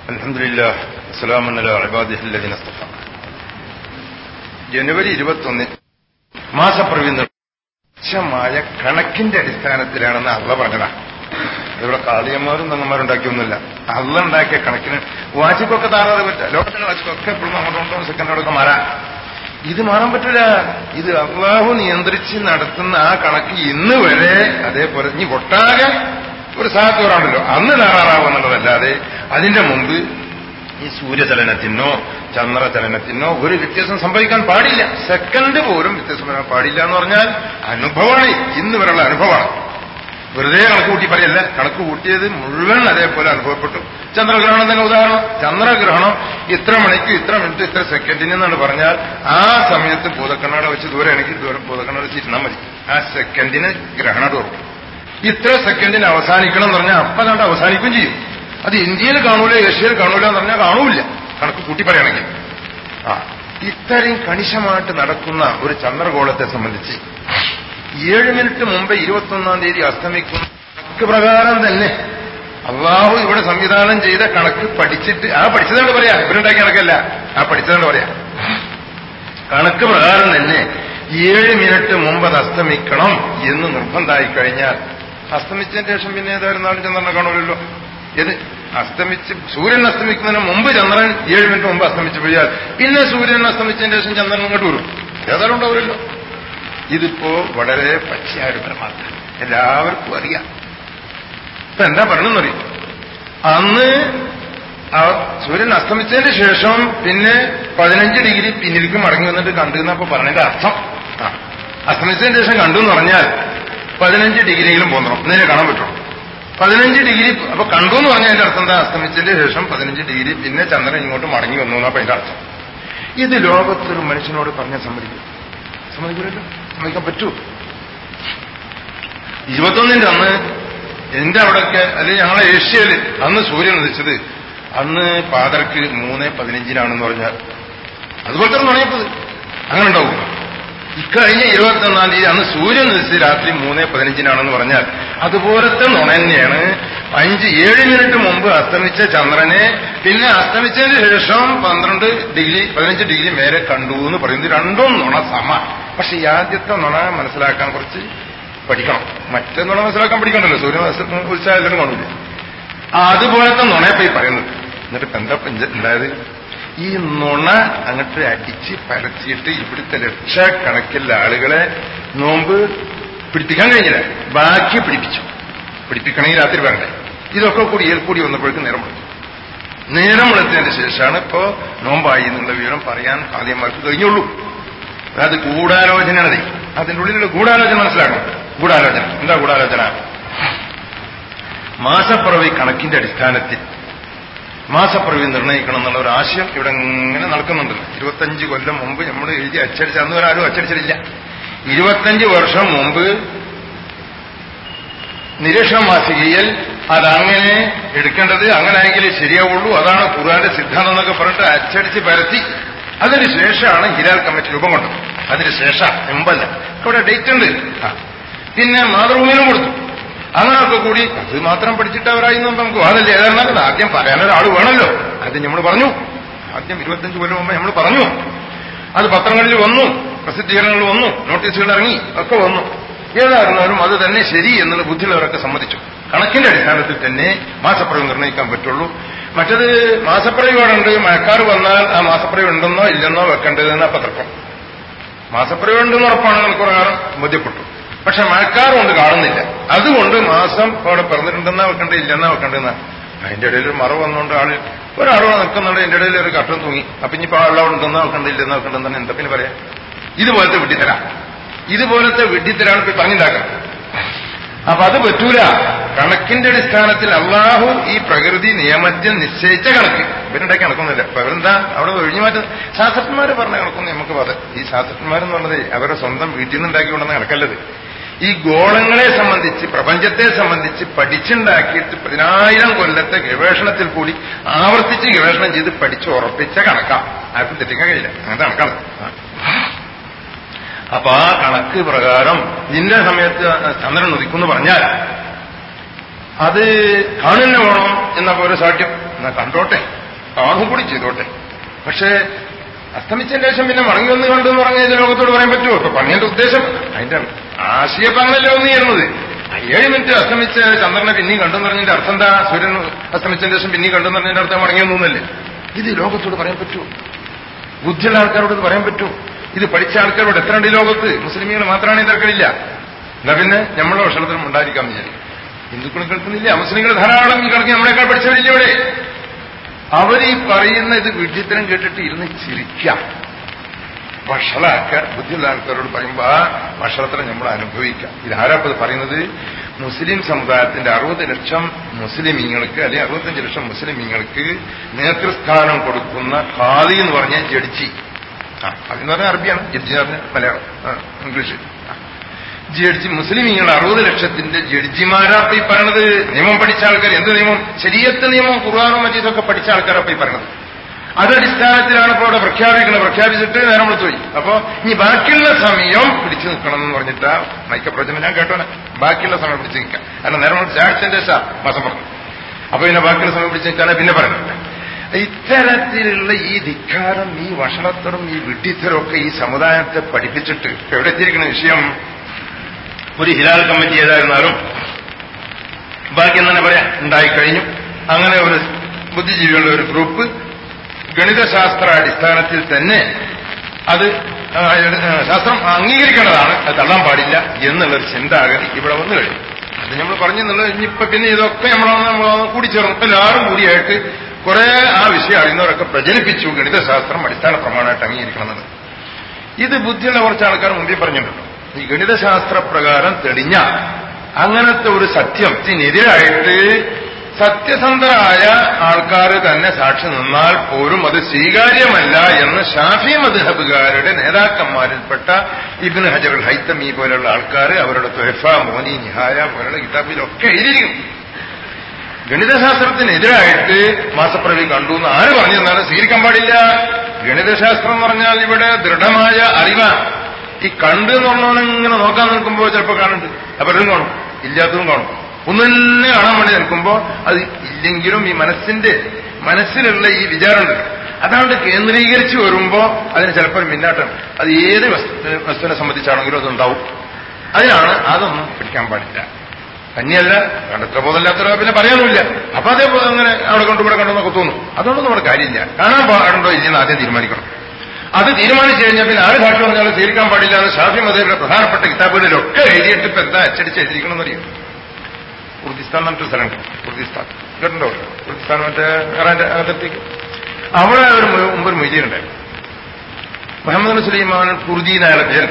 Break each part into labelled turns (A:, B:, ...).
A: الحمد لله وسلام على عباده الذين اصطفى ജനുവരി ഇരുപത്തൊന്ന് മാസപ്പിറവി തുച്ഛമായ കണക്കിന്റെ അടിസ്ഥാനത്തിലാണെന്ന് അള്ള പറഞ്ഞതാ ഇവിടെ കാളിയന്മാരും തങ്ങന്മാരും ഉണ്ടാക്കിയൊന്നുമില്ല അള്ള ഉണ്ടാക്കിയ കണക്കിന് വാച്ചിക്കൊക്കെ താറാതെ പറ്റുക ലോകത്തിന്റെ വാച്ചിക്കൊക്കെ എപ്പോഴും അങ്ങോട്ടും സെക്കൻഡോടൊക്കെ മാറാം ഇത് മാറാൻ പറ്റില്ല ഇത് അള്ളാഹു നിയന്ത്രിച്ച് നടത്തുന്ന ആ കണക്ക് ഇന്ന് വരെ അതേപോലെ ഇനി ഒട്ടാകെ ഒരു സാഹചര്യമാണല്ലോ അന്ന് താറാറാവുക എന്നുള്ളതല്ലാതെ അതിന്റെ മുമ്പ് ഈ സൂര്യചലനത്തിനോ ചന്ദ്രചലനത്തിനോ ഒരു വ്യത്യാസം സംഭവിക്കാൻ പാടില്ല സെക്കൻഡ് പോലും വ്യത്യാസം വരാൻ പാടില്ല എന്ന് പറഞ്ഞാൽ അനുഭവമാണ് ഇന്ന് വരെയുള്ള അനുഭവമാണ് വെറുതെ കണക്ക് കൂട്ടി പറയല്ല കണക്ക് കൂട്ടിയത് മുഴുവൻ അതേപോലെ അനുഭവപ്പെട്ടു ചന്ദ്രഗ്രഹണം തന്നെ ഉദാഹരണം ചന്ദ്രഗ്രഹണം ഇത്ര മണിക്ക് ഇത്ര മിനിറ്റ് ഇത്ര സെക്കൻഡിന് എന്നാണ് പറഞ്ഞാൽ ആ സമയത്ത് ഭൂതക്കണ്ണാട വെച്ച് ദൂരെയാണെങ്കിൽ ദൂരം ഭൂതക്കണ്ണാട വെച്ച് ഇരുന്നാൽ മതി ആ സെക്കൻഡിന് ഗ്രഹണം തുറക്കും ഇത്ര സെക്കൻഡിന് അവസാനിക്കണം എന്ന് പറഞ്ഞാൽ അപ്പം കണ്ട് അവസാനിക്കുകയും ചെയ്യും അത് ഇന്ത്യയിൽ കാണൂല ഏഷ്യയിൽ കാണൂല എന്ന് പറഞ്ഞാൽ കാണൂല കണക്ക് കൂട്ടി പറയുകയാണെങ്കിൽ ആ ഇത്രയും കണിശമായിട്ട് നടക്കുന്ന ഒരു ചന്ദ്രഗോളത്തെ സംബന്ധിച്ച് ഏഴ് മിനിറ്റ് മുമ്പ് ഇരുപത്തൊന്നാം തീയതി അസ്തമിക്കുന്ന കണക്ക് പ്രകാരം തന്നെ അള്ളാഹു ഇവിടെ സംവിധാനം ചെയ്ത കണക്ക് പഠിച്ചിട്ട് ആ പഠിച്ചതുകൊണ്ട് പറയാ ഇവരുണ്ടാക്കിയ കണക്കല്ല ആ പഠിച്ചതുകൊണ്ട് പറയാ കണക്ക് പ്രകാരം തന്നെ ഏഴ് മിനിറ്റ് മുമ്പ് അത് അസ്തമിക്കണം എന്ന് നിർബന്ധമായി കഴിഞ്ഞാൽ അസ്തമിച്ചതിന് ശേഷം പിന്നെ ഏതായാലും നാല് ചന്ദ്രനെ കാണൂലല്ലോ ഏത് അസ്തമിച്ച് സൂര്യൻ അസ്തമിക്കുന്നതിന് മുമ്പ് ചന്ദ്രൻ ഏഴ് മിനിറ്റ് മുമ്പ് അസ്തമിച്ചു പോയാൽ പിന്നെ സൂര്യൻ അസ്തമിച്ചതിന് ശേഷം ചന്ദ്രൻ ഇങ്ങോട്ട് വരും ഏതായാലും ഉണ്ടാവില്ലല്ലോ ഇതിപ്പോ വളരെ പച്ചയായ പരമാർത്ഥം എല്ലാവർക്കും അറിയാം ഇപ്പൊ എന്താ പറയണമെന്നറിയും അന്ന് സൂര്യൻ അസ്തമിച്ചതിന് ശേഷം പിന്നെ പതിനഞ്ച് ഡിഗ്രി പിന്നിലേക്ക് മടങ്ങി വന്നിട്ട് കണ്ടു എന്നപ്പോ പറഞ്ഞതിന്റെ അർത്ഥം ആ അസ്തമിച്ചതിന് ശേഷം കണ്ടു എന്ന് പറഞ്ഞാൽ പതിനഞ്ച് ഡിഗ്രിയിലും പോന്നണം എന്നതിനെ കാണാൻ പറ്റുള്ളൂ പതിനഞ്ച് ഡിഗ്രി അപ്പൊ കണ്ടു എന്ന് പറഞ്ഞതിന്റെ അർത്ഥം എന്താ അസ്തമിച്ചതിന് ശേഷം പതിനഞ്ച് ഡിഗ്രി പിന്നെ ചന്ദ്രൻ ഇങ്ങോട്ട് മടങ്ങി വന്നു എന്നപ്പോ അതിന്റെ അർത്ഥം ഇത് ലോകത്തൊരു മനുഷ്യനോട് പറഞ്ഞ സമ്മതിക്കും സമ്മതിക്കില്ലല്ലോ സമ്മതിക്കാൻ പറ്റൂ ഇരുപത്തൊന്നിന്റെ അന്ന് എന്റെ അവിടെയൊക്കെ അല്ലെങ്കിൽ ഞങ്ങളെ ഏഷ്യയിൽ അന്ന് സൂര്യൻ ഉദിച്ചത് അന്ന് പാതർക്ക് മൂന്ന് പതിനഞ്ചിനാണെന്ന് പറഞ്ഞാൽ അതുപോലെ തന്നെ തുടങ്ങിയപ്പോൾ അങ്ങനെ ഉണ്ടാവും ഇക്കഴിഞ്ഞ ഇരുപത്തി ഒന്നാം തീയതി അന്ന് സൂര്യൻ ഉദിച്ചത് രാത്രി മൂന്ന് പതിനഞ്ചിനാണെന്ന് പറഞ്ഞാൽ അതുപോലത്തെ നുണ തന്നെയാണ് അഞ്ച് ഏഴ് മിനിറ്റ് മുമ്പ് അസ്തമിച്ച ചന്ദ്രനെ പിന്നെ അസ്തമിച്ചതിന് ശേഷം പന്ത്രണ്ട് ഡിഗ്രി പതിനഞ്ച് ഡിഗ്രി മേലെ കണ്ടു എന്ന് പറയുന്നത് രണ്ടും നുണ സമ പക്ഷെ ഈ ആദ്യത്തെ നുണ മനസ്സിലാക്കാൻ കുറച്ച് പഠിക്കണം മറ്റേ നുണ മനസ്സിലാക്കാൻ പഠിക്കണ്ടല്ലോ സൂര്യൻ ഉത്സാഹം കാണൂലേ അതുപോലത്തെ നുണയപ്പോ ഈ പറയുന്നത് എന്നിട്ട് ഇപ്പൊ എന്താ ഉണ്ടായത് ഈ നുണ അങ്ങോട്ട് അടിച്ച് പരത്തിയിട്ട് ഇവിടുത്തെ ലക്ഷക്കണക്കിലുള്ള ആളുകളെ നോമ്പ് പിടിപ്പിക്കാൻ കഴിഞ്ഞില്ല ബാക്കി പിടിപ്പിച്ചു പിടിപ്പിക്കണമെങ്കിൽ രാത്രി വരണ്ടേ ഇതൊക്കെ കൂടി ഏൽക്കൂടി വന്നപ്പോഴേക്കും നേരം വിളിച്ചു നേരം വിളച്ചതിന് ശേഷമാണ് ഇപ്പോ നോമ്പായി എന്നുള്ള വിവരം പറയാൻ ആദ്യമാർക്ക് കഴിഞ്ഞുള്ളൂ അത് ഗൂഢാലോചനയാണ് അതിന്റെ ഉള്ളിലുള്ള ഗൂഢാലോചന മനസ്സിലാക്കണം ഗൂഢാലോചന എന്താ ഗൂഢാലോചന മാസപ്പിറവി കണക്കിന്റെ അടിസ്ഥാനത്തിൽ മാസപ്പിറവി നിർണ്ണയിക്കണം എന്നുള്ള ഒരു ആശയം ഇവിടെ ഇങ്ങനെ നടക്കുന്നുണ്ട് ഇരുപത്തഞ്ച് കൊല്ലം മുമ്പ് നമ്മൾ എഴുതി അച്ചടിച്ച അന്ന് വരെ ആരും അച്ചടിച്ചിട്ടില്ല ഇരുപത്തഞ്ച് വർഷം മുമ്പ് നിരീക്ഷണ മാസികയിൽ അതങ്ങനെ എടുക്കേണ്ടത് അങ്ങനെ ആയെങ്കിൽ ശരിയാവുള്ളൂ അതാണ് ഖുർആന്റെ സിദ്ധാന്തം എന്നൊക്കെ പറഞ്ഞിട്ട് അച്ചടിച്ച് പരത്തി അതിന് ശേഷമാണ് ഹിലാൽ കമ്മിറ്റി രൂപം കൊണ്ടത് അതിന് ശേഷം മുമ്പല്ല ഇവിടെ ഡേറ്റ് ഉണ്ട് പിന്നെ മാതൃഭൂമിയിലും കൊടുത്തു അങ്ങനെയൊക്കെ കൂടി അത് മാത്രം പഠിച്ചിട്ട് അവരായി നമുക്ക് വാദല്ല ഏതായിരുന്നാലും ആദ്യം പറയാനൊരാൾ വേണമല്ലോ അത് നമ്മൾ പറഞ്ഞു ആദ്യം ഇരുപത്തഞ്ച് കൊല്ലം മുമ്പ് നമ്മൾ പറഞ്ഞു അത് പത്രങ്ങളിൽ വന്നു പ്രസിദ്ധീകരണങ്ങളിൽ വന്നു നോട്ടീസുകൾ ഇറങ്ങി ഒക്കെ വന്നു ഏതായിരുന്നാലും അത് തന്നെ ശരി എന്നുള്ള ബുദ്ധിയുള്ളവരൊക്കെ സമ്മതിച്ചു കണക്കിന്റെ അടിസ്ഥാനത്തിൽ തന്നെ മാസപ്പിറവി നിർണ്ണയിക്കാൻ പറ്റുള്ളൂ മറ്റത് മാസപ്പിറവിയോടുണ്ട് മഴക്കാർ വന്നാൽ ആ മാസപ്പിറവി ഉണ്ടെന്നോ ഇല്ലെന്നോ വെക്കേണ്ടതെന്ന് അപ്പൊ തർക്കം മാസപ്പിറവി ഉണ്ടെന്ന് ഉറപ്പാണ് കണക്കുപ്രകാരം ബോധ്യപ്പെട്ടു പക്ഷെ മഴക്കാറുകൊണ്ട് കാണുന്നില്ല അതുകൊണ്ട് മാസം അവിടെ പിറന്നിട്ടുണ്ടെന്നാ വെക്കണ്ടേ ഇല്ലെന്നാ വെക്കണ്ടെന്നാ അതിന്റെ ഇടയിൽ ഒരു മറവ് വന്നുകൊണ്ട് ആള് ഒരാൾ നിൽക്കുന്നുണ്ട് അതിന്റെ ഇടയിൽ ഒരു കട്ടൻ തൂങ്ങി അപ്പൊ ഇനിയിപ്പോ ആളവിടെ ഉണ്ടെന്നാ വെക്കണ്ട ഇല്ലെന്നാ വെക്കണ്ടെന്നാണ് എന്താ പിന്നെ പറയാം ഇതുപോലത്തെ വിഡ്ഢിത്തരാ ഇതുപോലത്തെ വിഡ്ഢിത്തരാണ് ഇപ്പൊ പറഞ്ഞുണ്ടാക്കുക അപ്പൊ അത് പറ്റൂല കണക്കിന്റെ അടിസ്ഥാനത്തിൽ അള്ളാഹു ഈ പ്രകൃതി നിയമത്തിൽ നിശ്ചയിച്ച കണക്ക് ഇവരുണ്ടാക്കി കണക്കൊന്നുമില്ല അപ്പൊ അവരെന്താ അവിടെ ഒഴിഞ്ഞു മാറ്റം ശാസ്ത്രജ്ഞന്മാര് പറഞ്ഞ കണക്കൊന്നും നമുക്ക് പത് ഈ ശാസ്ത്രജ്ഞന്മാരെന്ന് പറഞ്ഞത് അവരുടെ സ്വന്തം വീട്ടിൽ നിന്ന് ഉണ്ടാക്കി കൊണ്ടുവന്ന കണക്കല്ലത് ഈ ഗോളങ്ങളെ സംബന്ധിച്ച് പ്രപഞ്ചത്തെ സംബന്ധിച്ച് പഠിച്ചുണ്ടാക്കിയിട്ട് പതിനായിരം കൊല്ലത്തെ ഗവേഷണത്തിൽ കൂടി ആവർത്തിച്ച് ഗവേഷണം ചെയ്ത് പഠിച്ച് ഉറപ്പിച്ച കണക്കാണ് ആർക്കും തെറ്റിക്കാൻ കഴിയില്ല അങ്ങനത്തെ കണക്കാണ് അപ്പൊ ആ കണക്ക് പ്രകാരം ഇതിന്റെ സമയത്ത് ചന്ദ്രൻ ഉദിക്കുമെന്ന് പറഞ്ഞാൽ അത് കാണുന്ന വേണം എന്ന പോലെ സാഠ്യം എന്നാ കണ്ടോട്ടെ ആണും കൂടി ചെയ്തോട്ടെ പക്ഷേ അസ്തമിച്ചതിന് ശേഷം പിന്നെ മടങ്ങി വന്ന് കണ്ടു എന്ന് പറഞ്ഞാൽ ഇത് ലോകത്തോട് പറയാൻ പറ്റുമോ ഇപ്പൊ പറഞ്ഞതിന്റെ ഉദ്ദേശം അതിന്റെ ആശയപ്പറഞ്ഞല്ലോ ഒന്ന് ചെയ്യുന്നത് ഏഴ് മിനിറ്റ് അസ്തമിച്ച് ചന്ദ്രനെ പിന്നെയും കണ്ടെന്ന് പറഞ്ഞതിന്റെ അർത്ഥം എന്താ സൂര്യൻ അസ്തമിച്ചതിന് ശേഷം പിന്നെയും കണ്ടെന്ന് പറഞ്ഞതിന്റെ അർത്ഥം മടങ്ങി വന്നല്ലേ ഇത് ലോകത്തോട് പറയാൻ പറ്റുമോ ബുദ്ധിയുള്ള ആൾക്കാരോട് ഇത് പറയാൻ പറ്റുമോ ഇത് പഠിച്ച ആൾക്കാരോട് എത്ര ഉണ്ട് ഈ ലോകത്ത് മുസ്ലിമീങ്ങൾ മാത്രമാണ് ഈ തർക്കമില്ല എന്നാ പിന്നെ നമ്മളെ ഭക്ഷണത്തിനും ഉണ്ടായിരിക്കാം വിചാരിക്കും ഹിന്ദുക്കൾ കേൾക്കുന്നില്ല മുസ്ലിങ്ങൾ ധാരാളം ഈ കണക്ക് നമ്മളെക്കാൾ പഠിച്ചവരില്ല ഇവിടെ അവർ ഈ പറയുന്ന ഇത് വിഡ്ഢിത്തരം കേട്ടിട്ട് ഇരുന്ന് ചിരിക്കാം വഷളാക്ക ബുദ്ധിയുള്ള ആൾക്കാരോട് പറയുമ്പോ ആ വഷളത്തിനെ നമ്മൾ അനുഭവിക്കാം ഇതാരാപ്പ ഇത് പറയുന്നത് മുസ്ലിം സമുദായത്തിന്റെ അറുപത് ലക്ഷം മുസ്ലിമീങ്ങൾക്ക് അല്ലെങ്കിൽ അറുപത്തഞ്ച് ലക്ഷം മുസ്ലിമീങ്ങൾക്ക് നേതൃസ്ഥാനം കൊടുക്കുന്ന ഖാദി എന്ന് പറഞ്ഞ ജഡ്ജി ആ അതെന്ന് പറഞ്ഞാൽ അറബിയാണ് ജഡ്ജി എന്ന് പറഞ്ഞാൽ മലയാളം ആ, ഇംഗ്ലീഷ് ആ. ജഡ്ജി മുസ്ലിമീങ്ങൾ അറുപത് ലക്ഷത്തിന്റെ ജഡ്ജിമാരാപ്പ ഈ പറയണത് നിയമം പഠിച്ച ആൾക്കാർ എന്ത് നിയമം ശരീരത്തെ നിയമം ഖുർആാനും മജീദൊക്കെ പഠിച്ച ആൾക്കാരപ്പ ഈ പറയണത് അതടിസ്ഥാനത്തിലാണ് ഇപ്പോൾ അവിടെ പ്രഖ്യാപിക്കുന്നത് പ്രഖ്യാപിച്ചിട്ട് നേരം വിളിച്ചു പോയി അപ്പോ ഇനി ബാക്കിയുള്ള സമയം പിടിച്ചു നിൽക്കണം എന്ന് പറഞ്ഞിട്ടാ മൈക്കപ്രചനം ഞാൻ കേട്ടോനെ ബാക്കിയുള്ള സമയം പിടിച്ചു നിൽക്കാം കാരണം നേരം വിളിച്ച് ആഴ്ചന്റെ ശേഷം മാസം പറഞ്ഞു അപ്പൊ പിന്നെ ബാക്കിയുള്ള സമയം പിടിച്ചു നിൽക്കാനേ പിന്നെ പറയുന്നത് ഇത്തരത്തിലുള്ള ഈ ധിക്കാരം ഈ വഷളത്തറും ഈ വിഡ്ഢിത്തരും ഒക്കെ ഈ സമുദായത്തെ പഠിപ്പിച്ചിട്ട് ഇപ്പൊ എവിടെ എത്തിയിരിക്കുന്ന വിഷയം ഒരു ഹിലാൽ കമ്മിറ്റി ഏതായിരുന്നാലും ബാക്കി തന്നെ പറയാം ഉണ്ടായിക്കഴിഞ്ഞു അങ്ങനെ ഒരു ബുദ്ധിജീവികളുടെ ഒരു ഗ്രൂപ്പ് ഗണിതശാസ്ത്ര അടിസ്ഥാനത്തിൽ തന്നെ അത് ആ, ആ, ശാസ്ത്രം അംഗീകരിക്കേണ്ടതാണ് അത് തള്ളാൻ പാടില്ല എന്നുള്ളൊരു ചിന്താഗതി ഇവിടെ വന്നു കഴിഞ്ഞു അത് നമ്മൾ പറഞ്ഞെന്നുള്ളത് ഇനിയിപ്പോ പിന്നെ ഇതൊക്കെ നമ്മളൊന്ന് നമ്മളൊന്ന് കൂടിച്ചേർന്നു എല്ലാവരും കൂടിയായിട്ട് കുറെ ആ വിഷയം അറിയുന്നവരൊക്കെ പ്രചരിപ്പിച്ചു ഗണിതശാസ്ത്രം അടിസ്ഥാന പ്രമാണമായിട്ട് അംഗീകരിക്കണം എന്നുള്ളത് ഇത് ബുദ്ധിയുള്ള കുറച്ച് ആൾക്കാർ മുമ്പിൽ പറഞ്ഞിട്ടുണ്ട് ഈ ഗണിതശാസ്ത്ര പ്രകാരം തെളിഞ്ഞ അങ്ങനത്തെ ഒരു സത്യത്തിനെതിരായിട്ട് സത്യസന്ധരായ ആൾക്കാർ തന്നെ സാക്ഷി നിന്നാൽ പോലും അത് സ്വീകാര്യമല്ല എന്ന് ഷാഫി മദ്ഹബുകാരുടെ നേതാക്കന്മാരിൽപ്പെട്ട ഇബിൻ ഹജർ ഹൈത്തമി പോലുള്ള ആൾക്കാർ അവരുടെ തൊഹഫ മോനി നിഹായ പോലുള്ള കിതാബിലൊക്കെ എഴുതിയിരിക്കും ഗണിതശാസ്ത്രത്തിനെതിരായിട്ട് മാസപ്രവി കണ്ടു എന്ന് ആര് പറഞ്ഞു എന്നാലും സ്വീകരിക്കാൻ പാടില്ല ഗണിതശാസ്ത്രം എന്ന് പറഞ്ഞാൽ ഇവിടെ ദൃഢമായ അറിവാണ് ഈ കണ്ട് എന്ന് പറഞ്ഞവനെ ഇങ്ങനെ നോക്കാൻ നിൽക്കുമ്പോൾ ചിലപ്പോൾ കാണുന്നുണ്ട് അവരും കാണും ഇല്ലാത്തതും കാണും ഒന്ന് തന്നെ കാണാൻ വേണ്ടി നിൽക്കുമ്പോൾ അത് ഇല്ലെങ്കിലും ഈ മനസ്സിന്റെ മനസ്സിലുള്ള ഈ വിചാരമുണ്ട് അതാണ്ട് കേന്ദ്രീകരിച്ച് വരുമ്പോൾ അതിന് ചിലപ്പോൾ ഒരു മിന്നാട്ടം അത് ഏത് വസ്തു വസ്തുവിനെ സംബന്ധിച്ചാണെങ്കിലും അതുണ്ടാവും അതിനാണ് അതൊന്നും പിടിക്കാൻ പാടില്ല തന്നെയല്ല കണ്ടെത്ര ബോധമില്ലാത്തവരോ പിന്നെ പറയാനുമില്ല അപ്പൊ അതേപോലെ അങ്ങനെ അവിടെ കണ്ടു ഇവിടെ കണ്ടെന്നൊക്കെ തോന്നും അതുകൊണ്ടൊന്നും നമ്മുടെ കാര്യമില്ല കാണാൻ പാടുണ്ടോ ഇല്ലെന്ന് ആദ്യം തീരുമാനിക്കണം അത് തീരുമാനിച്ചു കഴിഞ്ഞാൽ പിന്നെ ആര് ഭാഷ പറഞ്ഞാലും സ്വീകരിക്കാൻ പാടില്ല എന്ന് ഷാഫി മതയുടെ പ്രധാനപ്പെട്ട കിതാബുകളിലൊക്കെ എഴുതിയിട്ട് ഇപ്പൊ എന്താ അച്ചടിച്ച് എഴുതിയിരിക്കണം എന്നറിയാം കുർദിസ്ഥാൻ എന്നിട്ട് സ്ഥലമുണ്ട് കുർദിസ്ഥാൻ കേട്ടോ കുർദിസ്ഥാൻ മറ്റേ ഇറാന്റെ അകത്തേക്ക് അവിടെ ഒരു മു- മുമ്പ് ഒരു മൊയ്തീനുണ്ടായിരുന്നു മുഹമ്മദ് സുലൈമാൻ കുർദി എന്നയാളെ പേര്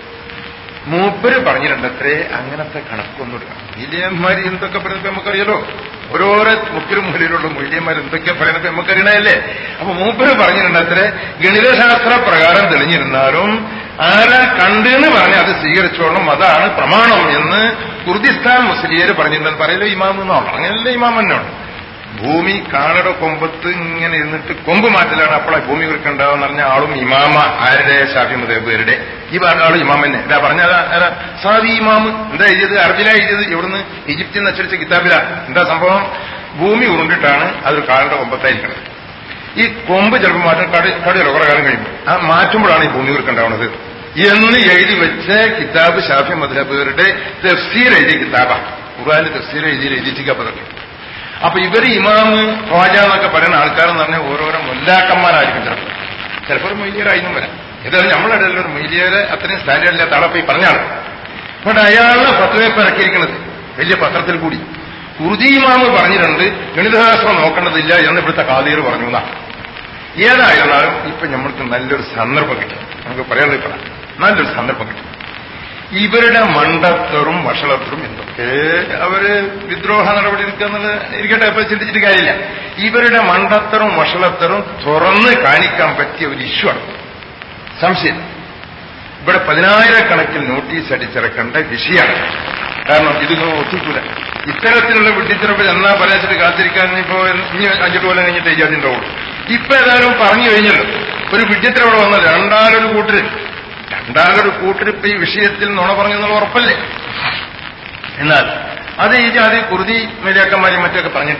A: മൂപ്പര് പറഞ്ഞിട്ടുണ്ടത്രേ അങ്ങനത്തെ കണക്കൊന്നും എടുക്കണം മൊയ്ലിയന്മാര് എന്തൊക്കെ പറയുന്നത് നമുക്കറിയാലോ ഓരോരോ മുക്കിലും മുകളിലുള്ള മൊയ്ലിയന്മാർ എന്തൊക്കെ പറയുന്നത് നമുക്കറിയണല്ലേ അപ്പൊ മൂപ്പര് പറഞ്ഞിട്ടുണ്ടത്രേ ഗണിതശാസ്ത്ര പ്രകാരം തെളിഞ്ഞിരുന്നാലും ആരാ കണ്ടെന്ന് പറഞ്ഞ് അത് സ്വീകരിച്ചോളണം അതാണ് പ്രമാണം എന്ന് കുർദിസ്ഥാൻ മുസ്ലിയർ പറഞ്ഞിട്ടുണ്ടെന്ന് പറയലോ ഇമാം എന്നാണ് അങ്ങനെയല്ലേ ഇമാം തന്നെയാണ് ഭൂമി കാളയുടെ കൊമ്പത്ത് ഇങ്ങനെ ഇരുന്നിട്ട് കൊമ്പ് മാറ്റലാണ് അപ്പോഴാ ഭൂമി കുറിക്കുണ്ടാവെന്ന് പറഞ്ഞ ആളും ഇമാമ ആരുടെ ഷാഫി മുതേബരുടെ ഈ പറഞ്ഞ ആളും ഇമാം തന്നെ ഇതാ പറഞ്ഞ സാവി ഇമാമ് എന്താ എഴുതിയത് അറബിലാ എഴുതിയത് ഇവിടുന്ന് ഈജിപ്തിൽ നിന്ന് അച്ചടിച്ച കിതാബില എന്താ സംഭവം ഭൂമി ഉരുണ്ടിട്ടാണ് അതൊരു കാളയുടെ കൊമ്പത്തായിരിക്കുന്നത് ഈ കൊമ്പ് ചിലപ്പോൾ മാറ്റം കടി കടിയല്ലോ കുറെ കാലം കഴിയുമ്പോൾ ആ മാറ്റുമ്പോഴാണ് ഈ ഭൂമി കുറിക്കുണ്ടാവുന്നത് എന്ന് എഴുതി വെച്ച കിതാബ് ഷാഫി മദ്ഹബുകാരുടെ തഫ്സീർ എഴുതിയ കിതാബാണ് ഖുർആാന്റെ തഫ്സീർ എഴുതി എഴുതിച്ചിക്കപ്പതൊക്കെ അപ്പൊ ഇവര് ഇമാമ് ഖ്വാജ എന്നൊക്കെ പറയുന്ന ആൾക്കാരെന്ന് പറഞ്ഞാൽ ഓരോരോ മുല്ലാക്കന്മാരായിരിക്കും ചിലപ്പോൾ ചിലപ്പോൾ ഒരു മൊയ്ലിയരായിരുന്നു വരാം ഏതായാലും നമ്മുടെ ഇടയിൽ ഒരു മൊയ്ലിയരെ അത്രയും സ്റ്റാൻഡേർഡ് ഇല്ലാത്ത ആളെ പോയി പറഞ്ഞാണ് അതുകൊണ്ട് അയാളുടെ പത്രവെപ്പ് ഇറക്കിയിരിക്കുന്നത് വലിയ പത്രത്തിൽ കൂടി ഉറുദി ഇമാമ് പറഞ്ഞിട്ടുണ്ട് ഗണിതശാസ്ത്രം നോക്കേണ്ടതില്ല എന്ന് ഇവിടുത്തെ കാതീർ പറഞ്ഞു എന്നാണ് ഏതായിരുന്നാലും ഇപ്പൊ നമ്മൾക്ക് നല്ലൊരു സന്ദർഭം കിട്ടി നമുക്ക് പറയാനുള്ളത് പറയാം നല്ലൊരു സന്ദർഭം കിട്ടി ഇവരുടെ മണ്ടത്തറും വഷളത്തറും എന്തൊക്കെ അവര് വിദ്രോഹ നടപടി എടുക്കുക എന്നുള്ളത് ഇരിക്കട്ടെ ഇപ്പൊ ചിന്തിച്ചിട്ട് കാര്യമില്ല ഇവരുടെ മണ്ടത്തറും വഷളത്തറും തുറന്ന് കാണിക്കാൻ പറ്റിയ ഒരു ഇഷ്യൂ ആണ് സംശയം ഇവിടെ പതിനായിരക്കണക്കിന് നോട്ടീസ് അടിച്ചിറക്കേണ്ട വിഷയമാണ് കാരണം ഇത് ഒത്തിക്കൂല ഇത്തരത്തിലുള്ള വിഡ്ഢിത്തിരപ്പ് എന്നാ പറയാച്ചിട്ട് കാത്തിരിക്കാൻ ഇപ്പോ ഇനി അഞ്ചെട്ട് കൊല്ലം കഴിഞ്ഞിട്ട് ഈ ഉണ്ടാവുള്ളൂ ഇപ്പൊ ഏതായാലും പറഞ്ഞു കഴിഞ്ഞല്ലോ ഒരു വിഡ്ഢിത്തരം ഇവിടെ വന്നത് രണ്ടാലൊരു കൂട്ടര് രണ്ടാലൊരു കൂട്ടര് ഇപ്പൊ ഈ വിഷയത്തിൽ നുണ പറഞ്ഞെന്നുള്ള ഉറപ്പല്ലേ എന്നാൽ അത് ഈ ജാതി കുറുതി മേലിയാക്കന്മാരും മറ്റൊക്കെ പറഞ്ഞിട്ട്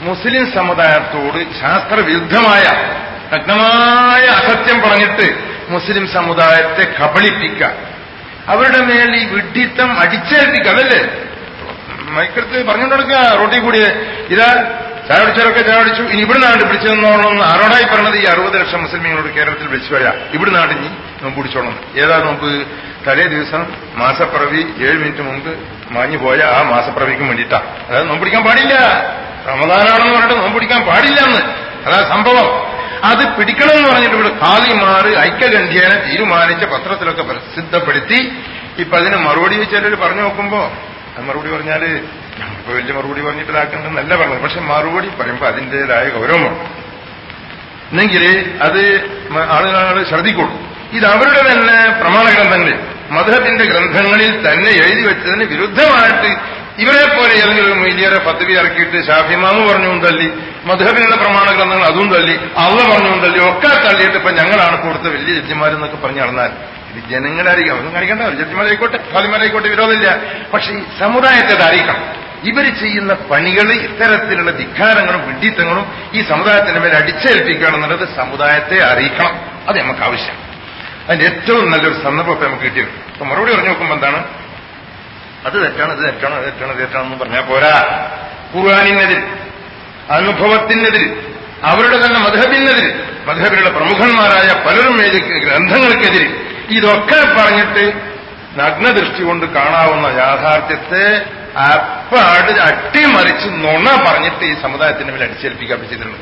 A: മുസ്ലിം സമുദായത്തോട് ശാസ്ത്രവിരുദ്ധമായ നഗ്നമായ അസത്യം പറഞ്ഞിട്ട് മുസ്ലിം സമുദായത്തെ കബളിപ്പിക്കുക അവരുടെ മേൽ ഈ വിഡ്ഢിത്തം അടിച്ചേൽപ്പിക്കുക അതല്ലേ മൈക്കെടുത്ത് പറഞ്ഞുകൊണ്ട് കൊടുക്കുക റോട്ടിൽ കൂടി ഇതാ ചായടിച്ചവരൊക്കെ ചായടിച്ചു ഇനി ഇവിടെ നാട് പിടിച്ചു നിന്നോളണം ആരോടായി പറഞ്ഞത് ഈ അറുപത് ലക്ഷം മുസ്ലിമീങ്ങളോട് കേരളത്തിൽ വിളിച്ചു പറയാ ഇവിടെ നാട് ഇനി നോമ്പ് പിടിച്ചോളണം ഏതാ നോമ്പ് തലേ ദിവസം മാസപ്പിറവി ഏഴ് മിനിറ്റ് മുമ്പ് മാഞ്ഞു പോയ ആ മാസപ്പിറവിക്കും വേണ്ടിയിട്ടാ അതായത് നോമ്പ് പിടിക്കാൻ പാടില്ല റമദാനാണെന്ന് പറഞ്ഞിട്ട് നോമ്പ് പിടിക്കാൻ പാടില്ല എന്ന് അതാ സംഭവം അത് പിടിക്കണം എന്ന് പറഞ്ഞിട്ട് ഇവിടെ കാലിമാറ് ഐക്യകണ്ഠ്യേന തീരുമാനിച്ച പത്രത്തിലൊക്കെ പ്രസിദ്ധപ്പെടുത്തി ഇപ്പൊ അതിന് മറുപടി ചിലർ പറഞ്ഞു നോക്കുമ്പോ അത് മറുപടി പറഞ്ഞാല് ഞങ്ങൾക്ക് വലിയ മറുപടി പറഞ്ഞിട്ട് ഇതാക്കണ്ടെന്നല്ല പറഞ്ഞത് പക്ഷെ മറുപടി പറയുമ്പോൾ അതിൻ്റെതായ ഗൗരവമാണ് എന്നെങ്കിൽ അത് ആളുകൾ ശ്രദ്ധിക്കുള്ളൂ ഇത് അവരുടെ തന്നെ പ്രമാണ ഗ്രന്ഥങ്ങളിൽ മധുഹത്തിന്റെ ഗ്രന്ഥങ്ങളിൽ തന്നെ എഴുതി വെച്ചതിന് വിരുദ്ധമായിട്ട് ഇവരെ പോലെ ഏതെങ്കിലും മീഡിയറെ പദവി ഇറക്കിയിട്ട് ഷാഫിമാമ് പറഞ്ഞും തല്ലി മധുഹബിനുള്ള പ്രമാണ ഗ്രന്ഥങ്ങൾ അതും തല്ലി അവ പറഞ്ഞും തല്ലി ഒക്കെ തള്ളിയിട്ട് ഇപ്പൊ ഞങ്ങളാണ് കൊടുത്ത വലിയ ജഡ്ജിമാരെന്നൊക്കെ പറഞ്ഞു നടന്നാൽ ഇത് ജനങ്ങളായിരിക്കും അതൊന്നും കാണിക്കണ്ട ജഡ്ജിമാരായിക്കോട്ടെ ഖാലിമാരായിക്കോട്ടെ വിരോധമില്ല പക്ഷെ ഈ സമുദായത്തെ അത് അറിയിക്കണം ഇവർ ചെയ്യുന്ന പണികൾ ഇത്തരത്തിലുള്ള ധിക്കാരങ്ങളും വിഡ്ഢിത്തങ്ങളും ഈ സമുദായത്തിന്റെ മേലെ അടിച്ചേൽപ്പിക്കണം എന്നുള്ളത് സമുദായത്തെ അറിയിക്കണം അത് നമുക്ക് ആവശ്യം അതിന്റെ ഏറ്റവും നല്ലൊരു സന്ദർഭം ഇപ്പൊ നമുക്ക് കിട്ടിയത് അപ്പൊ മറുപടി പറഞ്ഞു നോക്കുമ്പോൾ എന്താണ് അത് തെറ്റാണ് ഇത് തെറ്റാണ് അത് തെറ്റാണ് ഇത് തെറ്റാണെന്ന് പറഞ്ഞാൽ പോരാ ഖുർആാനിനെതിരെ അനുഭവത്തിനെതിരെ അവരുടെ തന്നെ മധുഹബിനെതിരെ മധുഹബിലുള്ള പ്രമുഖന്മാരായ പലരും എഴുതിയ ഗ്രന്ഥങ്ങൾക്കെതിരെ ഇതൊക്കെ പറഞ്ഞിട്ട് നഗ്നദൃഷ്ടി കൊണ്ട് കാണാവുന്ന യാഥാർത്ഥ്യത്തെ അപ്പാട് അട്ടിമറിച്ച് നുണ പറഞ്ഞിട്ട് ഈ സമുദായത്തിന്റെ മേൽ അടിച്ചേൽപ്പിക്കാൻ ചെയ്തിട്ടുണ്ട്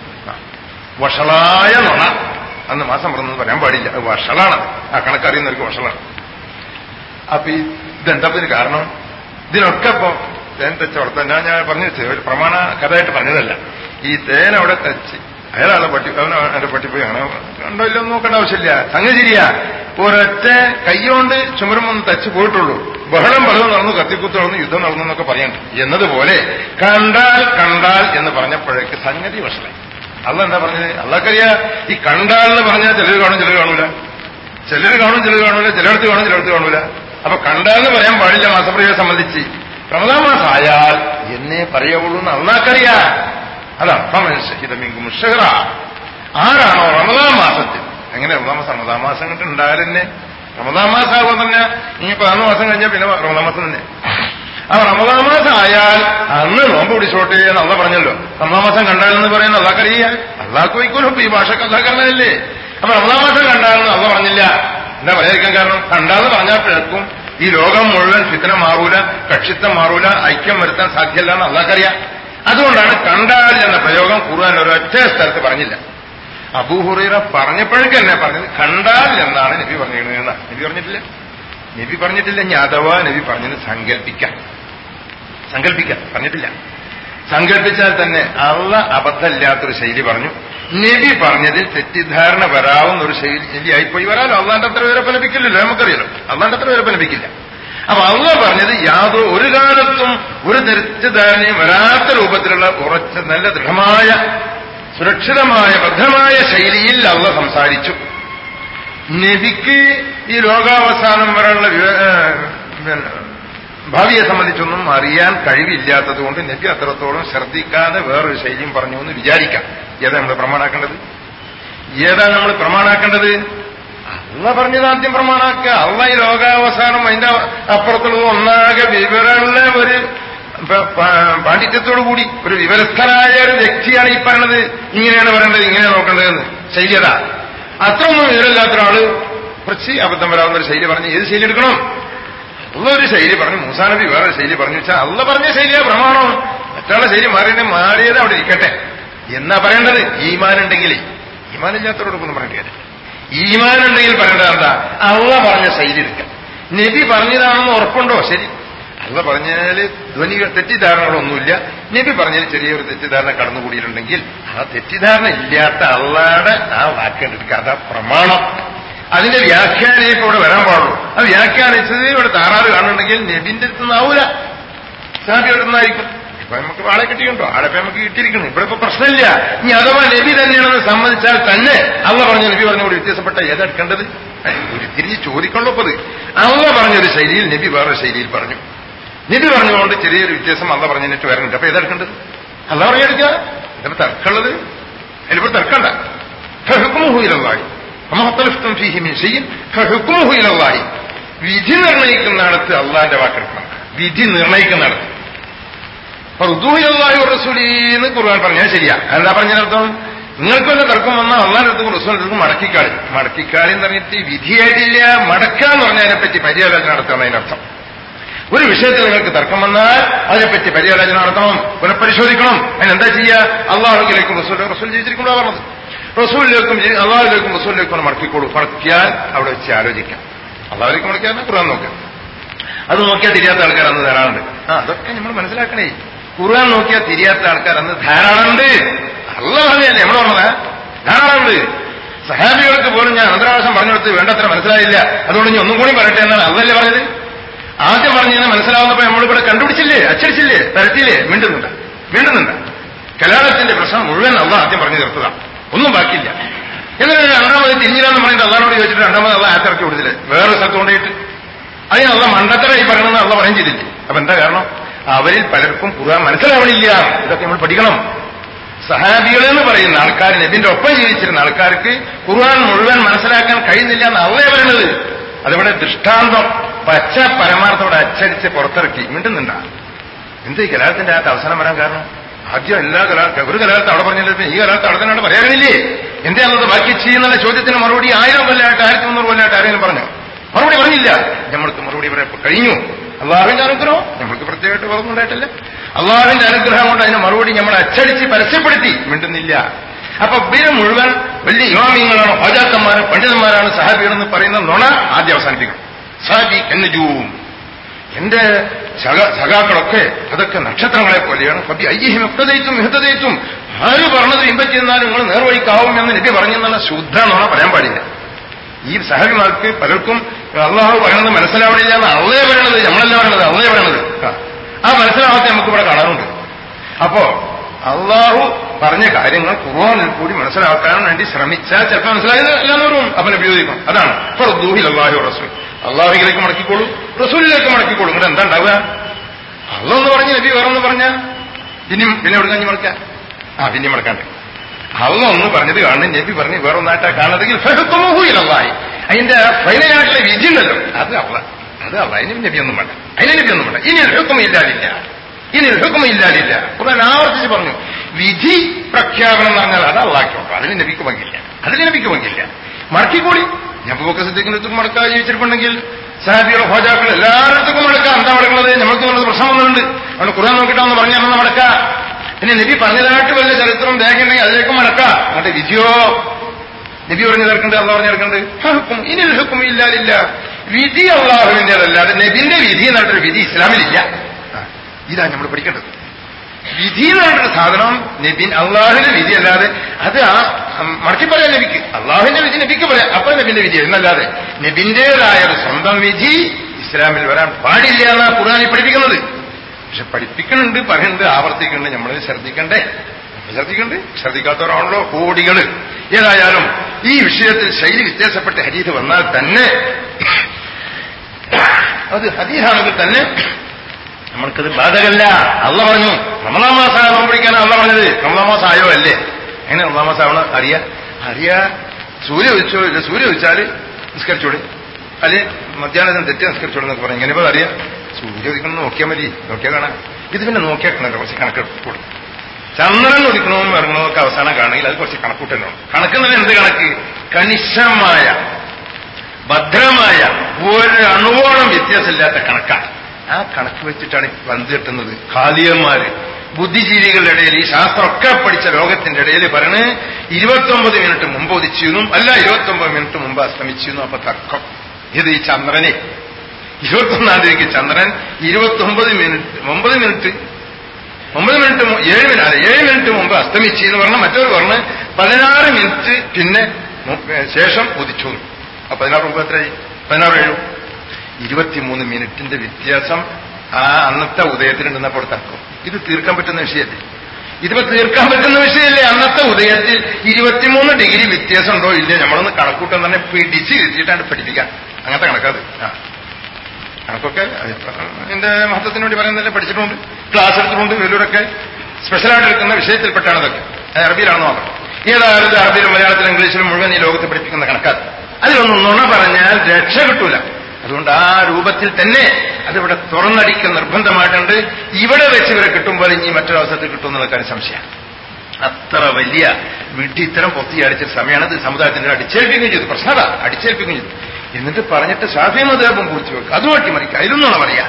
A: വഷളായ നുണ അന്ന് മാസം പറഞ്ഞത് പറയാൻ പാടില്ല അത് വഷളാണ് ആ കണക്കറിയുന്നവർക്ക് വഷളാണ് അപ്പൊ ഈ ഇതെന്താ ഇതിന് കാരണം ഇതിനൊക്കെ ഇപ്പൊ തേൻ തെച്ച വളർത്താൻ ഞാൻ ഞാൻ പറഞ്ഞു വെച്ചത് ഒരു പ്രമാണ കഥയായിട്ട് പറഞ്ഞതല്ല ഈ തേൻ അവിടെ തെച്ച് അയാളാളെ പട്ടി അവൻ എന്റെ പട്ടി പോയി അങ്ങനെ കണ്ടോ ഇല്ലോ നോക്കേണ്ട ആവശ്യമില്ല സംഗതി ശരിയാ ഒരൊറ്റ കൈകൊണ്ട് ചുമരുമൊന്ന് തച്ച് പോയിട്ടുള്ളൂ ബഹളം ബഹളം നടന്നു കത്തിക്കുത്ത് നടന്നു യുദ്ധം നടന്നു എന്നൊക്കെ പറയണ്ട് എന്നതുപോലെ കണ്ടാൽ കണ്ടാൽ എന്ന് പറഞ്ഞപ്പോഴേക്ക് സംഗതി വഷളായി അല്ല എന്താ പറഞ്ഞത് അള്ളക്കറിയാ ഈ കണ്ടാൽ എന്ന് പറഞ്ഞാൽ ചിലർ കാണും ചിലർ കാണൂല ചിലർ കാണും ചിലർ കാണൂല ചിലയിടത്ത് കാണും ചിലയിടത്ത് കാണൂല അപ്പൊ കണ്ടാന്ന് പറയാൻ പാടില്ല മാസപ്രിയെ സംബന്ധിച്ച് റമദാൻ മാസം ആയാൽ എന്നേ പറയുള്ളൂ എന്ന് അള്ളാക്കറിയാ അതാണ് ഷഹിദമിങ്കും ഷഹറ ആരാണോ റമദാൻ മാസത്തിൽ എങ്ങനെ റമദാൻ മാസം റമദാൻ മാസം കണ്ട് ഉണ്ടായാലെന്നെ റമദാൻ മാസം ആകുമ്പോൾ തന്നെ ഇനി പതിനൊന്ന് മാസം കഴിഞ്ഞാൽ പിന്നെ റമദാൻ മാസം തന്നെ ആ റമദാൻ മാസം ആയാൽ അന്ന് നോമ്പ് പിടിച്ചോട്ടെ എന്ന് അള്ള പറഞ്ഞല്ലോ റമദാൻ മാസം കണ്ടാലെന്ന് പറയുന്ന അള്ളാഹ്ക്കറിയ അള്ളാഹ്ക്ക് വയ്ക്കൂലോ ഈ ഭാഷക്ക് അള്ളാഹ്ക്കറിയല്ലേ അപ്പൊ റമദാൻ മാസം കണ്ടാലെന്ന് അള്ള പറഞ്ഞില്ല എന്താ പറയാതിരിക്കാൻ കാരണം കണ്ടാന്ന് പറഞ്ഞാൽ പിഴക്കും ഈ ലോകം മുഴുവൻ ഫിത്തന മാറൂല കക്ഷിത്വം മാറൂല ഐക്യം വരുത്താൻ സാധ്യമല്ല എന്ന് അള്ളാഹ്ക്കറിയാം അതുകൊണ്ടാണ് കണ്ടാൽ എന്ന പ്രയോഗം ഖുർആൻ ഒരൊറ്റ സ്ഥലത്ത് പറഞ്ഞില്ല അബൂഹുറൈറ പറഞ്ഞപ്പോഴേക്ക് തന്നെ പറഞ്ഞത് കണ്ടാൽ എന്നാണ് നബി പറഞ്ഞിരുന്നതെന്ന നബി പറഞ്ഞിട്ടില്ല നബി പറഞ്ഞിട്ടില്ല ഇനി അഥവാ നബി പറഞ്ഞത് സങ്കല്പിക്കാം സങ്കല്പിക്കാം പറഞ്ഞിട്ടില്ല സങ്കല്പിച്ചാൽ തന്നെ അള്ള അബദ്ധമില്ലാത്തൊരു ശൈലി പറഞ്ഞു നബി പറഞ്ഞതിൽ തെറ്റിദ്ധാരണ വരാവുന്ന ഒരു ശൈലി ആയിപ്പോയി വരാലോ അള്ളാന്റെ അത്ര വരെ ഫലപ്പിക്കില്ലല്ലോ നമുക്കറിയാലോ അള്ളാന്റെ അത്ര വരെ ഫലപ്പിക്കില്ല അപ്പൊ അള്ള പറഞ്ഞത് യാതൊരു ഒരു കാലത്തും ഒരു തെറ്റിദ്ധാരണയും വരാത്ത രൂപത്തിലുള്ള ഉറച്ച നല്ല ദൃഢമായ സുരക്ഷിതമായ ഭദ്രമായ ശൈലിയിൽ അള്ള സംസാരിച്ചു നബിക്ക് ഈ ലോകാവസാനം വരെയുള്ള ഭാവിയെ സംബന്ധിച്ചൊന്നും അറിയാൻ കഴിവില്ലാത്തത് കൊണ്ട് നബി അത്രത്തോളം ശ്രദ്ധിക്കാതെ വേറൊരു ശൈലിയും പറഞ്ഞു എന്ന് വിചാരിക്കാം ഏതാ നമ്മൾ പ്രമാണാക്കേണ്ടത് ഏതാ നമ്മൾ പ്രമാണാക്കേണ്ടത് അള്ള പറഞ്ഞത് ആദ്യം പ്രമാണാക്കുക അള്ള ഈ ലോകാവസാനം അതിന്റെ അപ്പുറത്തുള്ളത് ഒന്നാകെ വിവരമുള്ള ഒരു പാണ്ഡിത്യത്തോടു കൂടി ഒരു വിവരസ്ഥനായ ഒരു വ്യക്തിയാണ് ഈ പറഞ്ഞത് ഇങ്ങനെയാണ് പറയേണ്ടത് ഇങ്ങനെയാണ് നോക്കേണ്ടതെന്ന് ശൈലിയത അത്രയൊന്നും വിവരമില്ലാത്ത ഒരാള് കുറച്ച് അബദ്ധം വരാവുന്ന ഒരു ശൈലി പറഞ്ഞ് ഏത് ശൈലി എടുക്കണം അള്ള ഒരു ശൈലി പറഞ്ഞു മൂസാനബി വേറെ ശൈലി പറഞ്ഞു വെച്ചാൽ അള്ള പറഞ്ഞ ശൈലിയാ പ്രമാണം മറ്റുള്ള ശൈലി മാറിയ മാറിയത് അവിടെ ഇരിക്കട്ടെ എന്നാ പറയേണ്ടത് ഈമാനുണ്ടെങ്കിൽ ഈമാനില്ലാത്തവരോടൊപ്പം പറയേണ്ടി വരും ഈമാനുണ്ടെങ്കിൽ പറയേണ്ടത് എന്താ അള്ള പറഞ്ഞ ശൈലി എടുക്കാം നബി പറഞ്ഞതാണെന്ന് ഉറപ്പുണ്ടോ ശരി അള്ള പറഞ്ഞാല് ധ്വനികൾ തെറ്റിദ്ധാരണകളൊന്നുമില്ല നബി പറഞ്ഞതിൽ ചെറിയൊരു തെറ്റിദ്ധാരണ കടന്നുകൂടിയിട്ടുണ്ടെങ്കിൽ ആ തെറ്റിദ്ധാരണ ഇല്ലാത്ത അള്ളാടെ ആ വാക്കേണ്ടെടുക്കുക അതാ പ്രമാണം അതിന്റെ വ്യാഖ്യാനം ഇപ്പൊ ഇവിടെ വരാൻ പാടുള്ളൂ ആ വ്യാഖ്യാനിച്ചത് ഇവിടെ താറാറ് കാണുന്നുണ്ടെങ്കിൽ നബിന്റെ അടുത്ത് നിന്നാവൂല സാബി എടുത്തുനിന്നായിരിക്കും ഇപ്പൊ നമുക്ക് ആളെ കിട്ടിയിട്ടുണ്ടോ ആളെ ഇപ്പൊ നമുക്ക് കിട്ടിയിരിക്കുന്നു ഇവിടെ ഇപ്പൊ പ്രശ്നമില്ല ഇനി അഥവാ നബി തന്നെയാണെന്ന് സമ്മതിച്ചാൽ തന്നെ അള്ള പറഞ്ഞ നബി പറഞ്ഞോട് വ്യത്യാസപ്പെട്ട ഏതെടുക്കേണ്ടത് ഒരു തിരിഞ്ഞ് ചോദിക്കണ്ടോ ഇപ്പത് അള്ള പറഞ്ഞൊരു ശൈലിയിൽ നബി വേറെ ശൈലിയിൽ പറഞ്ഞു നബി പറഞ്ഞുകൊണ്ട് ചെറിയൊരു വ്യത്യാസം അള്ള പറഞ്ഞിട്ട് വരണുണ്ട് അപ്പൊ ഏതെടുക്കേണ്ടത് അള്ള പറഞ്ഞെടുക്കുക ഇതിപ്പോ തർക്കമുള്ളത് അതിലിപ്പോ തർക്കണ്ട ഫഹുക്കുമുഹിലായി അമ്മത്തലിഫ്തം ഫീഹി മിൻ ഷൈഇൻ ഫഹുക്കുമുഹിലായി വിധി നിർണയിക്കുന്നിടത്ത് അള്ളാന്റെ വാക്കെടുക്കണം വിധി നിർണയിക്കുന്നിടത്ത് റുദൂഹിലായി റസൂലിന്ന് ഖുർആൻ പറഞ്ഞാൽ ശരിയാ എന്താ പറഞ്ഞതിനർത്ഥം നിങ്ങൾക്ക് വല്ല തർക്കം വന്നാൽ അള്ളാന്റെ അടുത്തും റസൂലിന്റെ അടുത്തും മടക്കിക്കാളി മടക്കിക്കാളി എന്ന് പറഞ്ഞിട്ട് വിധിയായിട്ടില്ല മടക്കാന്ന് പറഞ്ഞതിനെ പറ്റി പര്യാലോചന നടത്തണം അതിനർത്ഥം ഒരു വിഷയത്തിൽ നിങ്ങൾക്ക് തർക്കം വന്നാൽ അതിനെപ്പറ്റി പര്യാലോചന നടത്തണം പുനഃപരിശോധിക്കണം അതിനെന്താ ചെയ്യുക അള്ളാഹുലേക്കും റസൂൽ റസൂൽ ജീവിച്ചിരിക്കുമ്പോൾ പറഞ്ഞത് റസൂലിലേക്കും അള്ളാഹുലേക്കും റസൂലിലേക്കും മടക്കിക്കോളൂ മടക്കിയാൽ അവിടെ വെച്ച് ആലോചിക്കാം അള്ളാഹുലേക്ക് മടക്കിയാൽ ഖുർആൻ നോക്കാം അത് നോക്കിയാൽ തിരിയാത്ത ആൾക്കാർ അന്ന് ധാരാളമുണ്ട് ആ അതൊക്കെ നമ്മൾ മനസ്സിലാക്കണേ ഖുർആൻ നോക്കിയാൽ തിരിയാത്ത ആൾക്കാർ അന്ന് ധാരാളമുണ്ട് അല്ല പറഞ്ഞല്ലേ നമ്മൾ പറഞ്ഞത് ധാരാളമുണ്ട് സഹാബികൾക്ക് പോലും ഞാൻ അനന്തരാവശം പറഞ്ഞു കൊടുത്ത് വേണ്ടത്ര മനസ്സിലായില്ല അതുകൊണ്ട് ഞാൻ ഒന്നും കൂടി പറയട്ടെ എന്നാണ് അതല്ലേ പറഞ്ഞത് ആദ്യം പറഞ്ഞതിന് മനസ്സിലാവുന്നപ്പോ നമ്മളിവിടെ കണ്ടുപിടിച്ചില്ലേ അച്ചടിച്ചില്ലേ തരത്തില്ലേ മിണ്ടുന്നുണ്ട മിണ്ടുന്നുണ്ട കലാലത്തിന്റെ പ്രശ്നം മുഴുവൻ അള്ള ആദ്യം പറഞ്ഞു തീർത്തതാണ് ഒന്നും ബാക്കിയില്ല എന്നിട്ട് രണ്ടാമത് തിരിഞ്ഞില്ലാന്ന് പറഞ്ഞിട്ട് അള്ളഹാനോട് ചോദിച്ചിട്ട് രണ്ടാമത് അള്ള ആത്തിറക്കി കൊടുത്തില്ലേ വേറെ സ്ഥലത്ത് കൊണ്ടുപോയിട്ട് അതിന് അള്ള മണ്ടത്തരായി പറയണമെന്ന് അള്ള പറയും ചെയ്തില്ലേ അപ്പൊ എന്താ കാരണം അവരിൽ പലർക്കും ഖുർആൻ മനസ്സിലാവണില്ല ഇതൊക്കെ നമ്മൾ പഠിക്കണം സഹാബികൾ എന്ന് പറയുന്ന ആൾക്കാർ നബിന്റെ ഒപ്പം ജീവിച്ചിരുന്ന ആൾക്കാർക്ക് ഖുർആൻ മുഴുവൻ മനസ്സിലാക്കാൻ കഴിയുന്നില്ല എന്ന് അവളെ പറയുന്നത് അതിവിടെ ദൃഷ്ടാന്തം പച്ച പരമാർത്ഥത്തോടെ അച്ചടിച്ച് പുറത്തിറക്കി മിണ്ടുന്നുണ്ടാ എന്ത് ഈ കലാലത്തിന്റെ അകത്ത് അവസാനം വരാൻ കാരണം ആദ്യം എല്ലാ കലാ ഒരു കലാലത്ത് അവിടെ പറഞ്ഞില്ല ഈ കലാലത്ത് അവിടെ തന്നെ പറയാനില്ലേ എന്താണത് ബാക്കി ചെയ്യുന്നുള്ള ചോദ്യത്തിന് മറുപടി ആയിരം കൊല്ലമായിട്ട് ആയിരത്തി മുന്നൂറ് കൊല്ലമായിട്ട് ആരെങ്കിലും പറഞ്ഞു മറുപടി പറഞ്ഞില്ല നമ്മൾക്ക് മറുപടി പറയാൻ കഴിഞ്ഞു അള്ളാഹുവിന്റെ അനുഗ്രഹം നമ്മൾക്ക് പ്രത്യേകമായിട്ട് പറഞ്ഞുണ്ടായിട്ടില്ല അള്ളാഹുവിന്റെ അനുഗ്രഹം കൊണ്ട് അതിന് മറുപടി നമ്മൾ അച്ചടിച്ച് പരസ്യപ്പെടുത്തി മിണ്ടുന്നില്ല അപ്പൊ ഇവര് മുഴുവൻ വലിയ ഇമാമിങ്ങളാണ് ഹോജാക്കന്മാരും പണ്ഡിതന്മാരാണ് സഹാബികളെന്ന് പറയുന്ന നുണ ആദ്യം അവസാനിപ്പിക്കണം സാബി എന്നജൂം എന്റെ സഖാക്കളൊക്കെ അതൊക്കെ നക്ഷത്രങ്ങളെ പോലെയാണ് കബി അയ്യഹിം എത്തതയിത്തും എഹത്തതയിത്തും ആര് പറഞ്ഞത് ഇമ്പറ്റിയെന്നാൽ നിങ്ങൾ നേർവഴിക്കാവും എന്ന് നബി പറഞ്ഞെന്നുള്ള ശുദ്ധ നുണ പറയാൻ പാടില്ല ഈ സഹബിമാർക്ക് പലർക്കും അള്ളാഹു പറയണത് മനസ്സിലാവണില്ല എന്ന് അള്ളേ പറയണത് നമ്മളല്ല പറയണത് അള്ളേ പറയണത് ആ മനസ്സിലാവാത്ത നമുക്ക് ഇവിടെ കാണാറുണ്ട് അപ്പോ അള്ളാഹു പറഞ്ഞ കാര്യങ്ങൾ ഖുർആാനിൽ കൂടി മനസ്സിലാക്കാൻ വേണ്ടി ശ്രമിച്ചാൽ ചിലപ്പോൾ മനസ്സിലായത് എല്ലാവരും അവനെ ഉപയോഗിക്കണം അതാണ് ദൂഹിൽ അള്ളാഹു റസൂൽ അള്ളാഹുലേക്ക് മടക്കിക്കോളൂ റസൂലിലേക്ക് മടക്കിക്കോളൂ ഇവിടെ എന്താ ഉണ്ടാവുക അള്ളൊന്ന് പറഞ്ഞ് നബി വേറൊന്ന് പറഞ്ഞ പിന്നെയും പിന്നെ എവിടെ കഞ്ഞി മടക്കാം ആ പിന്നെയും മടക്കാണ്ട് അള്ള ഒന്ന് പറഞ്ഞത് കാണുന്നു നബി പറഞ്ഞ് വേറൊന്നായിട്ടാ കാണുന്നതെങ്കിൽ ഫഹത്തുമൂഹിലല്ലായി അതിന്റെ ഫൈനലായിട്ടുള്ള വിധി ഉണ്ടല്ലോ അത് അവള അത് അവള അതിന് നബി ഒന്നും വേണ്ട അതിന് നബി ഒന്നും വേണ്ട ഇനി ഹുക്കും ഇല്ലാതില്ല ഇനി ഹുക്കും ഇല്ലാതില്ല ഖുർആൻ ആവർത്തിച്ച് പറഞ്ഞു വിധി പ്രഖ്യാപനം എന്ന് പറഞ്ഞാൽ അത് അള്ളാക്കിയോട്ടോ അതിന് നബിക്ക് പങ്കില്ല അതിന് നബിക്ക് പങ്കില്ല മടക്കിക്കൂടി ഞമ്മക്കൊക്കെ സിദ്ധിക്കുന്നിടത്തും മടക്കാ ജീവിച്ചിട്ടുണ്ടെങ്കിൽ സഹാബികളോ ഹോജാക്കൾ എല്ലായിടത്തും മടക്കാം എന്താ മടക്കുന്നത് നമുക്ക് വന്നത് പ്രശ്നം വന്നിട്ടുണ്ട് അവിടെ ഖുർആൻ നോക്കിയിട്ടാന്ന് പറഞ്ഞാൽ മടക്കാം പിന്നെ നബി പറഞ്ഞതായിട്ട് വല്ല ചരിത്രം രേഖയുണ്ടെങ്കിൽ അതിലേക്ക് മടക്കാം എന്നിട്ട് വിധിയോ നബി പറഞ്ഞു തീർക്കണ്ട് അള്ള പറഞ്ഞു തീർക്കണ്ട് ഇനി ഹുക്കും ഇല്ലാതില്ല വിധി അള്ളാഹുവിന്റേതല്ലാതെ നബിന്റെ വിധി എന്നിട്ടൊരു വിധി ഇസ്ലാമിലില്ല ഇതാ നമ്മൾ പഠിക്കേണ്ടത് വിധി എന്ന് പറഞ്ഞൊരു സാധനം നബിൻ അള്ളാഹുവിന്റെ വിധി അല്ലാതെ അത് ആ മടക്കി പറയാം നബിക്ക് അള്ളാഹുവിന്റെ വിധി നബിക്ക് പറയാം അപ്പൊ നബിന്റെ വിധി എന്നല്ലാതെ നബിന്റേതായ ഒരു സ്വന്തം വിധി ഇസ്ലാമിൽ വരാൻ പാടില്ല എന്നാണ് ഖുർആാനി പഠിപ്പിക്കുന്നത് പക്ഷെ പഠിപ്പിക്കുന്നുണ്ട് പറയുന്നുണ്ട് ആവർത്തിക്കുന്നുണ്ട് നമ്മൾ ശ്രദ്ധിക്കണ്ടേ ശ്രദ്ധിക്കണ്ട് ശ്രദ്ധിക്കാത്തവരാണല്ലോ കോടികൾ ഏതായാലും ഈ വിഷയത്തിൽ ശൈലി വ്യത്യാസപ്പെട്ട ഹരീത് വന്നാൽ തന്നെ അത് ഹദീഹാണെങ്കിൽ തന്നെ നമ്മൾക്കത് ബാധകല്ല അള്ള പറഞ്ഞു റമദാ മാസം നോമ്പിടിക്കാനാണ് അള്ള പറഞ്ഞത് റമദാ മാസം ആയോ അല്ലേ എങ്ങനെ റമദാ മാസം ആവണം അറിയാ അറിയാ സൂര്യ ഉദിച്ചോ ഇല്ല സൂര്യ ഉദിച്ചാല് നിസ്കരിച്ചോട് അല്ലെ മധ്യാഹ്നം തെറ്റി നിസ്കരിച്ചോട് എന്നൊക്കെ പറഞ്ഞു എങ്ങനെ അറിയാം സൂര്യ ഉദിക്കണം നോക്കിയാൽ മതി നോക്കിയാൽ കാണാം ഇത് പിന്നെ നോക്കിയാൽ കണക്ക് കുറച്ച് കണക്ക് കൂടും ചന്ദ്രൻ ഉദിക്കണമെന്നും ഇറങ്ങണമെന്നൊക്കെ അവസാനം കാണണമെങ്കിൽ അത് കുറച്ച് കണക്കൂട്ടണം കണക്കുന്നത് എന്ത് കണക്ക് കണിശമായ ഭദ്രമായ ഒരു അണുവോളം വ്യത്യാസമില്ലാത്ത കണക്കാണ് ആ കണക്ക് വെച്ചിട്ടാണ് വന്നു കിട്ടുന്നത് ഖാലിയന്മാര് ബുദ്ധിജീവികളുടെ ഇടയിൽ ഈ ശാസ്ത്രമൊക്കെ പഠിച്ച ലോകത്തിന്റെ ഇടയിൽ പറയണ് ഇരുപത്തൊമ്പത് മിനിറ്റ് മുമ്പ് ഉദിച്ചിരുന്നു അല്ല ഇരുപത്തൊമ്പത് മിനിറ്റ് മുമ്പ് അസ്തമിച്ചിരുന്നു അപ്പൊ തർക്കം ഇത് ഈ ചന്ദ്രനെ ഇരുപത്തൊന്നാം തീയതിക്ക് ചന്ദ്രൻ ഇരുപത്തൊമ്പത് മിനിറ്റ് ഒമ്പത് മിനിറ്റ് ഒമ്പത് മിനിറ്റ് ഏഴ് മിനിറ്റ് അല്ല ഏഴ് മിനിറ്റ് മുമ്പ് അസ്തമിച്ചു എന്ന് പറഞ്ഞാൽ മറ്റൊരു പറഞ്ഞ് പതിനാറ് മിനിറ്റ് പിന്നെ ശേഷം ഉദിച്ചു ആ പതിനാറ് മുമ്പ് എത്രയായി പതിനാറ് ഏഴു ഇരുപത്തിമൂന്ന് മിനിറ്റിന്റെ വ്യത്യാസം ആ അന്നത്തെ ഉദയത്തിലുണ്ടെന്നപ്പോൾ തർക്കം ഇത് തീർക്കാൻ പറ്റുന്ന വിഷയമല്ലേ ഇതിപ്പോ തീർക്കാൻ പറ്റുന്ന വിഷയമല്ലേ അന്നത്തെ ഉദയത്തിൽ ഇരുപത്തിമൂന്ന് ഡിഗ്രി വ്യത്യാസം ഉണ്ടോ ഇല്ലേ നമ്മളൊന്ന് കണക്കൂട്ടാൻ തന്നെ പിടിച്ച് ഇരുത്തിയിട്ടാണ് പഠിപ്പിക്കാൻ അങ്ങനത്തെ കണക്കത് ആ കണക്കൊക്കെ എന്റെ മഹത്വത്തിന് വേണ്ടി പറയുന്നതല്ലേ പഠിച്ചിട്ടുണ്ട് ക്ലാസ് എടുത്തിട്ടുണ്ട് വലിയൊരൊക്കെ സ്പെഷ്യലായിട്ട് എടുക്കുന്ന വിഷയത്തിൽപ്പെട്ടാണ് അതൊക്കെ അത് അറബിയിലാണെന്ന് മാത്രം ഏതായാലും ഇത് അറബിയിലും മലയാളത്തിലും ഇംഗ്ലീഷിലും മുഴുവൻ ഈ ലോകത്ത് പഠിപ്പിക്കുന്ന കണക്കാണ് അതിലൊന്നും നുണ പറഞ്ഞാൽ രക്ഷ കിട്ടൂല അതുകൊണ്ട് ആ രൂപത്തിൽ തന്നെ അതിവിടെ തുറന്നടിക്കൽ നിർബന്ധമായിട്ടുണ്ട് ഇവിടെ വെച്ച് ഇവരെ കിട്ടുമ്പോൾ ഇനി മറ്റൊരവസരത്തിൽ കിട്ടും എന്നുള്ള കാര്യം സംശയം അത്ര വലിയ വിഡ്ഢിത്തരം പൊത്തി അടിച്ച സമയമാണ് ഇത് സമുദായത്തിന്റെ അടിച്ചേൽപ്പിക്കുകയും ചെയ്തു പ്രശ്നത അടിച്ചേൽപ്പിക്കുകയും ചെയ്തു എന്നിട്ട് പറഞ്ഞിട്ട് ഷാഫി മതേപം കുറിച്ച് വെക്കുക അത് വെട്ടിമറിക്കുക ഇതൊന്നും പറയാ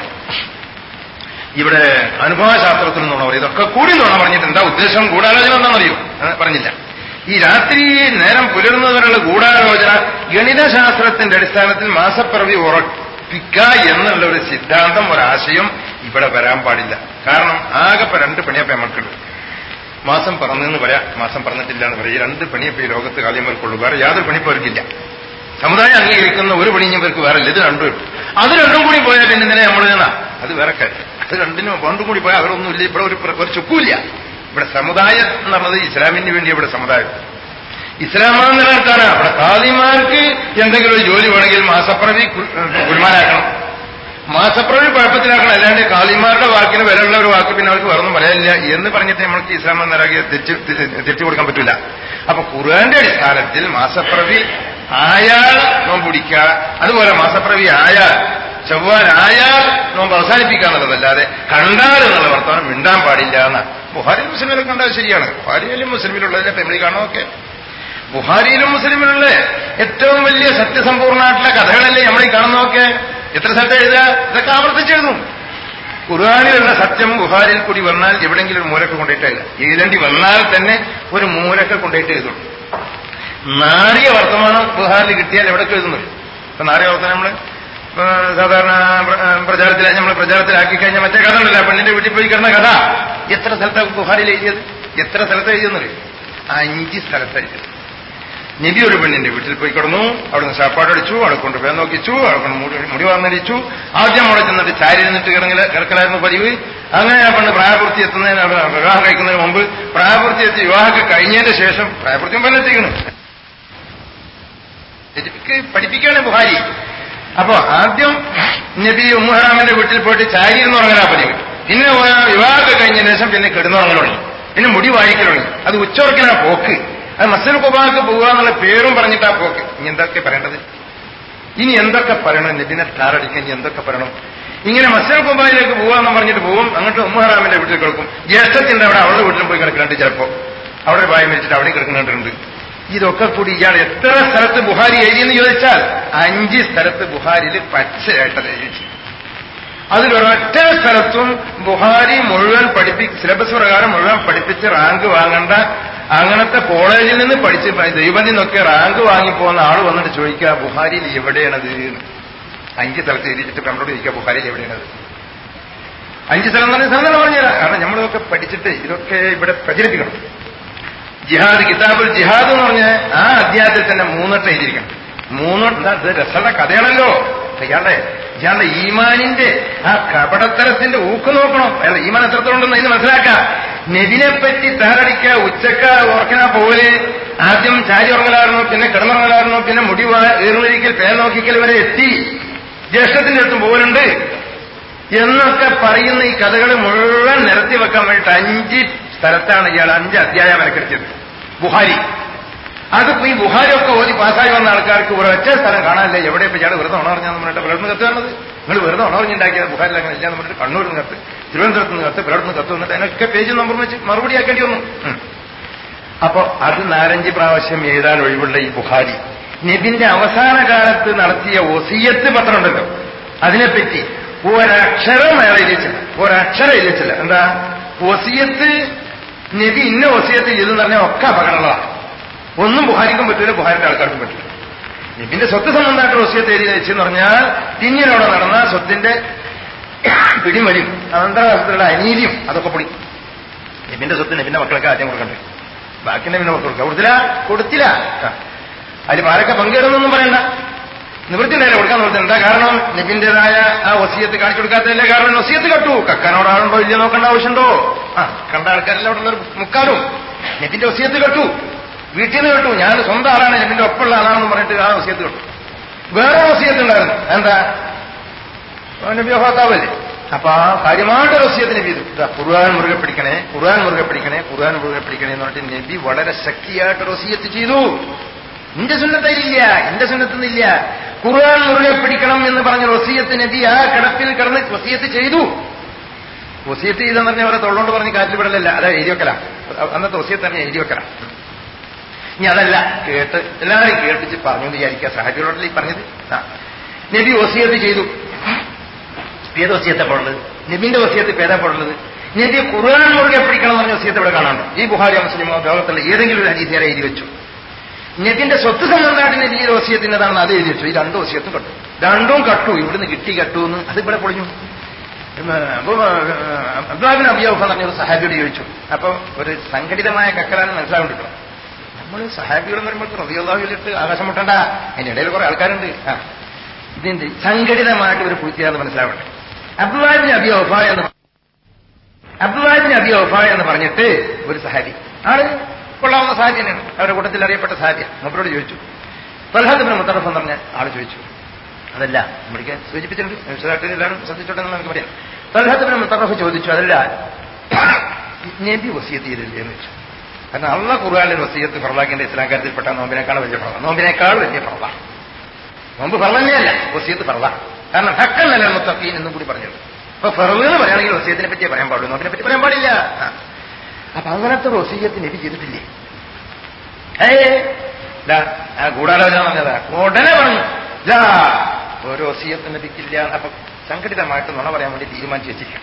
A: ഇവിടെ അനുഭവശാസ്ത്രത്തിൽ നിന്നാണ് പറയുക ഇതൊക്കെ കൂടി നുണ പറഞ്ഞിട്ട് എന്താ ഉദ്ദേശം ഗൂഢാലോചന എന്താണെന്നറിയോ അത് പറഞ്ഞില്ല ഈ രാത്രി നേരം പുലരുന്നവരുള്ള ഗൂഢാലോചന ഗണിതശാസ്ത്രത്തിന്റെ അടിസ്ഥാനത്തിൽ മാസപ്പിറവി ഉറപ്പിക്കുക എന്നുള്ള ഒരു സിദ്ധാന്തം ഒരാശയം ഇവിടെ വരാൻ പാടില്ല കാരണം ആകെ രണ്ട് പണിയപ്പ നമ്മൾക്കുണ്ട് മാസം പറഞ്ഞെന്ന് പറയാം മാസം പറഞ്ഞിട്ടില്ല എന്ന് പറയാം ഈ രണ്ട് പണിയപ്പോ ഈ ലോകത്ത് കാലിയന്മാർക്കുള്ളൂ വേറെ യാതൊരു പണിപ്പവർക്കില്ല സമുദായം അംഗീകരിക്കുന്ന ഒരു പണിയും ഇവർക്ക് വേറെ ഇത് രണ്ടും അത് രണ്ടും കൂടി പോയാൽ പിന്നെ ഇന്നലെ നമ്മൾ നിന്നാ അത് വേറെ കാര്യം അത് രണ്ടിനും രണ്ടും കൂടി പോയാൽ അവരൊന്നുമില്ല ഇവിടെ ഒരു പ്ര- ഒരു ചുക്കൂല്ല ഇവിടെ സമുദായം എന്ന് പറഞ്ഞത് ഇസ്ലാമിന് വേണ്ടി ഇവിടെ സമുദായം ഇസ്ലാമാണ് നിലനിർത്താനാണ് അവിടെ കാദിമാർക്ക് എന്തെങ്കിലും ഒരു ജോലി വേണമെങ്കിൽ മാസപ്രവി കുരുമാനാക്കണം മാസപ്രവി കുഴപ്പത്തിലാക്കണം അല്ലാണ്ട് കാളിമാരുടെ വാക്കിന് വിലയുള്ള ഒരു വാക്ക് പിന്നെ അവർക്ക് വേറൊന്നും പറയാനില്ല എന്ന് പറഞ്ഞിട്ട് നമ്മൾക്ക് ഇസ്ലാം നിറകി തിരിച്ചു തിരിച്ചു കൊടുക്കാൻ പറ്റില്ല അപ്പൊ ഖുർആന്റെ അടിസ്ഥാനത്തിൽ മാസപ്രവി ആയാൽ നോമ്പ് പിടിക്കുക അതുപോലെ മാസപ്രവി ആയാൽ ചൊവ്വാലായാൽ നോമ്പ് അവസാനിപ്പിക്കുക എന്നുള്ളതല്ലാതെ കണ്ടാൽ എന്നുള്ള വർത്തമാനം മിണ്ടാൻ പാടില്ല എന്ന് ബുഹാരി മുസ്ലിമിലും കണ്ടാൽ ശരിയാണ് ബുഹാരിയിലും മുസ്ലിമിലുള്ളതിനെ ഫെമിലി കാണുമൊക്കെ ബുഹാരിയിലും മുസ്ലിമിലുള്ള ഏറ്റവും വലിയ സത്യസമ്പൂർണ്ണമായിട്ടുള്ള കഥകളല്ലേ നമ്മൾ ഈ കാണുന്നതൊക്കെ എത്ര സ്ഥലത്ത് എഴുതുക ഇതൊക്കെ ആവർത്തിച്ചെഴുതും ഖുർആാനിലുള്ള സത്യം ബുഹാരിൽ കൂടി വന്നാൽ എവിടെയെങ്കിലും ഒരു മൂലക്ക് കൊണ്ടിട്ട് എഴുതാം എഴുതേണ്ടി വന്നാൽ തന്നെ ഒരു മൂലക്ക് കൊണ്ടിട്ട് എഴുതും നാറിയ വർത്തമാനം ബുഹാരിൽ കിട്ടിയാൽ എവിടൊക്കെ എഴുതുന്നുണ്ട് ഇപ്പൊ നാറിയ വർത്തമാനം നമ്മള് ഇപ്പൊ സാധാരണ പ്ര- പ്രചാരത്തിൽ നമ്മൾ പ്രചാരത്തിലാക്കി കഴിഞ്ഞാൽ മറ്റേ കഥ ഉണ്ടല്ലോ പെണ്ണിന്റെ വീട്ടിൽ പോയി കിടന്ന കഥ എത്ര സ്ഥലത്താണ് ബുഹാരിൽ എഴുതിയത് എത്ര സ്ഥലത്ത് എഴുതുന്നത് അഞ്ച് സ്ഥലത്ത് എഴുതിയത് നബി ഒരു പെണ്ണിന്റെ വീട്ടിൽ പോയി കിടന്നു അവിടുന്ന് സാപ്പാടടിച്ചു അവിടെ കൊണ്ട് പേൻ നോക്കിച്ചു അവിടെ കൊണ്ട് മുടി മുടി വന്നിരിച്ചു ആദ്യം അവിടെ ചെന്നിട്ട് ചാരി നിന്നിട്ട് കിടങ്ങല കിടക്കലായിരുന്നു പതിവ് അങ്ങനെ ആ പെണ്ണ് പ്രായപൂർത്തി എത്തുന്നതിന് അവിടെ വിവാഹം കഴിക്കുന്നതിന് മുമ്പ് പ്രായപൂർത്തി എത്തി വിവാഹമൊക്കെ കഴിഞ്ഞതിന് ശേഷം പ്രായപൂർത്തിയും പെണ്ണ് എത്തിക്കണം രചിപ്പിക്ക് പഠിപ്പിക്കുകയാണ് ബുഹാരി അപ്പോ ആദ്യം നബി ഉമ്മുഹറാമിന്റെ വീട്ടിൽ പോയിട്ട് ചാരി എന്ന് പറഞ്ഞാൽ പതിവ് പിന്നെ വിവാഹമൊക്കെ കഴിഞ്ഞതിന് ശേഷം പിന്നെ കിടന്നുറങ്ങൽ തുടങ്ങി പിന്നെ മുടി വാഴിക്കൽ തുടങ്ങി അത് ഉച്ചവർക്കിനാ പോക്ക് അത് മസൽ കുബാക്ക് പോകുക എന്നുള്ള പേരും പറഞ്ഞിട്ടാ പോക്ക് ഇനി എന്തൊക്കെ പറയേണ്ടത് ഇനി എന്തൊക്കെ പറയണം നബിനെ ടാറടിക്കാൻ ഇനി എന്തൊക്കെ പറയണം ഇങ്ങനെ മസൽ കുബായിലേക്ക് പോവാന്ന് പറഞ്ഞിട്ട് പോകും അങ്ങോട്ട് ഉമ്മഹറാമിന്റെ വീട്ടിൽ കിടക്കും ജ്യേഷ്ഠത്തിന്റെ അവിടെ അവരുടെ വീട്ടിലും പോയി കിടക്കുന്നുണ്ട് ചിലപ്പോ അവിടെ വായ മരിച്ചിട്ട് അവിടെ കിടക്കുന്നുണ്ട് ഇതൊക്കെ കൂടി ഇയാൾ എത്ര സ്ഥലത്ത് ബുഹാരി എഴുതിയെന്ന് ചോദിച്ചാൽ അഞ്ച് സ്ഥലത്ത് ബുഹാരിയിൽ പച്ചയായിട്ടത് എഴുതി അതിലൊരൊറ്റ സ്ഥലത്തും ബുഹാരി മുഴുവൻ പഠിപ്പി സിലബസ് പ്രകാരം മുഴുവൻ പഠിപ്പിച്ച് റാങ്ക് വാങ്ങേണ്ട അങ്ങനത്തെ കോളേജിൽ നിന്ന് പഠിച്ച് ദൈവത്തിൽ നിന്നൊക്കെ റാങ്ക് വാങ്ങിപ്പോകുന്ന ആൾ വന്നിട്ട് ചോദിക്കുക ബുഹാരിയിൽ എവിടെയാണത് എന്ന്. അഞ്ച് സ്ഥലത്ത് എഴുതിച്ചിട്ട് നമ്മളോട് ചോദിക്കുക ബുഹാരിയിൽ എവിടെയാണത് അഞ്ച് സ്ഥലം എന്ന് പറഞ്ഞ സ്ഥലം തന്നെ പറഞ്ഞുതരാം കാരണം നമ്മളിതൊക്കെ പഠിച്ചിട്ട് ഇതൊക്കെ ഇവിടെ പ്രചരിപ്പിക്കണം ജിഹാദ് കിതാബുൽ ജിഹാദ് എന്ന് പറഞ്ഞ ആ അധ്യായത്തിൽ തന്നെ മൂന്നെട്ട് എഴുതിയിരിക്കണം മൂന്ന് എന്താ ഇത് രസമുള്ള കഥയാണല്ലോ ഇയാളുടെ ഇയാളുടെ ഈമാനിന്റെ ആ കപടത്തരത്തിന്റെ ഊക്ക് നോക്കണം അയാളുടെ ഈമാൻ എത്രത്തോളം ഉണ്ടെന്ന് ഇതിന് മനസ്സിലാക്കാം നെബിനെ പറ്റി താറടിക്കുക ഉച്ചക്ക ഓർക്കണ പോലെ ആദ്യം ചാരി ഉറങ്ങലായിരുന്നു പിന്നെ കിടന്നുറങ്ങലായിരുന്നു പിന്നെ മുടി ഏറുന്നിരിക്കൽ പേർ നോക്കിക്കൽ വരെ എത്തി ജ്യേഷ്ഠത്തിന്റെ അടുത്തും പോലുണ്ട് എന്നൊക്കെ പറയുന്ന ഈ കഥകൾ മുഴുവൻ നിരത്തി വെക്കാൻ വേണ്ടിയിട്ട് അഞ്ച് സ്ഥലത്താണ് ഇയാൾ അഞ്ച് അധ്യായം മെനക്കെടുത്തിയത് ബുഹാരി അതിപ്പോ ഈ ബുഹാരി ഒക്കെ ഓതി പാസ്സായി വന്ന ആൾക്കാർക്ക് ഒരു ഒറ്റ സ്ഥലം കാണാനില്ല എവിടെ ഇപ്പൊ ഇയാൾ വെറുതെ ഉണർഞ്ഞാന്ന് പറഞ്ഞിട്ട് പിളർന്ന് കത്തുകയാണത് നിങ്ങൾ വെറുതെ ഉണർഞ്ഞുണ്ടാക്കിയത് ബുഹാരിൽ അങ്ങനെ ഇല്ലാന്ന് പറഞ്ഞിട്ട് കണ്ണൂരിൽ നിന്ന് കത്ത് തിരുവനന്തപുരത്ത് നിന്ന് കത്ത് പിളർന്ന് കത്ത് വന്നിട്ട് അതിനൊക്കെ പേജ് നമ്പർ വെച്ച് മറുപടി ആക്കേണ്ടി വന്നു ഉം. അപ്പോ അത് നാലഞ്ച് പ്രാവശ്യം എഴുതാൻ ഒഴിവുള്ള ഈ ബുഹാരി നബിന്റെ അവസാന കാലത്ത് നടത്തിയ ഒസിയത്ത് പത്രമുണ്ടല്ലോ അതിനെപ്പറ്റി ഒരക്ഷരം അയാൾ എഴുതിച്ചില്ല ഒരക്ഷരം എഴുതിച്ചില്ല എന്താ ഒസിയത്ത് നബി ഇന്ന ഒസിയത്ത് ചെയ്തെന്ന് പറഞ്ഞാൽ ഒക്കെ അപകടങ്ങളാണ് ഒന്നും ബുഹാരിക്കും പറ്റില്ല ബുഹാരിന്റെ ആൾക്കാർക്കും പറ്റില്ല നബിന്റെ സ്വത്ത് സംബന്ധമായിട്ട് ഒസിയത്ത് എഴുതി വെച്ചെന്ന് പറഞ്ഞാൽ പിന്നീടവിടെ നടന്ന സ്വത്തിന്റെ പിടിമലിയും അനന്തരവാസത്തിലുള്ള അനീതിയും അതൊക്കെ പൊടി നബിന്റെ സ്വത്ത് നബിന്റെ മക്കളൊക്കെ ആദ്യം കൊടുക്കണ്ടേ ബാക്കി നബിന്റെ മക്കൾ കൊടുക്കുക കൊടുത്തില്ല കൊടുത്തില്ല ആ. അതിൽ ആരൊക്കെ പങ്കെടുന്നൊന്നും പറയണ്ട നിവൃത്തിയില്ല കൊടുക്കാൻ നിർത്തി എന്താ കാരണം നബിന്റേതായ ആ വസീയത്ത് കാണിച്ചു കൊടുക്കാത്തതിന്റെ കാരണം വസീയത്ത് കട്ടു കക്കാനോടാളുണ്ടോ ഇല്ല നോക്കേണ്ട ആവശ്യമുണ്ടോ ആ കണ്ട ആൾക്കാരെല്ലാം അവിടെ ഉള്ളൊരു മുക്കാലും നബിന്റെ വസീയത്ത് കട്ടു വീട്ടിൽ നിന്ന് കട്ടു ഞാൻ സ്വന്തം ആളാണ് നബിന്റെ ഒപ്പമുള്ള ആളാണെന്ന് പറഞ്ഞിട്ട് ആ വസീയത്ത് കട്ടു വേറെ വസീയത്ത് ഉണ്ടായിരുന്നു എന്താ നബി വഫാത്താവല്ലേ അപ്പൊ ആ കാര്യമായിട്ട് വസിയത്ത് നബി ചെയ്തു ഇതാ ഖുർആൻ മുറുകെ പിടിക്കണേ ഖുർആൻ മുറുകെ പിടിക്കണേ ഖുർആൻ മുറുകെ പിടിക്കണേ എന്ന് പറഞ്ഞിട്ട് നബി വളരെ ശക്തിയായിട്ട് വസിയത്ത് ചെയ്തു എന്റെ സുന്നത്തിലില്ല എന്റെ സുന്നത്തുനിന്നില്ല ഖുർആൻ മുറുകെ പിടിക്കണം എന്ന് പറഞ്ഞ വസിയത്ത് നബി ആ കിടപ്പിൽ കിടന്ന് വസിയത്ത് ചെയ്തു വസിയത്ത് ചെയ്തെന്ന് പറഞ്ഞ അവരെ തൊള്ളോണ്ട് പറഞ്ഞ് കാറ്റിൽ വിടലല്ല അതാ എഴുതി വെക്കല അന്നത്തെ വസിയത്ത് തന്നെ എഴുതി വെക്കല ഇനി അതല്ല കേട്ട് എല്ലാവരെയും കേൾപ്പിച്ച് പറഞ്ഞു എന്ന് വിചാരിക്കുക സാഹചര്യത്തിലല്ലേ ഈ പറഞ്ഞത് ആ നബി വസിയത്ത് ചെയ്തു ഏത് വസിയത്തെ പോടുള്ളത് നബിന്റെ വസിയത്ത് പേരാ പോടുള്ളത് നബി ഖുർആൻ മുറുകെ പിടിക്കണം എന്ന് പറഞ്ഞ വസിയത്ത് ഇവിടെ കാണാനുണ്ട് ഈ ബുഹാരി മുസ്ലിമോ ലോകത്തുള്ള ഏതെങ്കിലും ഒരു ഹദീസിയാരെ എഴുതി വെച്ചു നബിന്റെ സ്വത്ത് സംബന്ധമായിട്ട് നബിയുടെ വസിയത്തിൻ്റെതാണെന്ന് അത് എഴുതി വെച്ചു ഈ രണ്ട് വസിയത്തും കട്ടു രണ്ടും കട്ടു ഇവിടുന്ന് കിട്ടി കട്ടു എന്ന് അത് ഇവിടെ പൊളിഞ്ഞു അപ്പൊ അബ്ദുലാബിൻ അബിയോഫ് എന്ന് പറഞ്ഞൊരു സഹാബിയോട് ചോദിച്ചു അപ്പൊ ഒരു സംഘടിതമായ കക്കലാന്ന് മനസ്സിലാവുന്നുണ്ടോ നമ്മൾ സഹാബികൾ എന്ന് പറയുമ്പോൾ റബിയുള്ളാഹിലിട്ട് ആകാശം മുട്ടണ്ട അതിന്റെ ഇടയിൽ കുറെ ആൾക്കാരുണ്ട് ആ ഇതിന്റെ സംഘടിതമായിട്ട് ഒരു പൂർത്തിയാന്ന് മനസ്സിലാവട്ടെ അബ്ദുലാബിൻ അബിയോഫ എന്ന് അബ്ദുലാബിൻ അബിയോഫ എന്ന് പറഞ്ഞിട്ട് ഒരു സഹാബി ആള് കൊള്ളാവുന്ന സഹാബി തന്നെയാണ് അവരുടെ കൂട്ടത്തിൽ അറിയപ്പെട്ട സഹാബിയ മൂപ്പരോട് ചോദിച്ചു പ്രഹ്ലാദിന് മുത്തറഫ് എന്ന് പറഞ്ഞ ആള് ചോദിച്ചു അതല്ല നമ്മൾക്ക് സൂചിപ്പിച്ചിട്ടുണ്ട് വിശദമായിട്ട് എല്ലാവരും ശ്രദ്ധിച്ചോട്ടെ എന്ന് നമുക്ക് പറയാം പ്രഹ്ലാദിന് മുത്തറഫ് ചോദിച്ചു അതല്ല നബി വസിയത്ത് ചെയ്തില്ലേ എന്ന് വെച്ചു കാരണം അള്ള ഖുർആാനിൽ വസീയത്ത് ഫർലാഖിന്റെ ഇസ്ലാം കാര്യത്തിൽപ്പെട്ട നോമ്പിനേക്കാൾ വലിയ ഫറവ നോമ്പിനേക്കാൾ വലിയ ഫറവ നോമ്പ് ഫറവന്നെയല്ല വസീയത്ത് ഫറവ കാരണം ഹക്കൻ നല്ല മുത്തഫീൻ എന്നും കൂടി പറഞ്ഞു അപ്പൊ ഫറവ് എന്ന് പറയുകയാണെങ്കിൽ വസീയത്തിനെ പറ്റിയേ പറയാൻ പാടുള്ളൂ നോമ്പിനെ പറ്റി പറയാൻ പാടില്ല ആ. അപ്പൊ അങ്ങനത്തെ ഒരു വസീയത്ത് നബി ചെയ്തിട്ടില്ലേ ഏ ദാ, ആ ഗൂഢാലോചന പറഞ്ഞതാ ഉടനെ പറഞ്ഞു ദാ, ഒരു വസീയത്ത് നബിക്കില്ല അപ്പൊ സംഘടിതമായിട്ട് നുണ പറയാൻ വേണ്ടി തീരുമാനിച്ചു വെച്ചിരിക്കണം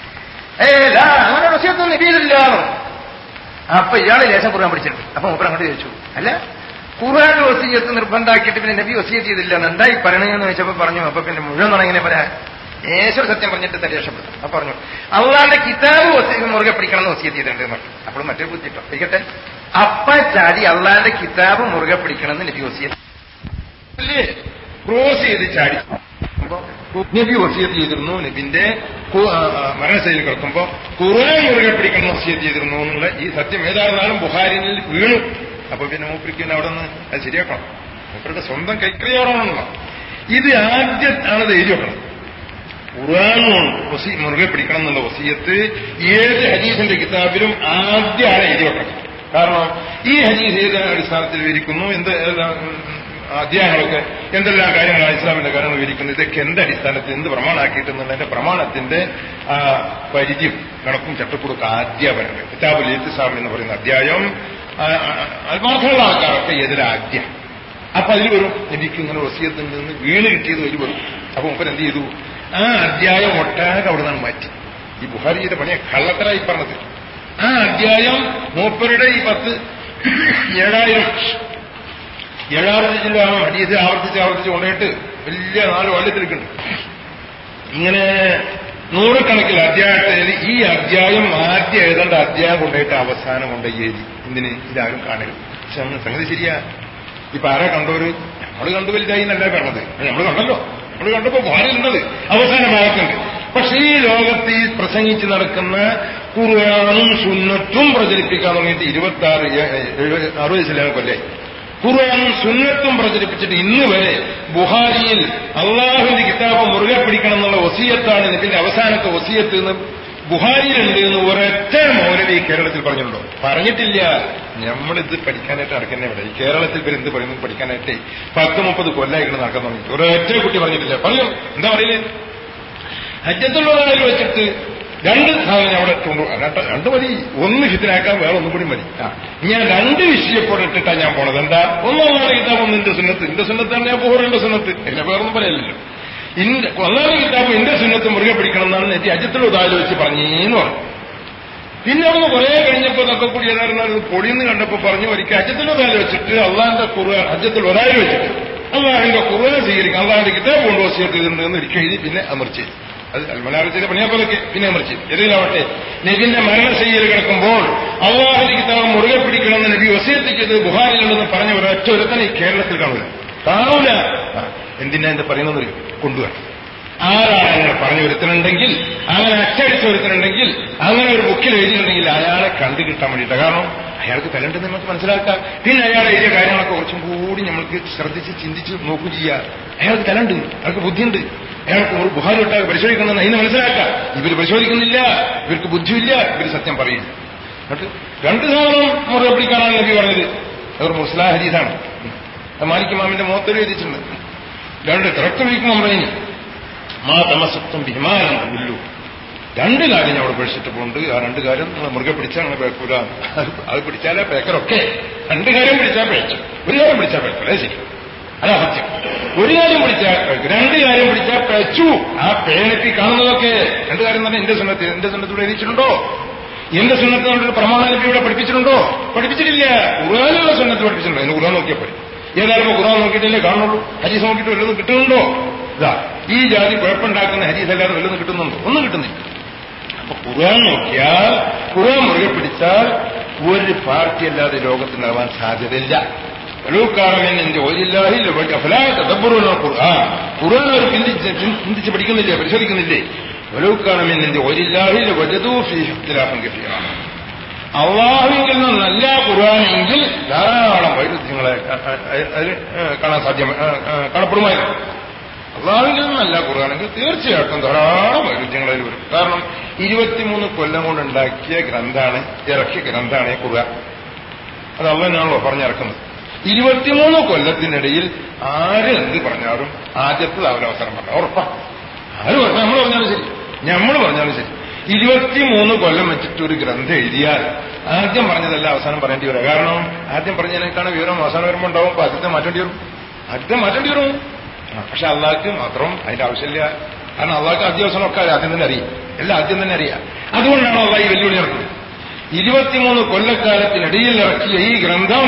A: ഏ ദാ, അങ്ങനെ ഒരു വസീയത്തൊന്നും നബി ചെയ്തിട്ടില്ല എന്ന് പറഞ്ഞു. അപ്പൊ ഇയാള് ലേശം ഖുർആൻ പഠിച്ചിട്ടുണ്ട് അപ്പൊ മൂപ്പർ അങ്ങോട്ട് ചോദിച്ചു അല്ല ഖുർആൻ വസീയത്ത് നിർബന്ധമാക്കിയിട്ട് പിന്നെ നബി വസീയത്ത് ചെയ്തില്ല എന്ന് എന്തായി പറയണെന്ന് ചോദിച്ചപ്പോ പറഞ്ഞു അപ്പൊ പിന്നെ മുഴുവൻ തുടങ്ങിനെ പറയാ യേശു സത്യം പറഞ്ഞിട്ട് തന്നെ രക്ഷപ്പെട്ടു അപ്പൊ പറഞ്ഞു അള്ളാന്റെ കിതാബ് വസീ- മുറുകെ പിടിക്കണം എന്ന് വസീയത്ത് ചെയ്തിട്ടുണ്ട് എന്ന് പറഞ്ഞു അപ്പോൾ മറ്റേ ബുദ്ധിട്ടോ ഇരിക്കട്ടെ അപ്പ ചാടി അള്ളാന്റെ കിതാബ് മുറുകെ പിടിക്കണം എന്ന് നബി വസീയത്ത് അല്ലേ ക്രോസ് ചെയ്ത് ചാടി അപ്പൊ നബി വസീയത്ത് ചെയ്തിരുന്നു നബിന്റെ കു- ആ, ആ, മരണശൈലി കിടക്കുമ്പോ ഖുർആൻ മുറുകെ പിടിക്കണം വസീയത്ത് ചെയ്തിരുന്നു എന്നുള്ള ഈ സത്യം ഏതായിരുന്നാലും ബുഹാരിനിൽ വീണു അപ്പൊ പിന്നെ മൂപ്പരിക്ക് പിന്നെ അവിടെ നിന്ന് അത് ശരിയാക്കണം മൂപ്പരുടെ സ്വന്തം കൈക്രിയോടാണല്ലോ ഇത് ആദ്യത്താണ് ഇത് എഴുതി വെക്കണം ഖുർആാനും വസി മുറുകെ പിടിക്കണം എന്നുള്ള വസീയത്ത് ഏത് ഹദീസിന്റെ കിതാബിലും ആദ്യമാണ് എഴുതി വെക്കണം കാരണം ഈ ഹദീസ് ഏത് അടിസ്ഥാനത്തിൽ വിവരിക്കുന്നു എന്ത് ഏതാ, ഉം, അധ്യായങ്ങളൊക്കെ എന്തെല്ലാം കാര്യങ്ങളാണ് ഇസ്ലാമിന്റെ കാര്യങ്ങൾ വിവരിക്കുന്നത് ഇതൊക്കെ എന്ത് അടിസ്ഥാനത്തിൽ എന്ത് പ്രമാണാക്കിയിട്ടുള്ളതിന്റെ പ്രമാണത്തിന്റെ ആ, പരിധിയും കണക്കും ചട്ടക്കൂടൊക്കെ ആദ്യം പറയുന്നത് കിതാബുൽ ഇത്തിസാം എന്ന് പറയുന്ന അധ്യായം ആ, ആ, ആത്മാർത്ഥമുള്ള ആൾക്കാരൊക്കെ ഏതിലാദ്യം അപ്പൊ അതിൽ വരും എനിക്ക് ഇങ്ങനെ വസീയത്തിൽ നിന്ന് വീണ് കിട്ടിയത് അതിൽ വരും അപ്പൊ മുപ്പൻ എന്ത് ചെയ്തു ആ അധ്യായം ഒട്ടാകെ അവിടെ നിന്ന് മാറ്റി ഈ ബുഹാരി ചെയ്ത പണിയെ കള്ളത്തരായി പറഞ്ഞത് ആ അധ്യായം മൂപ്പരുടെ ഈ പത്ത് ഏഴായിരം ഏഴായിരത്തി ജില്ല ഹദീസ് ആവർത്തിച്ച് ആവർത്തിച്ച് കൊണ്ടുപോയിട്ട് വലിയ നാല് വള്ളിത്തിരിക്കുന്നുണ്ട് ഇങ്ങനെ നൂറുകണക്കിൽ അധ്യായത്തിൽ ഈ അധ്യായം ആദ്യം എഴുതേണ്ട അധ്യായം കൊണ്ടുപോയിട്ട് അവസാനം കൊണ്ടുപോയി എഴുതി എന്തിന് ഇതാരും കാണരുത് പക്ഷെ അങ്ങ് സംഗതി ശരിയാ ഇപ്പൊ ആരാ കണ്ടോര് നമ്മൾ കണ്ടു വലുതായി എന്നല്ല പറഞ്ഞത് നമ്മൾ കണ്ടല്ലോ നമ്മൾ കണ്ടപ്പോ ഭാര്യയുണ്ടത് അവസാന ഭാഗത്തുണ്ട് പക്ഷെ ഈ ലോകത്ത് ഈ പ്രസംഗിച്ച് നടക്കുന്ന ഖുർആാനും സുന്നത്തും പ്രചരിപ്പിക്കാൻ തുടങ്ങിയിട്ട് ഇരുപത്തി ആറ് അറുപത് ശതമാനം കൊല്ലായി ഖുർആാനും സുന്നത്തും പ്രചരിപ്പിച്ചിട്ട് ഇന്ന് വരെ ബുഹാരിയിൽ അള്ളാഹുവിന്റെ കിതാബ് മുറുകെ പിടിക്കണം എന്നുള്ള വസീയത്താണ് ഇതിന്റെ അവസാനത്തെ വസീയത്ത് എന്ന് ബുഹാരിയിലുണ്ട് എന്ന് ഒരൊറ്റ മൗലവി കേരളത്തിൽ പറഞ്ഞിട്ടുണ്ടോ പറഞ്ഞിട്ടില്ല നമ്മളിത് പഠിക്കാനായിട്ട് നടക്കുന്ന ഇവിടെ ഈ കേരളത്തിൽ പേര് എന്ത് പറയുന്നത് പഠിക്കാനായിട്ട് പത്ത് മുപ്പത് കൊല്ലായിക്കണം നടക്കാൻ തുടങ്ങി ഒരൊറ്റ കുട്ടി പറഞ്ഞിട്ടില്ല പറയൂ എന്താ പറയുന്നത് ഹജ്ജത്തുള്ളവരിൽ വെച്ചിട്ട് രണ്ട് സാധനം അവിടെ കൊണ്ടു രണ്ട് രണ്ട് മതി ഒന്ന് ഹിത്തിനാക്കാൻ വേറെ ഒന്നും കൂടി മതി ആ ഞാൻ രണ്ട് വിഷയപ്പോടെ ഇട്ടിട്ടാ ഞാൻ പോണത് എന്താ ഒന്നാമത് കിതാബ് ഒന്ന് എന്റെ സുന്നത്ത് എന്റെ സുന്നത്താണ് ഞാൻ പോകേണ്ട സുന്നത്ത് എന്നെ വേറൊന്നും പറയല്ലോ ഇന്റെ ഒന്നാമത് കിതാബ് എന്റെ സുന്നത്ത് മുറുകെ പിടിക്കണം എന്നാണ് നെറ്റി അജത്തുള്ള ഉദാഹരണം വെച്ച് പറഞ്ഞേന്ന് പറഞ്ഞു പിന്നെ അവിടുന്ന് കുറെ കഴിഞ്ഞപ്പോ ഇതൊക്കെ കൂടി ഏതായിരുന്നു പൊടിയെന്ന് കണ്ടപ്പോ പറഞ്ഞു ഒരിക്കൽ അജത്തുള്ള ഉദാഹരണം വെച്ചിട്ട് അള്ളാന്റെ കുറ അജത്തുൽ ഒരായിരം വെച്ചിട്ട് അള്ളാഹിന്റെ കുറേ സ്വീകരിക്കും അള്ളാഹിന്റെ കിതാബ് കൊണ്ടുവസിയൊക്കെ ഇതുണ്ട് എന്ന് ഒരിക്കൽ എഴുതി പിന്നെ അമർച്ചി അത് അൽമനാറത്തിന്റെ പണിയാപ്പോലൊക്കെ പിന്നെ അമർച്ചി ഏതിലാവട്ടെ നബിന്റെ മരണശൈലിയിൽ കിടക്കുമ്പോൾ അള്ളാഹിന്റെ കിതാബ് മുറുകെ പിടിക്കണമെന്ന് നബി വസീയത്ത് ചെയ്ത് ബുഹാരിലുണ്ടെന്ന് പറഞ്ഞ ഒരൊറ്റ ഒരുത്തനെ ഈ കേരളത്തിൽ കാണൂല കാണൂല ആ, എന്തിനാ എന്താ പറയുന്നത് കൊണ്ടുവരണം ആരാണ് അങ്ങനെ പറഞ്ഞു ഒരുത്തനുണ്ടെങ്കിൽ അങ്ങനെ അച്ചടിച്ച ഒരുത്തനുണ്ടെങ്കിൽ അങ്ങനെ ഒരു ബുക്കിൽ എഴുതിയിട്ടുണ്ടെങ്കിൽ അയാളെ കണ്ടു കിട്ടാൻ വേണ്ടിയിട്ട് കാരണം അയാൾക്ക് തലണ്ടെന്ന് നമുക്ക് മനസ്സിലാക്കാം പിന്നെ അയാൾ എഴുതിയ കാര്യങ്ങളൊക്കെ കുറച്ചും കൂടി നമ്മൾക്ക് ശ്രദ്ധിച്ച് ചിന്തിച്ച് നോക്കുകയും ചെയ്യുക അയാൾക്ക് തലണ്ട് അയാൾക്ക് ബുദ്ധിയുണ്ട് അയാൾക്ക് ഒരു ബുഹാരി ഒട്ടാകെ പരിശോധിക്കണമെന്ന് അതിന് മനസ്സിലാക്കാം ഇവർ പരിശോധിക്കുന്നില്ല ഇവർക്ക് ബുദ്ധിയില്ല ഇവർ സത്യം പറയില്ല എന്നിട്ട് രണ്ട് സാധനം മുറുകെ പിടിക്കാനാണ് നബി പറഞ്ഞത് അവർ മുസ്ലാ ഹരീതാണ് മാലിക് മാമിന്റെ മുഖത്തൊരു എഴുതിയിട്ടുണ്ട് രണ്ട് തിറക്കം വയ്ക്കുമ്പോൾ പറഞ്ഞു മാ തമസത്വം ബിഹിമാനം ഉള്ളൂ രണ്ട് കാര്യം ഞാൻ അവിടെ പഠിച്ചിട്ടുണ്ട് ആ രണ്ട് കാര്യം നിങ്ങൾ മുറുകെ പിടിച്ചാൽ അങ്ങനെ പേക്കൂല അത് പിടിച്ചാലേ പേക്കറൊക്കെ രണ്ട് കാര്യം പിടിച്ചാൽ പേച്ചു ഒരു കാര്യം പിടിച്ചാൽ പേക്കൂല ശരി അതാ സത്യം ഒരു കാര്യം പിടിച്ചാൽ പേക്കും രണ്ട് കാര്യം പിടിച്ചാൽ പേച്ചു ആ പേനക്ക് കാണുന്നതൊക്കെ രണ്ട് കാര്യം തന്നെ എന്റെ സുന്നത്ത് എന്റെ സുന്നത്തൂടെ എഴുതിച്ചിട്ടുണ്ടോ എന്റെ സുന്നത്ത് കൊണ്ടൊരു പ്രമാണലിപ്പി ഇവിടെ പഠിപ്പിച്ചിട്ടുണ്ടോ പഠിപ്പിച്ചിട്ടില്ല ഖുർആാനുള്ള സുന്നത്ത് പഠിപ്പിച്ചിട്ടുണ്ടോ എന്ന് ഖുർആൻ നോക്കിയാൽ പഠി ഏതായാലും ഖുർആൻ നോക്കിയിട്ടല്ലേ കാണുള്ളൂ ഹരീസ് നോക്കിയിട്ട് വല്ലതും കിട്ടുന്നുണ്ടോ ഇതാ ഈ ജാതി കുഴപ്പമുണ്ടാക്കുന്ന ഹരീസ് അല്ലാതെ വല്ലതും കിട്ടുന്നുണ്ടോ ഒന്നും കിട്ടുന്നില്ല അപ്പൊ ഖുർആൻ നോക്കിയാൽ ഖുർആൻ മുറുകെ പിടിച്ചാൽ ഒരു പാർട്ടി അല്ലാതെ ലോകത്തുണ്ടാവാൻ സാധ്യതയില്ല ഖുർആൻ ഖുർആൻ അവർ ചിന്തിച്ച് ചിന്തിച്ച് പഠിക്കുന്നില്ലേ പരിശോധിക്കുന്നില്ലേ വലൂക്കാണമെന്നിന്റെ ഒരില്ലാഹിൽ വജതൂ ഫീ ഇഖ്തിലാഫൻ കസീറാണ് അള്ളാഹുവിൽ നിന്നല്ല ഖുർആാനെങ്കിൽ ധാരാളം വൈരുദ്ധ്യങ്ങളെ അതിൽ കാണാൻ സാധ്യം കാണപ്പെടുമായിരുന്നു അള്ളാഹുവിൽ നിന്നല്ല ഖുർആാനെങ്കിൽ തീർച്ചയായിട്ടും ധാരാളം വൈരുദ്ധ്യങ്ങൾ അതിൽ വരും കാരണം ഇരുപത്തിമൂന്ന് കൊല്ലം കൊണ്ട് ഉണ്ടാക്കിയ ഗ്രന്ഥാണ് ഇറക്കിയ ഗ്രന്ഥാണ് ഈ ഖുർആൻ അത് അള്ളനാണല്ലോ പറഞ്ഞിറക്കുന്നത് ഇരുപത്തിമൂന്ന് കൊല്ലത്തിനിടയിൽ ആര് എന്ത് പറഞ്ഞാലും ആദ്യത്തെ അവരവസരം പറഞ്ഞു ഉറപ്പാ ആര് പറഞ്ഞു നമ്മൾ പറഞ്ഞാലും ശരി നമ്മൾ പറഞ്ഞാലും ശരി ഇരുപത്തിമൂന്ന് കൊല്ലം വെച്ചിട്ട് ഒരു ഗ്രന്ഥം എഴുതിയാൽ ആദ്യം പറഞ്ഞതല്ല അവസാനം പറയേണ്ടി വരും കാരണം ആദ്യം പറഞ്ഞതിനേക്കാണ് വിവരം അവസാനം വരുമ്പോൾ ഉണ്ടാവും അപ്പൊ ആദ്യത്തെ മാറ്റേണ്ടി വരും ആദ്യത്തെ മാറ്റേണ്ടി വരും പക്ഷെ അള്ളാഹ്ക്ക് മാത്രം അതിന്റെ ആവശ്യമില്ല കാരണം അള്ളാഹ്ക്ക് ആദ്യ അവസാനം ഒക്കെ ആദ്യം തന്നെ അറിയാം എല്ലാം ആദ്യം തന്നെ അറിയാം അതുകൊണ്ടാണ് അള്ളാഹ് ഈ വെല്ലുവിളി നടക്കുന്നത് ഇരുപത്തിമൂന്ന് കൊല്ലക്കാലത്തിനിടയിൽ ഇറക്കിയ ഈ ഗ്രന്ഥം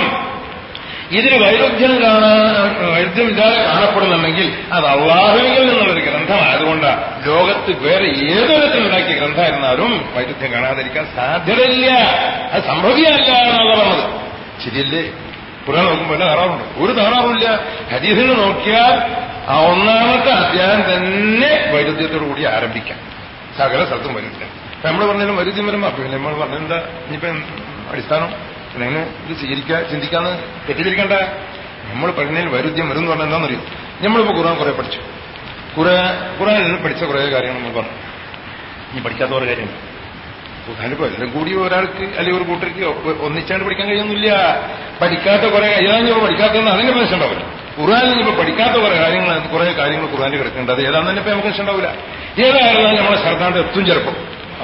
A: ഇതിന് വൈരുദ്ധ്യം കാണാൻ വൈരുദ്ധ്യമില്ലാതെ കാണപ്പെടുന്നുണ്ടെങ്കിൽ അത് അള്ളാഹുവിൽ നിന്നുള്ളൊരു ഗ്രന്ഥമായതുകൊണ്ട് ലോകത്ത് വേറെ ഏതൊരത്തിലുണ്ടാക്കിയ ഗ്രന്ഥമായിരുന്നാലും വൈരുദ്ധ്യം കാണാതിരിക്കാൻ സാധ്യതയില്ല അത് സംഭവിയല്ല എന്നാണ് പറഞ്ഞത് ശരിയല്ലേ ഖുർആൻ നോക്കുമ്പോൾ വല്ല താറാറുണ്ട് ഒരു താറാറുമില്ല ഹദീസിന് നോക്കിയാൽ ആ ഒന്നാമത്തെ അധ്യായം തന്നെ വൈരുദ്ധ്യത്തോടു കൂടി ആരംഭിക്കാം സകല സ്ഥലത്തും വൈരുദ്ധ്യം അപ്പൊ നമ്മൾ പറഞ്ഞാലും വൈരുദ്ധ്യം വരുമ്പോ അപ്പൊ പിന്നെ നമ്മൾ പറഞ്ഞെന്താ ഇനിയിപ്പോ അടിസ്ഥാനം പിന്നെ എങ്ങനെ ഇത് സ്വീകരിക്കുക ചിന്തിക്കാന്ന് തെറ്റിദ്ധരിക്കണ്ട നമ്മൾ പറഞ്ഞതിൽ വൈരുദ്ധ്യം വരും എന്ന് പറഞ്ഞാൽ എന്താണെന്നറിയോ നമ്മളിപ്പോ ഖുർആൻ കുറെ പഠിച്ചു കുറെ ഖുറാനിൽ നിന്ന് പഠിച്ച കുറെ കാര്യങ്ങൾ നമ്മൾ പറഞ്ഞു ഇനി പഠിക്കാത്ത കുറെ കാര്യങ്ങൾ ഖുർആാനിപ്പോ എല്ലാം കൂടി ഒരാൾക്ക് അല്ലെങ്കിൽ ഒരു കൂട്ടർക്ക് ഒന്നിച്ചാണ്ട് പഠിക്കാൻ കഴിയുന്നില്ല പഠിക്കാത്ത കുറെ ഏതാണ്ട് പഠിക്കാത്തതെന്ന് അതിന്റെ പ്രശ്നം ഉണ്ടാവില്ല ഖുർആാനിൽ ഇപ്പൊ പഠിക്കാത്ത കുറെ കാര്യങ്ങൾ കുറെ കാര്യങ്ങൾ ഖുർആാനിൽ കിടക്കേണ്ടത് ഏതാണെന്ന് തന്നെ ഇപ്പൊ നമുക്ക് പ്രശ്നം ഉണ്ടാവില്ല ഏതായാലും നമ്മളെ ശ്രദ്ധാണ്ട് എത്തും ചിലപ്പോൾ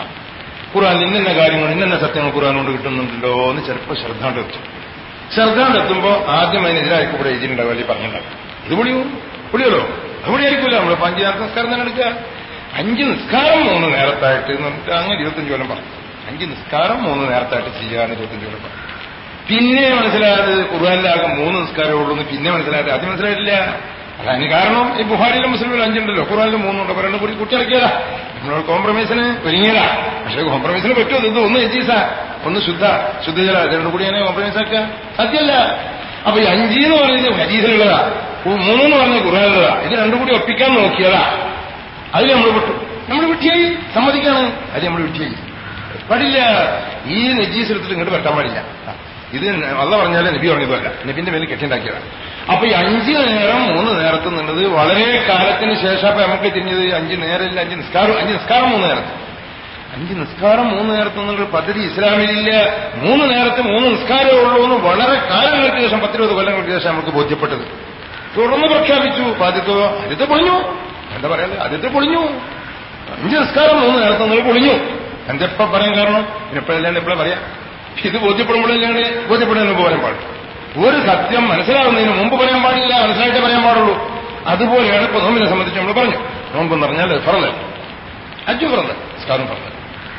A: ഖുർആൻ ഇന്ന കാര്യങ്ങൾ ഇന്ന സത്യങ്ങൾ ഖുർആൻ കൊണ്ട് കിട്ടുന്നുണ്ടല്ലോ എന്ന് ചിലപ്പോൾ ശ്രദ്ധാണ്ട് എത്തും ശ്രദ്ധാണ്ട് എത്തുമ്പോൾ ആദ്യം അതിനെതിരായിരിക്കും ഇവിടെ എഴുതിയിട്ടുണ്ടാവും അല്ലെങ്കിൽ പറഞ്ഞിട്ടുണ്ടാവും ഇത് പൊളിയോ പൊളിയല്ലോ അത് പൊളിയായിരിക്കില്ല നമ്മൾ പഞ്ചായത്ത് നിസ്കാരം തന്നെ എടുക്കുക അഞ്ച് നിസ്കാരം മൂന്ന് നേരത്തായിട്ട് എന്ന് പറഞ്ഞിട്ട് അങ്ങനെ ഇരുപത്തഞ്ച് കൊല്ലം പറഞ്ഞു അഞ്ച് നിസ്കാരം മൂന്ന് നേരത്തായിട്ട് ചെയ്യാന്ന് ഇരുപത്തഞ്ച് കൊല്ലം പറഞ്ഞു പിന്നെ മനസ്സിലായത് ഖുർആാനിലാകെ മൂന്ന് നിസ്കാരമേ ഉള്ളൂ എന്ന് പിന്നെ മനസ്സിലായത് ആദ്യം മനസ്സിലായിട്ടില്ല അതിന് കാരണം ഈ ബുഹാരിയിലും മുസ്ലിമിലും അഞ്ചുണ്ടല്ലോ ഖുറാനിലും മൂന്നുണ്ട് അപ്പൊ രണ്ടും കൂടി കുട്ടിയിറക്കിയതാ നമ്മൾ കോംപ്രമൈസിന് ഒരുങ്ങിയതാ പക്ഷേ കോംപ്രമൈസിന് പറ്റുമോ ഇത് ഒന്ന് എജീസ ഒന്ന് ശുദ്ധ ശുദ്ധജല രണ്ടും കൂടി അങ്ങനെ കോംപ്രമൈസ് ആക്കുക സാധ്യമല്ല അപ്പൊ ഈ അഞ്ചി എന്ന് പറയുന്നത് ഹരീസിലുള്ളതാ മൂന്നെന്ന് പറഞ്ഞത് ഖുറാനിലുള്ളതാ ഇത് രണ്ടും കൂടി ഒപ്പിക്കാൻ നോക്കിയതാ അതിൽ നമ്മൾ വിട്ടു നമ്മൾ വിട്ടിയായി സമ്മതിക്കാണ് അത് നമ്മൾ വിട്ടിയായി പാടില്ല ഈ നജീസ് എടുത്തിട്ട് ഇങ്ങോട്ട് വെട്ടാൻ പാടില്ല ഇത് അല്ല പറഞ്ഞാലേ നബി പറഞ്ഞതല്ല നബിന്റെ മേലിൽ കെട്ടിണ്ടാക്കിയതാണ് അപ്പൊ ഈ അഞ്ച് നേരം മൂന്ന് നേരത്ത് നിന്നത് വളരെ കാലത്തിന് ശേഷം അപ്പൊ നമുക്ക് തിരിഞ്ഞത് അഞ്ച് നേരമില്ല അഞ്ച് നിസ്കാരം അഞ്ച് നിസ്കാരം മൂന്ന് നേരത്ത് അഞ്ച് നിസ്കാരം മൂന്ന് നേരത്ത് നിന്നുള്ളൊരു പദ്ധതി ഇസ്ലാമിലില്ല മൂന്ന് നേരത്തെ മൂന്ന് നിസ്കാരമേ ഉള്ളൂ എന്ന് വളരെ കാലങ്ങൾക്ക് ശേഷം പത്തിരുപത് കൊല്ലങ്ങൾക്ക് ശേഷം നമുക്ക് ബോധ്യപ്പെട്ടത് തുടർന്ന് പ്രഖ്യാപിച്ചു ആദ്യത്തെ ആദ്യത്തെ പൊളിഞ്ഞു എന്താ പറയാ ആദ്യത്തെ പൊളിഞ്ഞു അഞ്ച് നിസ്കാരം മൂന്ന് നേരത്തെ നിങ്ങൾ പൊളിഞ്ഞു എന്തെപ്പ പറയാൻ കാരണം ഇനിപ്പോഴല്ലാണ്ട് എപ്പോഴാ പറയാം ഇത് ബോധ്യപ്പെടുമ്പോഴല്ലാണ് ബോധ്യപ്പെടുന്നതിന് മുമ്പ് പറയാൻ പാടില്ല ഒരു സത്യം മനസ്സിലാവുന്നതിന് മുമ്പ് പറയാൻ പാടില്ല മനസ്സിലായിട്ട് പറയാൻ പാടുള്ളൂ അതുപോലെയാണ് ഇപ്പൊ നോമ്പിനെ സംബന്ധിച്ച് നമ്മൾ പറഞ്ഞു നോമ്പ് എന്ന് പറഞ്ഞാൽ ഫറല് അജു ഫറല് സ്കാരം ഫറല്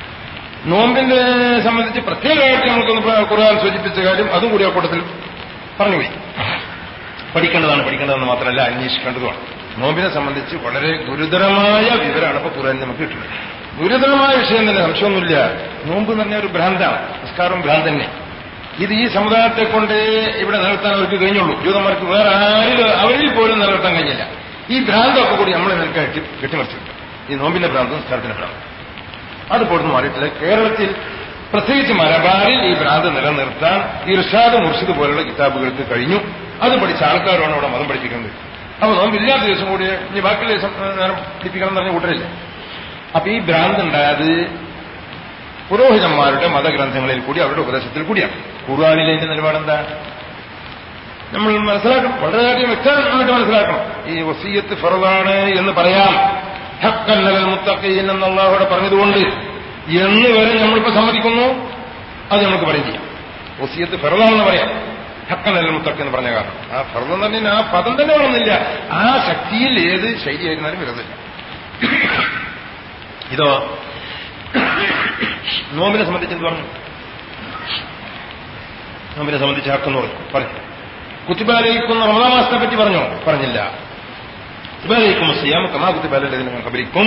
A: നോമ്പിനെ സംബന്ധിച്ച് പ്രത്യേകമായിട്ട് നമുക്കൊന്ന് ഖുർആൻ സൂചിപ്പിച്ച കാര്യം അതും കൂടി ആ കൂട്ടത്തിൽ പറഞ്ഞുപോയി പഠിക്കേണ്ടതാണ് പഠിക്കേണ്ടതെന്ന് മാത്രമല്ല അന്വേഷിക്കേണ്ടതുമാണ് നോമ്പിനെ സംബന്ധിച്ച് വളരെ ഗുരുതരമായ വിവരമാണ് ഇപ്പൊ ഖുർആൻ നമുക്ക് കിട്ടുന്നത് ഗുരുതരമായ വിഷയം തന്നെ സംശയമൊന്നുമില്ല നോമ്പ് എന്ന് പറഞ്ഞ ഒരു ഭ്രാന്താണ് നിസ്കാരം ഭ്രാന്ത് തന്നെ ഇത് ഈ സമുദായത്തെ കൊണ്ട് ഇവിടെ നിലനിർത്താൻ അവർക്ക് കഴിഞ്ഞുള്ളൂ ജൂതന്മാർക്ക് വേറെ ആരിൽ അവരിൽ പോലും നിലനിർത്താൻ കഴിഞ്ഞില്ല ഈ ഭ്രാന്തൊക്കെ കൂടി നമ്മളെ നിൽക്കാൻ കെട്ടി കെട്ടിമറിച്ചിട്ടുണ്ട് ഈ നോമ്പിന്റെ ഭ്രാന്ത് നിസ്കാരത്തിന്റെ ഭ്രാന്ത് അത് പോലും മാറിയിട്ടില്ല കേരളത്തിൽ പ്രത്യേകിച്ച് മലബാറിൽ ഈ ഭ്രാന്ത് നിലനിർത്താൻ ഇർഷാദ് മുർഷിദ് പോലുള്ള കിതാബുകൾക്ക് കഴിഞ്ഞു അത് പഠിച്ച ആൾക്കാരാണ് അവിടെ മതം പഠിപ്പിക്കുന്നത് അപ്പൊ നോമ്പില്ലാത്ത ദിവസം കൂടി ഇനി ബാക്കിയുള്ള ദിവസം ഏ, നേരം പിടിപ്പിക്കണം എന്ന് പറഞ്ഞ കൂട്ടരില്ല അപ്പൊ ഈ ഭ്രാന്ത് ഉണ്ടായത് പുരോഹിതന്മാരുടെ മതഗ്രന്ഥങ്ങളിൽ കൂടി അവരുടെ ഉപദേശത്തിൽ കൂടിയാണ് ഖുർആാനിലെ അതിന്റെ നിലപാടെന്താ നമ്മൾ മനസ്സിലാക്കണം വളരെയധികം വ്യക്തമായിട്ട് മനസ്സിലാക്കണം ഈ വസീയത്ത് ഫറദാണ് എന്ന് പറയാം ഹക്കന്നൽ മുത്തഖീൻ എന്നുള്ളവിടെ പറഞ്ഞതുകൊണ്ട് എന്ന് വരെ നമ്മളിപ്പോ സമ്മതിക്കുന്നു അത് നമുക്ക് പറയും ചെയ്യാം വസീയത്ത് ഫറദാണെന്ന് പറയാം ഹക്കന്നൽ മുത്തഖ് എന്ന് പറഞ്ഞ കാരണം ആ ഫറദ് എന്ന് പറഞ്ഞാൽ ആ പദം തന്നെ വേണമെന്നില്ല ആ ശക്തിയിൽ ഏത് ശൈലിയായിരുന്നാലും വിരോധമില്ല ഇതോ നോമ്പിനെ സംബന്ധിച്ച് എന്ത് പറഞ്ഞു നോമ്പിനെ സംബന്ധിച്ച് ഹക്കെന്ന് പറഞ്ഞു പറഞ്ഞു കുത്തിബാലയിക്കുന്ന റമദാ മാസത്തെ പറ്റി പറഞ്ഞോ പറഞ്ഞില്ല കുത്തിബാലയിക്കും സിയാം കമാ കുത്തിബാലതിന് കബരിക്കും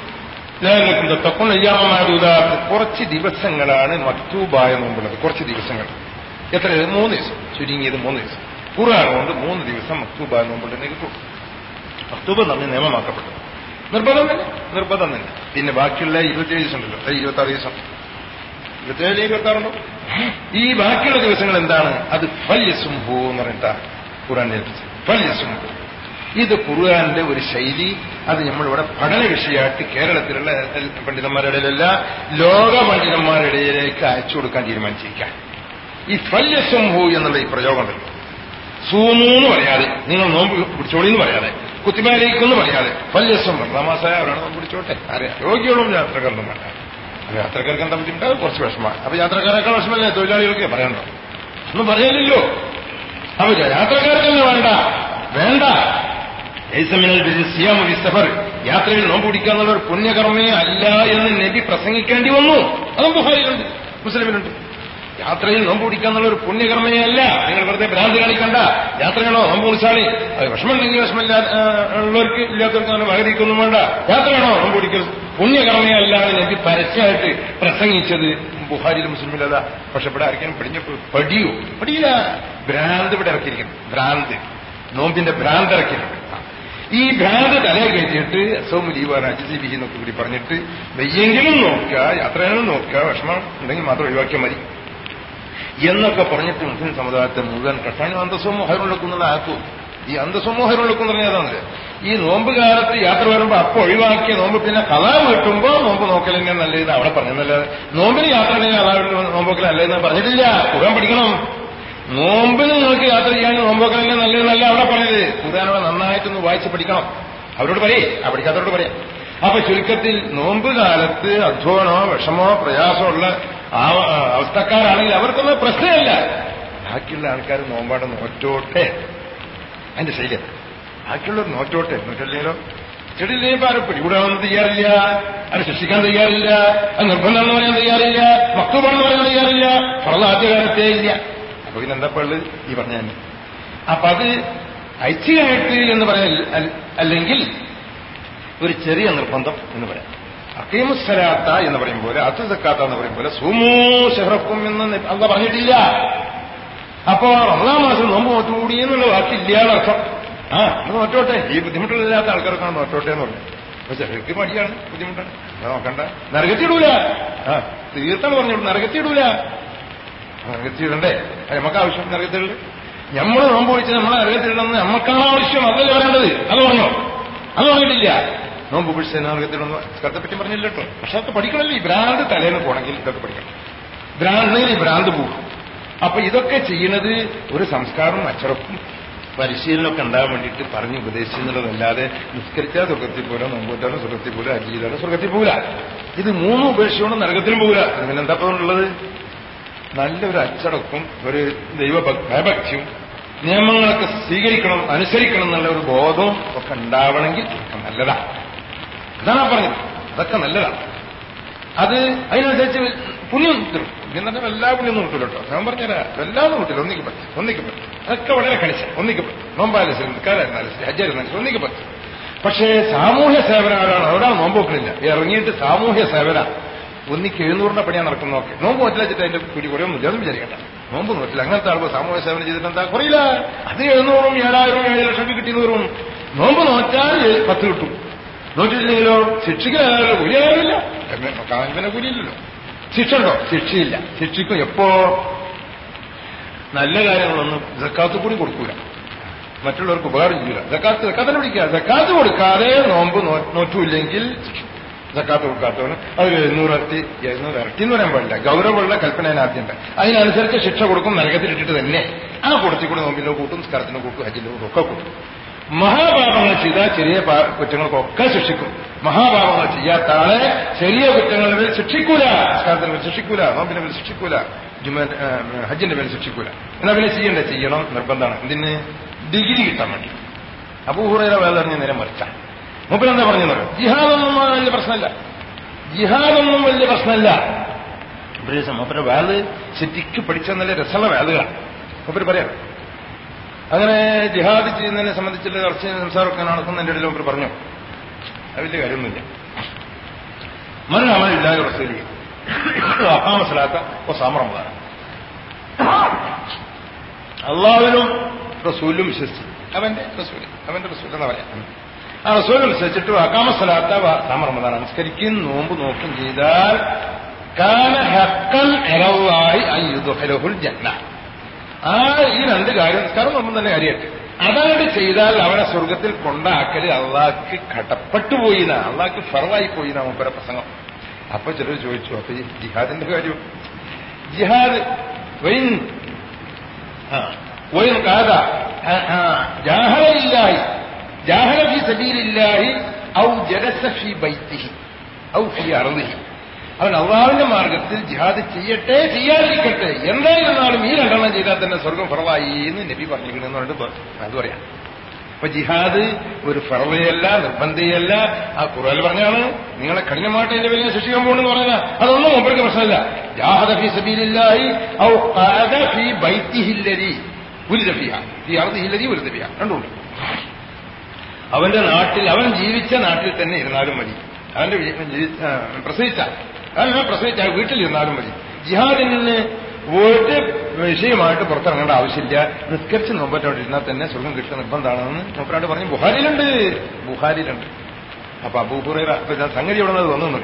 A: ലാലക്കും തത്തക്കും അയ്യാമാരൂതാത്ത് കുറച്ച് ദിവസങ്ങളാണ് മക്തൂബായ നോമ്പുള്ളത് കുറച്ച് ദിവസങ്ങൾ എത്ര മൂന്ന് ദിവസം ചുരുങ്ങിയത് മൂന്ന് ദിവസം ഖുർആൻ കൊണ്ട് മൂന്ന് ദിവസം മക്തൂബായ നോമ്പുണ്ടെന്ന് കിട്ടും മക്തൂബ് എന്ന് പറഞ്ഞ് നിയമമാക്കപ്പെട്ടു നിർബന്ധം തന്നെ നിർബന്ധം തന്നെ പിന്നെ ബാക്കിയുള്ള ഇരുപത്തിയേഴ് ദിവസം ഉണ്ടല്ലോ അത് ഇരുപത്തി ആറ് ദിവസം ഇരുപത്തിയേഴ് ഇരുപത്തി ആറുണ്ടോ ഈ ബാക്കിയുള്ള ദിവസങ്ങൾ എന്താണ് അത് ഫല്യസുംഭു എന്ന് പറഞ്ഞിട്ടാ ഖുർആൻ ഏൽപ്പിച്ചത് ഫല്യസുംഭു ഇത് ഖുർആന്റെ ഒരു ശൈലി അത് നമ്മളിവിടെ പഠന വിഷയമായിട്ട് കേരളത്തിലുള്ള പണ്ഡിതന്മാരുടെ ഇടയിലല്ല ലോക പണ്ഡിതന്മാരുടെ ഇടയിലേക്ക് അയച്ചു കൊടുക്കാൻ തീരുമാനിച്ചിരിക്കാൻ ഈ ഫല്യസുംഭു എന്നുള്ള ഈ പ്രയോഗമുണ്ടല്ലോ സൂമു എന്ന് പറയാതെ നിങ്ങൾ നോമ്പ് പിടിച്ചോളി എന്ന് പറയാതെ കുത്തിമാലേക്കെന്ന് പറയാതെ ഫല്യസം റമാസായ അവരാണ് നോമ്പ് പിടിച്ചോട്ടെ അറിയാം രോഗികളും യാത്രക്കാരനും വേണ്ട അപ്പൊ യാത്രക്കാർക്ക് എന്താ ബുദ്ധിമുട്ടാകും കുറച്ച് വിഷമമാണ് അപ്പൊ യാത്രക്കാരേക്കാൾ വിഷമല്ലേ തൊഴിലാളികൾക്ക് പറയണ്ടോ ഒന്നും പറയില്ലല്ലോ അപ്പൊ യാത്രക്കാർക്കല്ലേ വേണ്ട വേണ്ട ലൈസമിനൽ ബിൽ സിയാമു ബിസ്സഫർ യാത്രയിൽ നോമ്പ് പിടിക്കുക എന്നുള്ള ഒരു പുണ്യകർമ്മേ അല്ല എന്ന് നബി പ്രസംഗിക്കേണ്ടി വന്നു അതും ബുഹാരിയിലുണ്ട് മുസ്ലിമിലുണ്ട് യാത്രയിൽ നോമ്പ് പിടിക്കുക എന്നുള്ള ഒരു പുണ്യകർമ്മേ അല്ല നിങ്ങൾ വെറുതെ ഭ്രാന്തി കാണിക്കണ്ട യാത്രയാണോ നോമ്പ് കുറിച്ചാളി അത് വിഷമമുണ്ടെങ്കിൽ വിഷമമില്ല ആ, ഉള്ളവർക്ക് ഇല്ലാത്തവർക്ക് അങ്ങനെ വകതിക്കൊന്നും വേണ്ട യാത്രയാണോ നോമ്പ് പിടിക്കൽ പുണ്യകർമ്മേ അല്ല എന്ന് നബി പരസ്യമായിട്ട് പ്രസംഗിച്ചത് ബുഹാരിയിൽ മുസ്ലിമിലല്ല പക്ഷെ ഇവിടെ ആർക്കും പിടിഞ്ഞപ്പോ പടിയോ പടിയില്ല ഭ്രാന്ത് ഇവിടെ ഇറക്കിയിരിക്കണം ഭ്രാന്ത് നോമ്പിന്റെ ഭ്രാന്ത് ഇറക്കിയിട്ടുണ്ട് ഈ ഭ്രാന്ത് തലയെ കയറ്റിയിട്ട് അസവും ലീവാണ് അജിസി ബിഹി എന്നൊക്കെ കൂടി പറഞ്ഞിട്ട് വെയ്യെങ്കിലും നോക്കുക യാത്രയാണെങ്കിലും നോക്കുക വിഷമം ഉണ്ടെങ്കിൽ മാത്രം ഒഴിവാക്കിയാൽ മതി എന്നൊക്കെ പറഞ്ഞിട്ട് മുസ്ലിം സമുദായത്തെ മുഴുവൻ കട്ടാനും അന്തസ്വമോഹരുള്ളക്കുന്നുള്ള ആക്കും ഈ അന്തസ്വമോഹരുള്ളക്കും പറഞ്ഞ ഏതാണല്ലേ ഈ നോമ്പ് കാലത്ത് യാത്ര വരുമ്പോ അപ്പൊ ഒഴിവാക്കിയ നോമ്പ് പിന്നെ കഥ കിട്ടുമ്പോ നോമ്പ് നോക്കലെന്നെ നല്ലത് അവിടെ പറഞ്ഞതല്ലാതെ നോമ്പിന് യാത്ര ഉണ്ടെങ്കിൽ കഥ നോമ്പോക്കൽ നല്ലതെന്ന് പറഞ്ഞിട്ടില്ല ഖുർആൻ പഠിക്കണം നോമ്പിന് നിങ്ങൾക്ക് യാത്ര ചെയ്യാൻ നോമ്പോക്കലെന്നെ നല്ലതെന്നല്ല അവിടെ പറഞ്ഞത് ഖുർആൻ അവിടെ നന്നായിട്ടൊന്ന് വായിച്ച് പഠിക്കണം അവരോട് പറയേ ആ പഠിക്കാത്തവരോട് പറയാം അപ്പൊ ചുരുക്കത്തിൽ നോമ്പ് കാലത്ത് അധ്വാനോ വിഷമോ പ്രയാസമോ ഉള്ള ആ ആ, അവസ്ഥക്കാരാണെങ്കിൽ അവർക്കൊന്നും പ്രശ്നമല്ല ബാക്കിയുള്ള ആൾക്കാർ നോമ്പാട് നോറ്റോട്ടെ അതിന്റെ ശൈലി അത്. ബാക്കിയുള്ളവർ നോറ്റോട്ടെ നോറ്റില്ലെങ്കിലോ ചെടിയില്ലെങ്കിൽ ആരും പിടികൂടാൻ തയ്യാറില്ല അത് ശിക്ഷിക്കാൻ തയ്യാറില്ല അത് നിർബന്ധമെന്ന് പറയാൻ തയ്യാറില്ല മക്തൂബാണെന്ന് പറയാൻ തയ്യാറില്ല ഫറള ആദ്യകാലത്തേ ഇല്ല അപ്പൊ പിന്നെ എന്താ പള്ളു ഈ പറഞ്ഞ തന്നെ അപ്പൊ അത് ഐച്ഛികമായിട്ട് എന്ന് പറയാൻ അൽ- അല്ലെങ്കിൽ ഒരു ചെറിയ നിർബന്ധം എന്ന് പറയാം അക്കീമുസ്സലാത്ത എന്ന് പറയും പോലെ അത്ത് സക്കാത്ത എന്ന് പറയും പോലെ സുമൂ ഷെഹ്റക്കും എന്ന് നി- അള്ള പറഞ്ഞിട്ടില്ല അപ്പോ റമദാൻ മാസം നോമ്പ് നോറ്റുകൂടി എന്നുള്ള വാക്കില്ല എന്നർത്ഥം ആ അത് നോറ്റോട്ടെ ഈ ബുദ്ധിമുട്ടില്ലാത്ത ആൾക്കാർക്കാണ് നോറ്റോട്ടെ എന്ന് പറഞ്ഞു അപ്പൊ ചെറുക്ക് മടിയാണ് ബുദ്ധിമുട്ടാണ് അത് നോക്കണ്ട നരകത്തിയിടൂല ആ തീർത്ഥാണ് പറഞ്ഞു നരകത്തിയിടൂല നരകത്തിയിടണ്ടേ അത് നമുക്ക് ആവശ്യം നരകത്തിടല് നമ്മൾ നോമ്പ് വിളിച്ച് നമ്മളെ നരകത്തിടണമെന്ന് നമുക്കാണ് ആവശ്യം അതല്ലേ പറയേണ്ടത് അത് പറഞ്ഞോ അത് പറഞ്ഞിട്ടില്ല നോമ്പ് പിടിച്ച് നരകത്തിടണമെന്ന് സ്ഥലത്തെ പറ്റി പറഞ്ഞില്ല കേട്ടോ പക്ഷെ അതൊക്കെ പഠിക്കണമല്ലോ ഈ ഭ്രാന്ത് തലേന്ന് പോകണമെങ്കിൽ ഇതൊക്കെ പഠിക്കണം ഭ്രാന്തിൽ ഈ ഭ്രാന്ത് പോകും അപ്പൊ ഇതൊക്കെ ചെയ്യുന്നത് ഒരു സംസ്കാരവും അച്ചടക്കും പരിശീലനമൊക്കെ ഉണ്ടാകാൻ വേണ്ടിയിട്ട് പറഞ്ഞ് ഉപദേശിച്ചെന്നുള്ളതല്ലാതെ നിസ്കരിച്ചാൽ സ്വർഗത്തിൽ പോലെ നോമ്പോറ്റാലും സ്വർഗത്തിൽ പോലെ അജി ചെയ്താലും സ്വർഗത്തിൽ പോകില്ല ഇത് മൂന്നും ഉപേക്ഷിച്ചുകൊണ്ട് നരകത്തിലും പോകില്ല പിന്നെന്താ ഉള്ളത് നല്ലൊരു അച്ചടക്കും ഒരു ദൈവ ഭയഭക്തിയും നിയമങ്ങളൊക്കെ സ്വീകരിക്കണം അനുസരിക്കണം എന്നുള്ള ഒരു ബോധവും ഒക്കെ ഉണ്ടാവണമെങ്കിൽ ഒക്കെ നല്ലതാണ് അതാണ് ആ പറഞ്ഞത് അതൊക്കെ നല്ലതാണ് അത് അതിനനുസരിച്ച് പുണ്യം കിട്ടും പുണ്യം തന്നെ എല്ലാ പുണ്യൊന്നും കിട്ടില്ല കേട്ടോ ഞാൻ പറഞ്ഞുതരാം എല്ലാതും കിട്ടില്ല ഒന്നിക്ക് പറ്റും ഒന്നിക്ക് പറ്റും അതൊക്കെ വളരെ കണിച്ച ഒന്നിക്ക് പറ്റും നോമ്പായാലും ശരി നിൽക്കാനായിരുന്നാലും ശരി ഹജ്ജായിരുന്നാലും ശരി ഒന്നിക്ക് പറ്റും പക്ഷേ സാമൂഹ്യ സേവനം ആരാണ് അവിടെ നോമ്പ് വെക്കണില്ല ഇറങ്ങിയിട്ട് സാമൂഹ്യ സേവന ഒന്നിക്ക് എഴുന്നൂറിന്റെ പണിയാണ് നടക്കുന്നത് നോക്കെ നോമ്പ് നോറ്റില്ല വെച്ചിട്ട് അതിന്റെ പിടി കുറയൊന്നുമില്ല അതൊന്നും വിചാരിക്കണ്ട നോമ്പ് നോറ്റില്ല അങ്ങനത്തെ ആളുകൾ സാമൂഹ്യ സേവനം ചെയ്തിട്ട് എന്താ കുറയില്ല അത് എഴുന്നൂറും ഏഴായിരവും ഏഴ് ലക്ഷം കിട്ടിയെന്നൂറും നോമ്പ് നോറ്റാൽ പത്ത് കിട്ടും നോക്കിയില്ലെങ്കിലോ ശിക്ഷിക്കാനോ കൂലിയാകില്ല കാഞ്ചന കൂലിയില്ലല്ലോ ശിക്ഷ ഉണ്ടോ ശിക്ഷയില്ല ശിക്ഷിക്കും എപ്പോ നല്ല കാര്യങ്ങളൊന്നും ജക്കാത്ത് കൂടി കൊടുക്കൂല മറ്റുള്ളവർക്ക് ഉപകാരം ചെയ്യില്ല ജക്കാത്ത് ജക്കാത്തിനെ പിടിക്കുക ജക്കാത്ത് കൊടുക്കാതെ നോമ്പ് നോ- നോറ്റൂല്ലെങ്കിൽ ജക്കാത്ത് കൊടുക്കാത്തവന് അത് എഴുന്നൂറ് ഇരട്ടി എഴുന്നൂറ് ഇരട്ടി എന്ന് പറയാൻ പാടില്ല ഗൗരവമുള്ള കൽപ്പന ആദ്യമുണ്ട് അതിനനുസരിച്ച് ശിക്ഷ കൊടുക്കും നരകത്തിലിട്ടിട്ട് തന്നെ ആ കൂട്ടത്തിൽ കൂടെ നോമ്പിലോ കൂട്ടും സ്കരത്തിനോ കൂട്ടും ഹജ്ജിലോ കൂട്ടും ഒക്കെ കൂട്ടും മഹാപാപങ്ങൾ ചെയ്താൽ ചെറിയ പാ- കുറ്റങ്ങൾക്കൊക്കെ ശിക്ഷിക്കും മഹാപാപങ്ങൾ ചെയ്യാത്ത ആളെ ചെറിയ കുറ്റങ്ങളുടെ മേൽ ശിക്ഷിക്കൂല സ്കാരത്തിന്റെ മേൽ ശിക്ഷിക്കൂല നോമ്പിന്റെ മേൽ ശിക്ഷിക്കൂല ജുമ ആ, ഹജ്ജിന്റെ മേൽ ശിക്ഷിക്കൂല എന്നാ പിന്നെ ചെയ്യണ്ടേ ചെയ്യണം നിർബന്ധമാണ് ഇതിന് ഡിഗ്രി കിട്ടാൻ വേണ്ടി അപൂഹുറയുടെ വേല അറിഞ്ഞ നേരം മറിച്ച മൂപ്പരെന്താ പറഞ്ഞത് ജിഹാദൊന്നും വലിയ പ്രശ്നമല്ല ജിഹാദൊന്നും വലിയ പ്രശ്നമല്ല ഉപദേശം മൂപ്പരുടെ വേല് ശരിക്ക് പഠിച്ച നല്ല രസമുള്ള വേലുകളാണ് മൂപ്പര് പറയാം അങ്ങനെ ജിഹാദ് ചെയ്യുന്നതിനെ സംബന്ധിച്ചുള്ള ചർച്ച സംസാരമൊക്കെ നടക്കുന്നതിന്റെ ഇടയിൽ മൂപ്പര് പറഞ്ഞു അത് വലിയ കാര്യമൊന്നുമില്ല മരണമല്ലാതെ റസൂലി അഹാമസലാത്ത സാമറമാണ് അള്ളാഹുവിനും റസൂലും വിശ്വസിച്ചു അവന്റെ റസൂല് അവന്റെ റസൂൽ എന്നാ പറയാം ആ റസൂൽ വിശ്വസിച്ചിട്ട് അകാമസലാത്ത സാമറമതാണ് നമസ്കരിക്കും നോമ്പ് നോക്കും ചെയ്താൽ കാന ഹക്കൻ എറവായി അയ്യുദുഹലഹുൽ ജന്ന ആ ഈ രണ്ട് കാര്യം നിസ്കാരം നോമ്പും തന്നെ കാര്യമായിട്ട് അതങ്ങോട്ട് ചെയ്താൽ അവനെ സ്വർഗത്തിൽ കൊണ്ടാക്കല് അള്ളാഹ്ക്ക് കടപ്പെട്ടു പോയിന അള്ളാഹ്ക്ക് ഫറവായി പോയിന മുമ്പര പ്രസംഗം അപ്പൊ ചിലർ ചോദിച്ചു അപ്പൊ ഈ ജിഹാദിന്റെ കാര്യം ജിഹാദ് വൈൻ ആ, വൈൻ കാത ജാഹലില്ലാഹി ജാഹല ഫി സബീലില്ലാഹി ഔ ജലസ ഫി ബൈത്തിഹി ഔ ഫി അർദിഹി അവൻ അള്ളാഹുവിന്റെ മാർഗത്തിൽ ജിഹാദ് ചെയ്യട്ടെ ചെയ്യാതിരിക്കട്ടെ എന്തായിരുന്നാലും ഈ രണ്ടെണ്ണം ചെയ്താൽ തന്നെ സ്വർഗം ഫറവായി എന്ന് നബി പറഞ്ഞിരിക്കണമെന്ന് പറഞ്ഞിട്ട് അത് പറയാം അപ്പൊ ജിഹാദ് ഒരു ഫറവയല്ല നിർബന്ധയല്ല ആ ഖുറാൻ പറഞ്ഞാണ് നിങ്ങളെ കഠിനമായിട്ട് എന്റെ വലിയ ശിക്ഷിക്കാൻ പോകുന്നു പറഞ്ഞാൽ അതൊന്നും മുമ്പർക്ക് പ്രശ്നമല്ല ജാഹദ ഫി സബീലില്ലാഹി ഔ ഖഅദ ഫി ബൈത്തിഹില്ലദി ഉരിദ ഫിഹ ഫി അർദിഹില്ലദി ഉരിദ ഫിഹ രണ്ടുണ്ട് അവന്റെ നാട്ടിൽ അവൻ ജീവിച്ച നാട്ടിൽ തന്നെ ഇരുന്നാലും മതി അവന്റെ വി- ജീവി- ആ, പ്രസവിച്ച അവൻ പ്രസവിച്ച ആ വീട്ടിലിരുന്നാലും മതി ജിഹാദിൽ നിന്ന് ഒരു വിഷയമായിട്ട് പുറത്തിറങ്ങേണ്ട ആവശ്യമില്ല നിസ്കരിച്ച് നോമ്പറ്റോട്ട് ഇരുന്നാൽ തന്നെ സ്വർഗം കിട്ടുന്ന നിർബന്ധമാണെന്ന് മൂപ്പരാണ്ട് പറഞ്ഞു ബുഹാരിയിലുണ്ട് ബുഹാരിയിലുണ്ട് അപ്പൊ അബൂഹുറ സംഗതി എവിടെ നിന്ന് തോന്നുന്നു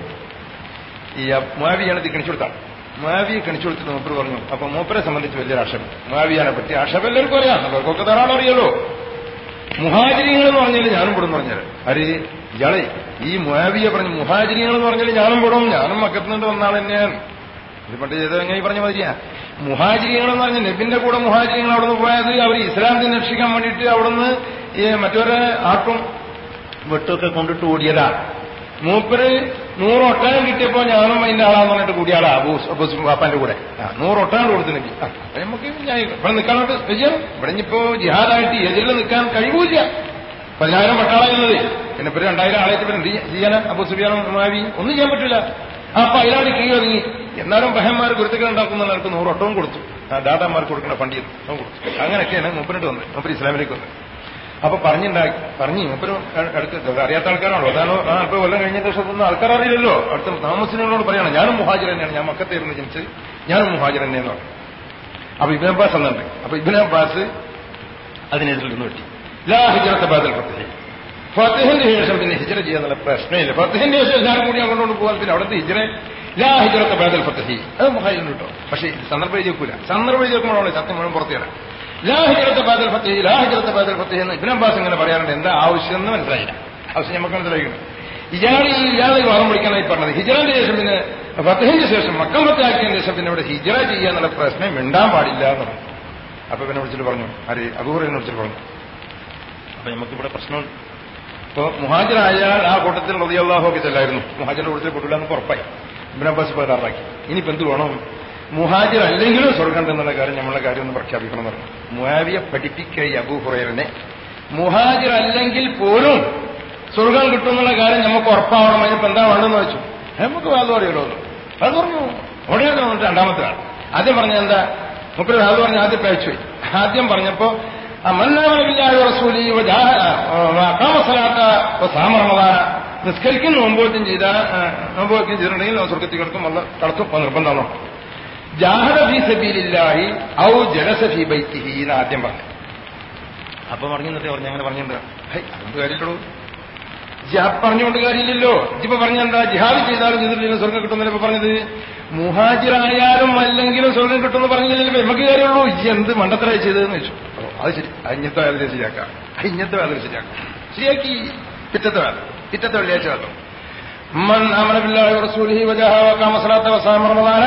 A: ഈ മാവിയാണ് ഇത് കണിച്ചു കൊടുത്താൽ മാവിയെ കണിച്ചു കൊടുത്തിട്ട് മൂപ്പർ പറഞ്ഞു അപ്പൊ മൂപ്പരെ സംബന്ധിച്ച് വലിയൊരു ആക്ഷേപം മാവിയാനെ പറ്റി ആക്ഷേപം എല്ലാവർക്കും അറിയാം അവർക്കൊക്കെ ധാരാളം അറിയാലോ മുഹാജിരിങ്ങൾ എന്ന് പറഞ്ഞാൽ ഞാനും പെടും പറഞ്ഞാൽ അരെ ഇയാളെ ഈ മുഹാവിയെ പറഞ്ഞു മുഹാജിരികൾ എന്ന് പറഞ്ഞാൽ ഞാനും പെടും ഞാനും മക്കത്തുനിന്ന് വന്ന ആൾ തന്നെയാണ് ഇത് പണ്ട് ചെയ്തെങ്ങനെ പറഞ്ഞ മാതിരിയാ മുഹാജിരികൾ എന്ന് പറഞ്ഞാൽ നബിന്റെ കൂടെ മുഹാജിരികൾ അവിടെ നിന്ന് പോയത് അവർ ഇസ്ലാം ദിനം രക്ഷിക്കാൻ വേണ്ടിയിട്ട് അവിടുന്ന് ഈ മറ്റൊരു ആട്ടും വെട്ടൊക്കെ കൊണ്ടിട്ട് ഓടിയതാണ് മൂപ്പര് നൂറ് ഒട്ടകം കിട്ടിയപ്പോ ഞാനും അതിന്റെ ആളാന്ന് പറഞ്ഞിട്ട് കൂടിയാളാ അബൂസ് അബൂസ് പാപ്പാന്റെ കൂടെ ആ നൂറ് ഒട്ടകം കൊടുത്തു നബി ആ, അപ്പൊ നമുക്ക് ഞാൻ ഇവിടെ നിൽക്കാനോട്ട് വിജയം ഇവിടെ ഇനിയിപ്പോ ജിഹാദായിട്ട് എതിരിൽ നിൽക്കാൻ കഴിവില്ല പതിനായിരം പട്ടാളയുള്ളത് പിന്നെ ഇപ്പൊ രണ്ടായിരം ആളായിട്ട് പിന്നെ എന്ത് ചെയ്യാനാ അബൂ സുബിയാനും മാവി ഒന്നും ചെയ്യാൻ പറ്റില്ല അപ്പൊ അതിലാണ് കീഴ് ഒതുങ്ങി എന്നാലും ബഹന്മാർ ഗുരുത്തുക്കൾ ഉണ്ടാക്കുന്നവർക്ക് നൂറ് ഒട്ടവും കൊടുത്തു ആ ദാതാമാർക്ക് കൊടുക്കുന്ന പണ്ടിയത് കൊടുത്തു അങ്ങനെയൊക്കെയാണ് മൂപ്പരിട്ട് വന്നത് മൂപ്പര് ഇസ്ലാമിലേക്ക് വന്നത് അപ്പൊ പറഞ്ഞുണ്ടാക്കി പറഞ്ഞു മൂപ്പര് അടുത്ത് അറിയാത്ത ആൾക്കാരാണോ അതാണോ ആ ഇപ്പൊ കൊല്ലം കഴിഞ്ഞ ദിവസത്തൊന്നും ആൾക്കാർ അറിയില്ലല്ലോ അടുത്ത താമസിനോട് പറയണം ഞാനും മുഹാജിർ തന്നെയാണ് ഞാൻ മക്കത്തായിരുന്നു ജനിച്ച് ഞാനും മുഹാജിർ തന്നെയെന്ന് പറഞ്ഞു അപ്പൊ ഇബിൻ അബ്ബാസ് എന്നുണ്ട് അപ്പൊ ഇബിൻ അബ്ബാസ് അതിനെതിരിൽ നിന്ന് വെട്ടി ലാ ഹിജറത്തെ ബാദൽ ഫത്തഹി ഫത്തഹിന്റെ ശേഷം പിന്നെ ഹിജറ ചെയ്യാന്നുള്ള പ്രശ്നമില്ല ഫത്തഹിന്റെ ശേഷം എല്ലാവരും കൂടി അങ്ങോട്ട് പോകാൻ പിന്നെ അവിടുത്തെ ഹിജറ ലാ ഹിജറത്തെ ബാദൽ ഫത്തഹി അത് മുഹാജിറിന് കിട്ടോ പക്ഷേ ഇത് സന്ദർഭം എഴുതി വെക്കൂല സന്ദർഭം എഴുതി വെക്കുമ്പോഴാണ് സത്യം മുഴുവൻ പുറത്തു തരാം ലാ ഹിജറത്തെ ബാദൽ ഫത്തഹി ലാ ഹിജറത്തെ ബാദൽ ഫത്തഹി എന്ന് ഇബിൻ അബ്ബാസ് ഇങ്ങനെ പറയാറുണ്ട് എന്താ ആവശ്യം എന്ന് മനസ്സിലായില്ല ആവശ്യം നമുക്ക് മനസ്സിലാക്കണം ഇയാൾ ഈ ഇയാൾ വാദം പിടിക്കാനായി പറഞ്ഞത് ഹിജറന്റെ ശേഷം പിന്നെ ഫത്തഹിന്റെ ശേഷം മക്കൾ ഫത്താക്കിയതിന് ശേഷം പിന്നെ ഇവിടെ ഹിജറ ചെയ്യാന്നുള്ള പ്രശ്നം മിണ്ടാൻ പാടില്ല എന്ന് പറഞ്ഞു അപ്പൊ പിന്നെ വിളിച്ചിട്ട് പറഞ്ഞു ആര് അബൂഹറിനെ വിളിച്ചിട്ട് പറഞ്ഞു അപ്പൊ നമുക്കിവിടെ പ്രശ്നമുണ്ട് ഇപ്പൊ മുഹാജിറായാൽ ആ കൂട്ടത്തിൽ റതിയല്ലാഹൊക്കെ ചെല്ലായിരുന്നു മുഹാജിന്റെ കൂട്ടത്തിൽ പെട്ടില്ല എന്ന് ഉറപ്പായി ഇബ്രാം അബ്ബാസ് പകരാറാക്കി ഇനിയിപ്പോ എന്ത് വേണം മുഹാജിർ അല്ലെങ്കിലും സ്വർഗം എന്നുള്ള കാര്യം നമ്മളെ കാര്യം ഒന്ന് പ്രഖ്യാപിക്കണം എന്ന് പറഞ്ഞു മുഹാവിയെ പഠിപ്പിക്കുക ഈ അബൂഹുറൈറിനെ മുഹാജിർ അല്ലെങ്കിൽ പോലും സ്വർഗം കിട്ടുമെന്നുള്ള കാര്യം നമുക്ക് ഉറപ്പാവണം അതിനിപ്പോ എന്താ വേണ്ടെന്ന് വെച്ചു നമുക്ക് വാദം അറിയല്ലോ എന്ന്. അത് പറഞ്ഞു അവിടെയാണ് വന്നിട്ട് രണ്ടാമത്തെ ആൾ ആദ്യം പറഞ്ഞ എന്താ മുപ്പത് അത് പറഞ്ഞ ആദ്യം പേച്ചു ആദ്യം പറഞ്ഞപ്പോ മന്നാമില്ലാതെ റസൂലി സാമറമതാന നിസ്കരിക്കുന്ന നോമ്പോറ്റും ചെയ്ത നോമ്പോറ്റും ചെയ്തിട്ടുണ്ടെങ്കിൽ സ്വർഗത്തിൽ കിടക്കും വല്ല കടത്തും നിർബന്ധമാണോ ജാഹദ ഫീ സബീലില്ലാഹി ഔ ജലസ ഫീ ബൈത്തിഹി എന്ന് ആദ്യം പറഞ്ഞു അപ്പൊ പറഞ്ഞു എന്നിട്ട് പറഞ്ഞു അങ്ങനെ പറഞ്ഞിട്ടുണ്ട് ഹൈ അതെന്ത് കാര്യമുള്ളൂ ജിഹാദ് പറഞ്ഞുകൊണ്ട് കാര്യമില്ലല്ലോ ഇപ്പൊ പറഞ്ഞെന്താ ജിഹാദ് ചെയ്താലും ചെയ്തിട്ടില്ല സ്വർഗം കിട്ടുന്നില്ല ഇപ്പൊ പറഞ്ഞത് മുഹാജിറായാലും അല്ലെങ്കിലും സ്വർഗം കിട്ടുമെന്ന് പറഞ്ഞില്ലല്ലോ ഇപ്പൊ നമുക്ക് കാര്യമുള്ളൂ ഈ എന്ത് മണ്ടത്തരായി ചെയ്തതെന്ന് വെച്ചു അത് ശരി അത് ഇഞ്ഞത്തെ വേദന ശരിയാക്കാം അത് ഇഞ്ഞത്തെ വേദന ശരിയാക്കാം ശരിയാക്കി പിറ്റത്തെ വേദന പിറ്റത്തെ വെള്ളിയാഴ്ച വേദന من آمن بالله ورسوله وجاهد وقام الصلاة وصام رمضان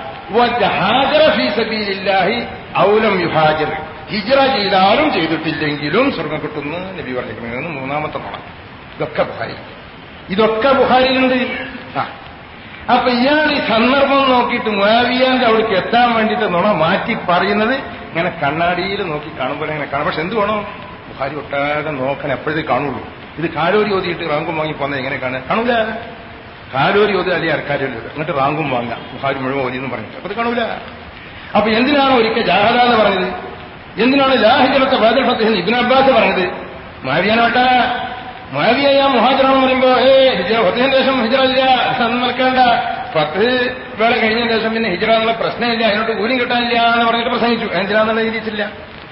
A: وهاجر في سبيل الله أو لم يهاجر ഹിജറ ചെയ്താലും ചെയ്തിട്ടില്ലെങ്കിലും സ്വർഗം കിട്ടുന്നു നബി പറഞ്ഞിരിക്കുന്നത് മൂന്നാമത്തെ നുണ ഇതൊക്കെ ബുഹാരി ഇതൊക്കെ ബുഹാരിയിലുണ്ട് ആ അപ്പൊ ഇയാൾ ഈ സന്ദർഭം നോക്കിയിട്ട് മുയാവിയാന്റെ അവിടേക്ക് എത്താൻ വേണ്ടിയിട്ട് നുണ മാറ്റി പറയുന്നത് ഇങ്ങനെ കണ്ണാടിയിൽ നോക്കി കാണുമ്പോൾ ഇങ്ങനെ കാണും പക്ഷെ എന്ത് വേണം ബുഹാരി ഒട്ടാകെ നോക്കാൻ എപ്പോഴേ കാണുള്ളൂ ഇത് കാലോരി ഓതിയിട്ട് റാങ്കും വാങ്ങി പോന്നത് എങ്ങനെ കാണുക കാണൂല കാലോരി ഓതി അല്ലെങ്കിൽ അരക്കാരോരി ഓതി എന്നിട്ട് റാങ്കും വാങ്ങാം ബുഹാരി മുഴുവൻ ഓതി എന്ന് പറഞ്ഞിട്ട് അപ്പൊ അത് കാണൂല അപ്പൊ എന്തിനാണ് ഒരിക്കൽ ജാഹദ എന്ന് പറഞ്ഞത് എന്തിനാണ് ലാഹിജലത്തെ ബാദൽ ഫത്തേഹ് ഇബിൻ അബ്ബാസ് പറഞ്ഞത് മാവിയാനോട്ട മാവിയ മുഹാജറാന്ന് പറയുമ്പോ ഏ ഹിജറ ഫത്തേഹിന് ശേഷം ഹിജറ ഇല്ല അതൊന്നും നടക്കേണ്ട പത്ത് വേള കഴിഞ്ഞ ശേഷം പിന്നെ ഹിജറ എന്നുള്ള പ്രശ്നമില്ല അതിനോട്ട് കൂലിയും കിട്ടാനില്ല എന്ന് പറഞ്ഞിട്ട് പ്രസംഗിച്ചു എന്തിനാന്നുള്ള രീതിയിച്ചില്ല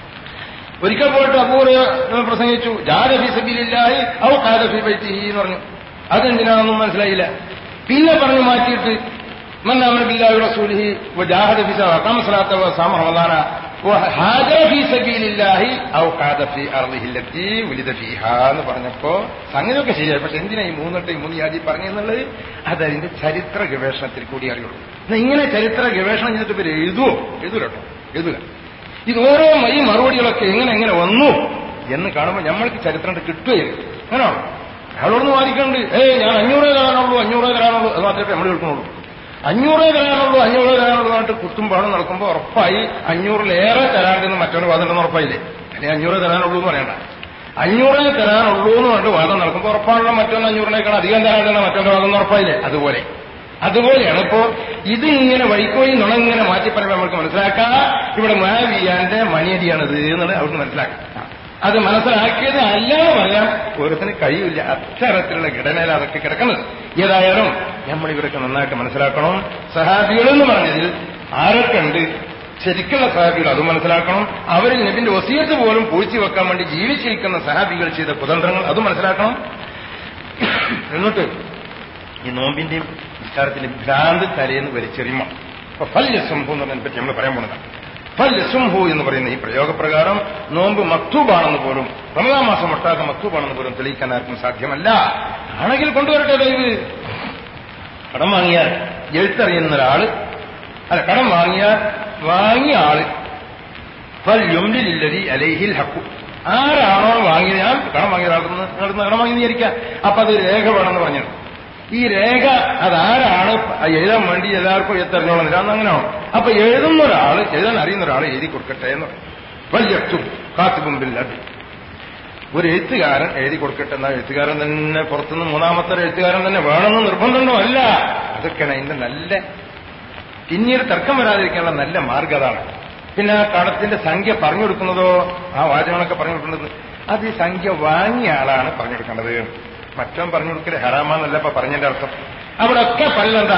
A: ഒരിക്കൽ പോയിട്ട് അപൂർവ പ്രസംഗിച്ചു ജാദഫി സബിലില്ലാഹി ഔ ഖാദഫി ബൈത്തിഹി എന്ന് പറഞ്ഞു അതെന്തിനാണെന്നും മനസ്സിലായില്ല പിന്നെ പറഞ്ഞു മാറ്റിയിട്ട് من آمن بالله ورسوله وجاهد في سبيل أقام الصلاة وصام رمضان وهاجر في سبيل الله أو قعد في أرضه التي ولد فيها എന്ന് പറഞ്ഞപ്പോ സംഗതിയൊക്കെ ശരിയായി പക്ഷെ എന്തിനാ ഈ മൂന്നെട്ട് ഈ മൂന്ന് യാതി പറഞ്ഞെന്നുള്ളത് അതതിന്റെ ചരിത്ര ഗവേഷണത്തിൽ കൂടി അറിയുള്ളൂ എന്നാ ഇങ്ങനെ ചരിത്ര ഗവേഷണം ചെയ്തിട്ട് ഇവർ എഴുതുവോ എഴുതൂല കേട്ടോ എഴുതൂല ഇത് ഓരോ ഈ മറുപടികളൊക്കെ എങ്ങനെ എങ്ങനെ വന്നു എന്ന് കാണുമ്പോൾ നമ്മൾക്ക് ചരിത്രം കിട്ടുകയില്ല അങ്ങനെയാണോ അയാളോടൊന്ന് വാദിക്കുന്നുണ്ട് ഏയ് ഞാൻ അഞ്ഞൂറേ തരാനുള്ളൂ അഞ്ഞൂറേ തരാനുള്ളൂ അത് മാത്രമേ നമ്മൾ കേൾക്കുന്നുള്ളൂ അഞ്ഞൂറേ തരാനുള്ളൂ അഞ്ഞൂറേ തരാനുള്ളൂ പറഞ്ഞിട്ട് കുത്തും പാടും നടക്കുമ്പോൾ ഉറപ്പായി അഞ്ഞൂറിലേറെ തരാണ്ടെന്ന് മറ്റൊരു വാദം ഉണ്ടെന്ന് ഉറപ്പായില്ലേ അല്ലെങ്കിൽ അഞ്ഞൂറേ തരാനുള്ളൂ എന്ന് പറയണ്ട അഞ്ഞൂറേ തരാനുള്ളൂ എന്ന് പറഞ്ഞിട്ട് വാദം നടക്കുമ്പോൾ ഉറപ്പാണല്ലോ മറ്റൊന്ന് അഞ്ഞൂറിനേക്കാൾ അധികം തരാണ്ടെന്ന് മറ്റൊരു വാദം എന്ന് ഉറപ്പായില്ലേ അതുപോലെ അതുപോലെയാണ് ഇപ്പോ ഇത് ഇങ്ങനെ വൈക്കോയി നുണങ്ങനെ മാറ്റി പറയുമ്പോൾ നമുക്ക് മനസ്സിലാക്കാം ഇവിടെ മാവിയാന്റെ മണിയടിയാണിത് എന്നുള്ളത് അവർക്ക് മനസ്സിലാക്കാം അത് മനസ്സിലാക്കിയത് അല്ല എന്ന് പറയാൻ ഓരോരുത്തന് കഴിയില്ല അത്തരത്തിലുള്ള ഘടനയിൽ അതൊക്കെ കിടക്കുന്നത് ഏതായാലും നമ്മൾ ഇവരൊക്കെ നന്നായിട്ട് മനസ്സിലാക്കണം സഹാബികൾ എന്ന് പറഞ്ഞതിൽ ആരൊക്കെ ഉണ്ട് ശരിക്കുള്ള സഹാബികൾ അത് മനസ്സിലാക്കണം അവരിൽ നബിന്റെ വസീയത്ത് പോലും പൂഴ്ത്തി വെക്കാൻ വേണ്ടി ജീവിച്ചിരിക്കുന്ന സഹാബികൾ ചെയ്ത കുതന്ത്രങ്ങൾ അത് മനസ്സിലാക്കണം എന്നിട്ട് ഈ നോമ്പിന്റെയും നിസ്കാരത്തിന്റെയും ഭ്രാന്ത് തലേന്ന് വലിച്ചെറിയുമ്പോൾ അപ്പൊ ഫൽ യസ്ംഹു എന്നതിനെ പറ്റി നമ്മൾ പറയാൻ പോകുന്നതാണ് ഫൽ യസ്ംഹു എന്ന് പറയുന്ന ഈ പ്രയോഗപ്രകാരം നോമ്പ് മക്തൂബാണെന്ന് പോലും റമദാൻ മാസം ഒട്ടാകെ മക്തൂബാണെന്ന് പോലും തെളിയിക്കാൻ ആർക്കും സാധ്യമല്ല ആണെങ്കിൽ കൊണ്ടുവരട്ടെ ദൈവ് കടം വാങ്ങിയാൽ എഴുത്തറിയുന്ന ഒരാള് അല്ല കടം വാങ്ങിയാൽ വാങ്ങിയ ആള് ഫൽ യുംലില്ലതി അലൈഹിൽ ഹക്കു ആരാണോ വാങ്ങിയത് ഞാൻ കടം വാങ്ങിയ ഒരാൾക്ക് കടം വാങ്ങി വിചാരിക്കാം അപ്പൊ അത് രേഖ വേണമെന്ന് പറഞ്ഞു ഈ രേഖ അതാരാണ് എഴുതാൻ വേണ്ടി എല്ലാവർക്കും എത്തറിഞ്ഞോളുന്നില്ല അന്ന് അങ്ങനെയാണോ അപ്പൊ എഴുതുന്ന ഒരാൾ എഴുതാൻ അറിയുന്ന ഒരാൾ എഴുതി കൊടുക്കട്ടെ എന്ന് വലിയറ്റും കാത്തുമുമ്പിൽ അത് ഒരു എഴുത്തുകാരൻ എഴുതി കൊടുക്കട്ടെ എന്നാൽ എഴുത്തുകാരൻ തന്നെ പുറത്തുനിന്ന് മൂന്നാമത്തെ ഒരു എഴുത്തുകാരൻ തന്നെ വേണമെന്ന് നിർബന്ധമുണ്ടോ അല്ല അതൊക്കെയാണ് അതിന്റെ നല്ല പിന്നീട് തർക്കം വരാതിരിക്കാനുള്ള നല്ല മാർഗം അതാണ് പിന്നെ ആ കടത്തിന്റെ സംഖ്യ പറഞ്ഞു കൊടുക്കുന്നതോ ആ വാചകങ്ങളൊക്കെ പറഞ്ഞു കൊടുക്കുന്നത് അത് ഈ സംഖ്യ വാങ്ങിയ ആളാണ് പറഞ്ഞു കൊടുക്കേണ്ടത് മറ്റവൻ പറഞ്ഞു കൊടുക്കല് ഹറാമാന്നല്ല ഇപ്പൊ പറഞ്ഞതിന്റെ അർത്ഥം അവിടെ ഒക്കെ പറയുന്നെന്താ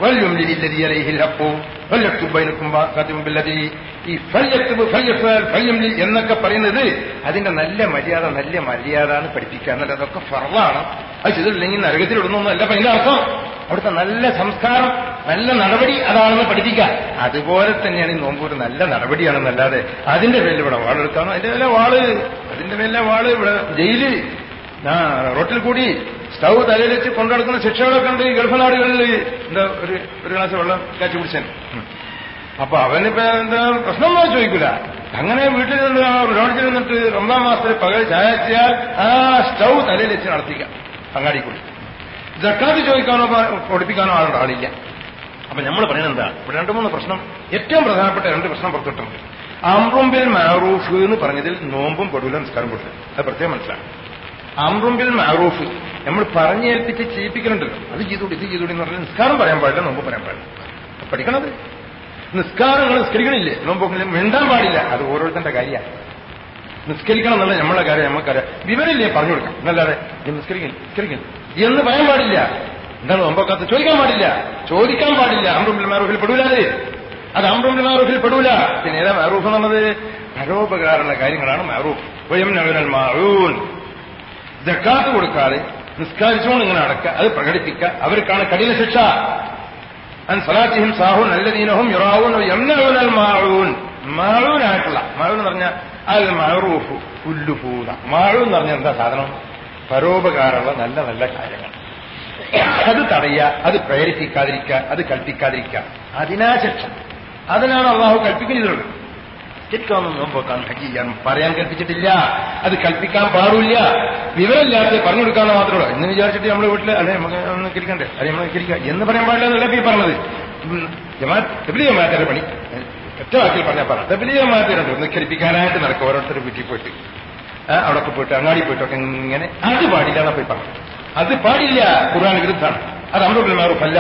A: ഈ എന്നൊക്കെ പറയുന്നത് അതിന്റെ നല്ല മര്യാദ നല്ല മര്യാദ എന്ന് പഠിപ്പിക്കുക എന്നല്ല അതൊക്കെ ഫറലാണ് അത് ചെയ്തില്ലെങ്കിൽ നരകത്തിലിടുന്നൊന്നും അല്ല അപ്പൊ അതിന്റെ അർത്ഥം അവിടുത്തെ നല്ല സംസ്കാരം നല്ല നടപടി അതാണെന്ന് പഠിപ്പിക്കുക അതുപോലെ തന്നെയാണ് ഈ നോമ്പ് ഒരു നല്ല നടപടിയാണെന്നല്ലാതെ അതിന്റെ പേരിൽ ഇവിടെ വാളെടുക്കാനോ അതിന്റെ മേലെ വാള് അതിന്റെ മേലെ വാള് ഇവിടെ ജയില് ആ റോട്ടിൽ കൂടി സ്റ്റൗ തലയിൽ വെച്ച് കൊണ്ടുനടക്കുന്ന ശിക്ഷകളൊക്കെ ഉണ്ട് ഈ ഗൾഫ് നാടുകളിൽ എന്താ ഒരു ഒരു ഗ്ലാസ് വെള്ളം കാച്ചി കുടിച്ചാൻ അപ്പൊ അവനിപ്പോ എന്താ പ്രശ്നമൊന്നും ചോദിക്കൂല അങ്ങനെ വീട്ടിൽ നിന്ന് റോഡിൽ നിന്നിട്ട് ഒന്നാം മാസത്തിൽ പകൽ ചായച്ചിയാൽ ആ സ്റ്റൗ തലയിൽ വെച്ച് നടത്തിക്കാം അങ്ങാടി കൂടി ജക്കാത്ത് ചോദിക്കാനോ പഠിപ്പിക്കാനോ ആളുടെ ആളില്ല അപ്പൊ നമ്മൾ പറയുന്നത് എന്താ ഇവിടെ രണ്ട് മൂന്ന് പ്രശ്നം ഏറ്റവും പ്രധാനപ്പെട്ട രണ്ട് പ്രശ്നം പുറത്തിട്ടുണ്ട് അമ്രുംബിൽ മാറൂഫ് എന്ന് പറഞ്ഞതിൽ നോമ്പും പെടൂല നിസ്കാരം പെടില്ല അത് പ്രത്യേകം മനസ്സിലാക്കും അമ്രുംബിൽ മാറൂഫ് നമ്മൾ പറഞ്ഞേൽപ്പിച്ച് ചെയ്യിപ്പിക്കലുണ്ടല്ലോ അത് ചെയ്തുകൂടി ഇത് ചെയ്തുകൂടി എന്ന് പറഞ്ഞാൽ നിസ്കാരം പറയാൻ പാടില്ല നോമ്പ് പറയാൻ പാടില്ല പഠിക്കണത് നിസ്കാരങ്ങൾ നിസ്കരിക്കണില്ലേ നോമ്പ് മിണ്ടാൻ പാടില്ല അത് ഓരോരുത്തരുടെ കാര്യമാണ് നിസ്കരിക്കണം എന്നുള്ള നമ്മളെ കാര്യം നമുക്കറിയാം വിവരമില്ലേ പറഞ്ഞു കൊടുക്കാം എന്നല്ലാതെ നിസ്കരിക്കണം നിസ്കരിക്കണം എന്ന് പറയാൻ പാടില്ല എന്താണ് നോമ്പൊക്കാത്ത ചോദിക്കാൻ പാടില്ല ചോദിക്കാൻ പാടില്ല അമ്രുംബിൽ മാറൂഫിൽ പെടൂലാതെ അത് അമ്രുംബിൽ മാറൂഫിൽ പെടൂല പിന്നെ ഏതാ മാറൂഫ് എന്നുള്ളത് പരോപകാരമുള്ള കാര്യങ്ങളാണ് മാറൂഫ് സ്വയം നവനൽ മാറൂൻ ജക്കാത്ത് കൊടുക്കാതെ നിസ്കാരിച്ചുകൊണ്ട് ഇങ്ങനെ അടക്കുക അത് പ്രകടിപ്പിക്കുക അവർക്കാണ് കഠിന ശിക്ഷ അൻ സലാത്തിഹിം സാഹുൻ അല്ലദീനഹും യുറാവൂൻ യംനഊനൽ മാഊൻ മഴവിനായിട്ടുള്ള മഴവ് എന്ന് പറഞ്ഞാൽ അതിൽ മഴറൂഫ് പുല്ലുപൂത മഴവ് എന്ന് പറഞ്ഞാൽ എന്താ സാധനം പരോപകാരമുള്ള നല്ല നല്ല കാര്യങ്ങൾ അത് തടയുക അത് പ്രേരിപ്പിക്കാതിരിക്കുക അത് കൽപ്പിക്കാതിരിക്കുക അതിനാ ശിക്ഷ അതിനാണ് അള്ളാഹു കൽപ്പിക്കുന്നത് ശരിക്കും നോമ്പോക്കാൻ ഹജ്ജ് ചെയ്യാൻ പറയാൻ കൽപ്പിച്ചിട്ടില്ല അത് കൽപ്പിക്കാൻ പാടില്ല വിവരമില്ലാത്ത പറഞ്ഞു കൊടുക്കാന്ന് മാത്രമേ എന്ന് വിചാരിച്ചിട്ട് നമ്മുടെ വീട്ടിൽ അല്ലെ നമുക്ക് ഒന്ന് കിരിക്കണ്ടേ അല്ലെ നമ്മൾ കിരിക്കുക എന്ന് പറയാൻ പാടില്ല എന്നല്ല ഈ പറഞ്ഞത് ജമാഅത്ത് ജമാഅത്തിന്റെ പണി ഒറ്റ വാക്കിൽ പറഞ്ഞാൽ പറ തബിലി ജമാഅത്തിനുണ്ട് ഒന്ന് കരിപ്പിക്കാനായിട്ട് നടക്കും ഓരോരുത്തർ വീട്ടിൽ പോയിട്ട് ആ, അവിടൊക്കെ പോയിട്ട് അങ്ങാടി പോയിട്ടൊക്കെ ഇങ്ങനെ അത് പാടില്ല എന്നാ പോയി പറഞ്ഞു അത് പാടില്ല ഖുർആൻ വിരുദ്ധാണ് അത് അമൃബിൽ മാറുഫല്ല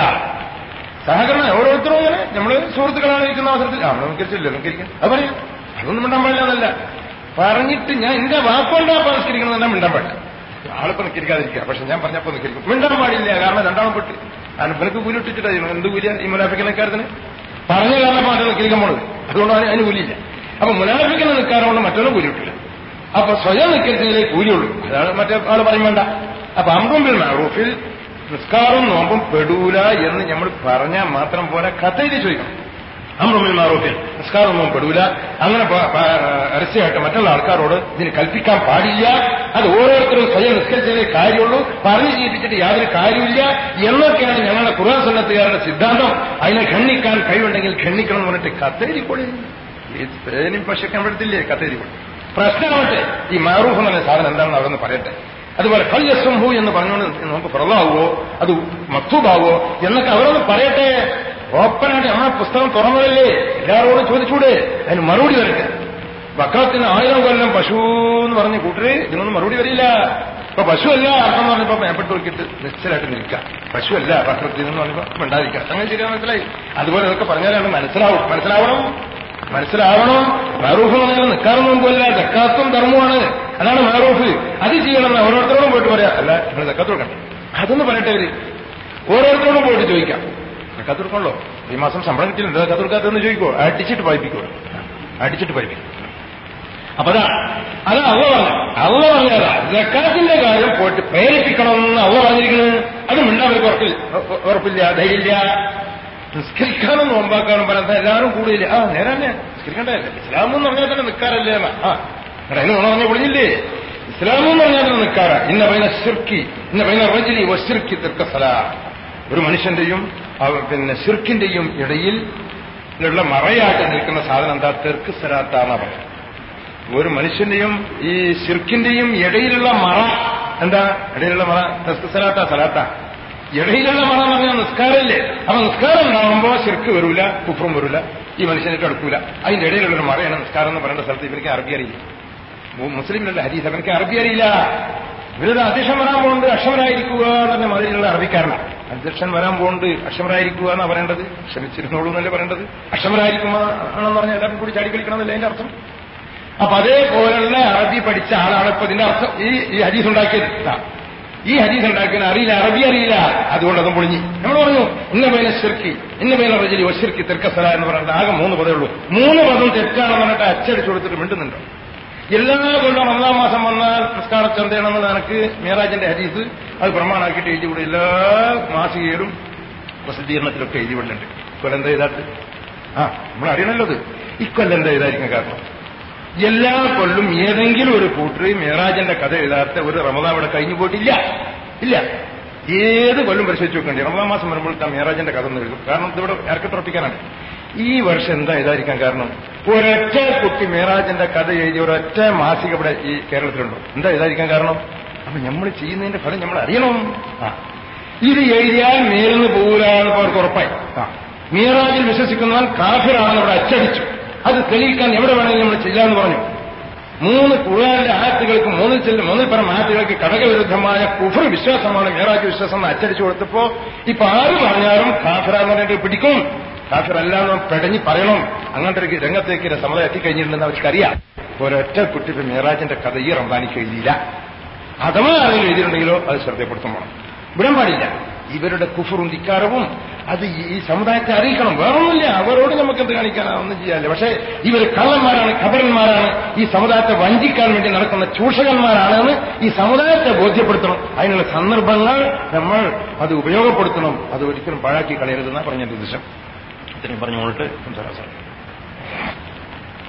A: സഹകരണം ഓരോരുത്തരും ഇങ്ങനെ നമ്മള് സുഹൃത്തുക്കളാണ് ഇരിക്കുന്ന അവസരത്തിൽ ആ നമുക്കരിച്ചില്ല നമുക്കരിക്കാൻ അത് പറയാം അതൊന്നും മിണ്ടാൻ പാടില്ല എന്നല്ല പറഞ്ഞിട്ട് ഞാൻ എന്റെ വാക്കുകൊണ്ടാ സംസ്കരിക്കണം തന്നെ മിണ്ടാൻ പാടില്ല ആളിപ്പോ നിൽക്കാതിരിക്കുക പക്ഷെ ഞാൻ പറഞ്ഞപ്പോ നിൽക്കും മിണ്ടാൻ പാടില്ല കാരണം രണ്ടാമത് പെട്ട് അനുഭവക്ക് കൂലി ഇട്ടിട്ടാ ചെയ്യുന്നത് എന്ത് കൂലിയ ഈ മുനാഫിക്കുന്ന കാര്യത്തിന് പറഞ്ഞ കാരണം മാത്രം നിൽക്കാൻ പോണത് അതുകൊണ്ട് അതിന് അതിന് കൂലിയില്ല അപ്പൊ മുനാഫിക്കുന്ന നിൽക്കാറുകൊണ്ട് മറ്റൊന്നും കൂലി കിട്ടില്ല അപ്പൊ സ്വയം നിൽക്കുന്നതിലേ കൂലിയുള്ളൂ അതാണ് മറ്റേ ആള് പറയും വേണ്ട അപ്പൊ അമ്പുമ്പിൽ മാറൂഫിൽ നിസ്കാരവും നോമ്പും പെടൂല എന്ന് നമ്മൾ പറഞ്ഞാൽ മാത്രം പോലെ കഥയിൽ ചോദിക്കണം അമ്രുമിൽ മാറൂഫിൽ നിസ്കാരം നോമ്പും പെടൂല അങ്ങനെ പ- പ- രഹസ്യമായിട്ട് മറ്റുള്ള ആൾക്കാരോട് ഇതിന് കൽപ്പിക്കാൻ പാടില്ല അത് ഓരോരുത്തരും സ്വയം നിസ്കരിച്ചതേ കാര്യമുള്ളൂ പറഞ്ഞു ചെയ്യിപ്പിച്ചിട്ട് യാതൊരു കാര്യമില്ല എന്നൊക്കെയാണ് ഞങ്ങളുടെ ഖുർആൻ സന്നദ്ധകാരുടെ സിദ്ധാന്തം അതിനെ ഖണ്ഡിക്കാൻ കഴിവുണ്ടെങ്കിൽ ഖണ്ഡിക്കണം എന്ന് പറഞ്ഞിട്ട് കത്തേരി പൊളി ഈ പേരും പക്ഷെ പറ്റത്തില്ലേ കത്തേരി പൊളി പ്രശ്നമാവട്ടെ ഈ മാറൂഫ് എന്ന് പറഞ്ഞ സാധനം എന്താണെന്ന് അതൊന്ന് പറയട്ടെ അതുപോലെ കല്യസ്വംഭു എന്ന് പറഞ്ഞുകൊണ്ട് നമുക്ക് പ്രളാവോ അത് മക്തൂബാവോ എന്നൊക്കെ അവരൊന്ന് പറയട്ടെ ഓപ്പണായിട്ട് നമ്മളെ പുസ്തകം തുറന്നതല്ലേ എല്ലാവരോടും ചോദിച്ചൂടെ അതിന് മറുപടി വരട്ടെ വക്രത്തിന് ആയിരം കൊല്ലം പശു എന്ന് പറഞ്ഞ് കൂട്ടര് ഇതിനൊന്നും മറുപടി വരില്ല ഇപ്പൊ പശുവല്ല അർത്ഥം എന്ന് പറഞ്ഞപ്പോ മേപ്പെട്ട് നോക്കിയിട്ട് നിശ്ചലായിട്ട് നിൽക്കുക പശുവല്ല വക്രത്തിൽ എന്ന് പറഞ്ഞപ്പോ മിണ്ടാതിരിക്കുക അങ്ങനെ ശരിയാ മനസ്സിലായി അതുപോലെ അതൊക്കെ പറഞ്ഞാലാണ് മനസ്സിലാവും മനസ്സിലാവണം മനസ്സിലാവണം മാറൂഫ് എന്ന് പറഞ്ഞാൽ നിൽക്കാറും മുമ്പല്ല ജക്കാത്തും ധർമ്മമാണ് അതാണ് മാറൂഫ് അത് ചെയ്യണം ഓരോരുത്തരോടും പോയിട്ട് പറയാം അല്ല നിങ്ങൾ ജക്കാത്ത് കൊടുക്കണം അതൊന്ന് പറയട്ടെ അവര് ഓരോരുത്തരോടും പോയിട്ട് ചോദിക്കാം ജക്കാത്ത് കൊടുക്കണല്ലോ ഈ മാസം ശമ്പളം കിട്ടിയിട്ടുണ്ട് ജക്കാത്ത് കൊടുക്കാത്തെന്ന് ചോദിക്കോ അടിച്ചിട്ട് പഠിപ്പിക്കോ അടിച്ചിട്ട് പഠിപ്പിക്കും അപ്പൊ അതാ അത് അവ പറഞ്ഞു അവ പറഞ്ഞതാ ജക്കാത്തിന്റെ കാര്യം പോയിട്ട് പ്രേരിപ്പിക്കണമെന്ന് അവ പറഞ്ഞിരിക്കുന്നത് അത് മിണ്ടാവർക്ക് ഉറപ്പില്ല ഉറപ്പില്ല ധൈര്യമില്ല നിസ്കരിക്കാനും നോമ്പാക്കാനും പറയുന്നത് എല്ലാവരും കൂടുതൽ ആ നേരെ തന്നെ നിസ്കരിക്കണ്ടേ ഇസ്ലാം എന്ന് പറഞ്ഞാൽ തന്നെ നിൽക്കാറല്ലേ എന്നാ ആ എടാ, അതിന് ഗുണം പറഞ്ഞ പൊളിഞ്ഞില്ലേ ഇസ്ലാം എന്ന് പറഞ്ഞാൽ തന്നെ നിൽക്കാറ ഇന്ന പൈന ശിർക്കി ഇന്ന പൈന റജലി വശിർക്കി തീർക്കസല ഒരു മനുഷ്യന്റെയും അവ- പിന്നെ ശിർക്കിന്റെയും ഇടയിൽ ഉള്ള മറയായിട്ട് നിൽക്കുന്ന സാധനം എന്താ തെർക്ക് സലാത്താന്നാ പറയുന്നത് ഒരു മനുഷ്യന്റെയും ഈ ശിർക്കിന്റെയും ഇടയിലുള്ള മറ എന്താ ഇടയിലുള്ള മറ തെർക്ക് സലാത്ത സലാത്ത ഇടയിലുള്ള മറ എന്ന് പറഞ്ഞാൽ നിസ്കാരമില്ലേ അപ്പൊ നിസ്കാരം ഉണ്ടാവുമ്പോ ശിർക്ക് വരൂല കുഫറും വരൂല ഈ മനുഷ്യനിട്ട് അടുക്കൂല അതിന്റെ ഇടയിലുള്ള ഒരു മറയാണ് നിസ്കാരം എന്ന് പറയേണ്ട സ്ഥലത്ത് ഇവർക്ക് അറബി അറിയില്ല മു- മുസ്ലിമിലുള്ള ഹരീസ് അവനക്ക് അറബി അറിയില്ല ഇവരൊരു അധ്യക്ഷൻ വരാൻ പോകുന്നുണ്ട് അക്ഷമരായിരിക്കുക എന്ന് പറഞ്ഞ മാതിരിയുള്ള അറബിക്കാരനാണ് അധ്യക്ഷൻ വരാൻ പോകുന്നുണ്ട് അക്ഷമരായിരിക്കുക എന്നാ പറയേണ്ടത് ക്ഷമിച്ചിരുന്നോളൂ എന്നല്ലേ പറയേണ്ടത് അക്ഷമരായിരിക്കുമ്പോ ആണെന്ന് പറഞ്ഞാൽ എല്ലാവരും കൂടി ചാടി കളിക്കണം എന്നല്ലേ അതിന്റെ അർത്ഥം അപ്പൊ അതേപോലുള്ള അറബി പഠിച്ച ആളാണ് ഇപ്പൊ ഇതിന്റെ അർത്ഥം ഈ ഈ ഹദീസ് ഉണ്ടാക്കിയത് ആ. ഈ ഹദീസ് ഉണ്ടാക്കിയത് അറിയില്ല അറബി അറിയില്ല അതുകൊണ്ട് അതും പൊളിഞ്ഞി നമ്മൾ പറഞ്ഞു ഇന്ന പേന ശിർക്കി ഇന്ന പേന റജലി ഒശിർക്കി തിർക്കസല എന്ന് പറഞ്ഞിട്ട് ആകെ മൂന്ന് പദമേ ഉള്ളൂ മൂന്ന് പദം തെറ്റാണെന്ന് പറഞ്ഞിട്ട് അച്ചടിച്ചു കൊടുത്തിട്ട് മിണ്ടുന്നുണ്ടോ എല്ലാ കൊല്ലം ഒന്നാം മാസം വന്നാൽ നിസ്കാര ചന്തയാണെന്ന് എനിക്ക് മീറാജിന്റെ ഹദീസ് അത് പ്രമാണാക്കിയിട്ട് എഴുതി കൂടെ എല്ലാ മാസികയിലും പ്രസിദ്ധീകരണത്തിലൊക്കെ എഴുതി വിടുന്നുണ്ട് ഇക്കൊല്ലം എന്താ ചെയ്താട്ട് ആ നമ്മൾ അറിയണല്ലോ അത് ഇക്കൊല്ലം എന്താ ചെയ്തായിരിക്കും കാരണം എല്ലാ കൊല്ലും ഏതെങ്കിലും ഒരു കൂട്ടർ മേറാജിന്റെ കഥ എഴുതാത്ത ഒരു റമദാൻ ഇവിടെ കഴിഞ്ഞു പോയിട്ടില്ല ഇല്ല ഏത് കൊല്ലം പരിശോധിച്ച് നോക്കണ്ടേ റമദാൻ മാസം വരുമ്പോൾ മേറാജിന്റെ കഥ ഒന്ന് എഴുതും കാരണം ഇതിവിടെ ഇറക്കത്തുറപ്പിക്കാനാണ് ഈ വർഷം എന്താ ഇതായിരിക്കാൻ കാരണം ഒരൊറ്റ കുട്ടി മേറാജിന്റെ കഥ എഴുതിയ ഒരൊറ്റ മാസിക ഇവിടെ ഈ കേരളത്തിലുണ്ടോ എന്താ ഇതായിരിക്കാൻ കാരണം അപ്പൊ നമ്മൾ ചെയ്യുന്നതിന്റെ ഫലം നമ്മൾ അറിയണം ആ ഇത് എഴുതിയാൽ മേലിന്ന് പോകൂലെന്ന് അവർക്ക് ഉറപ്പായി ആ മീറാജിൽ വിശ്വസിക്കുന്നവൻ കാഫിറാണെന്ന് ഇവിടെ അച്ചടിച്ചു അത് തെളിയിക്കാൻ എവിടെ വേണമെങ്കിലും നമ്മൾ ചെയ്യാന്ന് പറഞ്ഞു മൂന്ന് ഖുർആാനിലെ ആയത്തുകൾക്ക് മൂന്നിൽ ചെല്ലും മൂന്നിൽ പരം ആയത്തുകൾക്ക് കടകവിരുദ്ധമായ കുഫർ വിശ്വാസമാണ് മേറാജ് വിശ്വാസം എന്ന് അച്ചടിച്ചു കൊടുത്തപ്പോ ഇപ്പൊ ആര് പറഞ്ഞാലും കാഫിറ എന്ന് പറഞ്ഞിട്ട് പിടിക്കും കാഫിറല്ല എന്ന് പെടഞ്ഞി പറയണം അങ്ങനത്തെ ഒരു രംഗത്തേക്ക് സമുദായം എത്തിക്കഴിഞ്ഞിട്ടുണ്ടെന്ന് അവർക്കറിയാം ഒരൊറ്റ കുട്ടി ഇപ്പൊ മേറാജിന്റെ കഥ ഈ റംസാനിക്ക് എഴുതിയില്ല അഥവാ ആരെങ്കിലും എഴുതിയിട്ടുണ്ടെങ്കിലോ അത് ശ്രദ്ധപ്പെടുത്തും വേണം വിടാൻ പാടില്ല ഇവരുടെ കുഫറും ധിക്കാരവും അത് ഈ- ഈ സമുദായത്തെ അറിയിക്കണം വേറൊന്നുമില്ല അവരോട് നമുക്ക് എന്ത് കാണിക്കാനാ ഒന്നും ചെയ്യാനില്ല പക്ഷേ ഇവർ കള്ളന്മാരാണ് കബറന്മാരാണ് ഈ സമുദായത്തെ വഞ്ചിക്കാൻ വേണ്ടി നടക്കുന്ന ചൂഷകന്മാരാണ് എന്ന് ഈ സമുദായത്തെ ബോധ്യപ്പെടുത്തണം അതിനുള്ള സന്ദർഭങ്ങൾ നമ്മൾ അത് ഉപയോഗപ്പെടുത്തണം അത് ഒരിക്കലും പാഴാക്കി കളയരുതെന്നാണ് പറഞ്ഞ ഉദ്ദേശം ഇത്രയും പറഞ്ഞുകൊണ്ടിട്ട് സംസാരം സാധിക്കും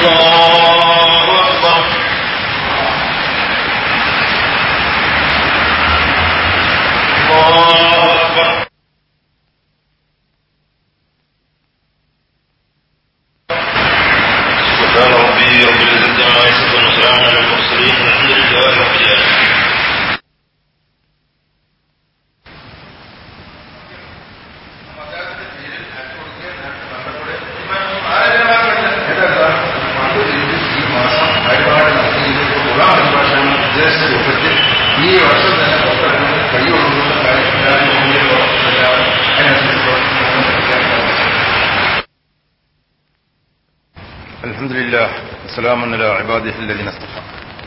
B: الله أكبر الله أكبر سبحان ربي رب العزة عما يصفون وسلام على المرسلين والحمد لله رب العالمين
A: ഈ മാസം വഴിപാട് നടത്തി ഖുർആൻ പരിഭാഷണം ഉദ്ദേശിച്ച രൂപത്തിൽ ഈ വർഷം തന്നെ പുറത്തിറങ്ങുന്നത് കൈ കൊടുക്കുന്ന കാര്യം الحمد لله سلام على عباده الذين اصطفى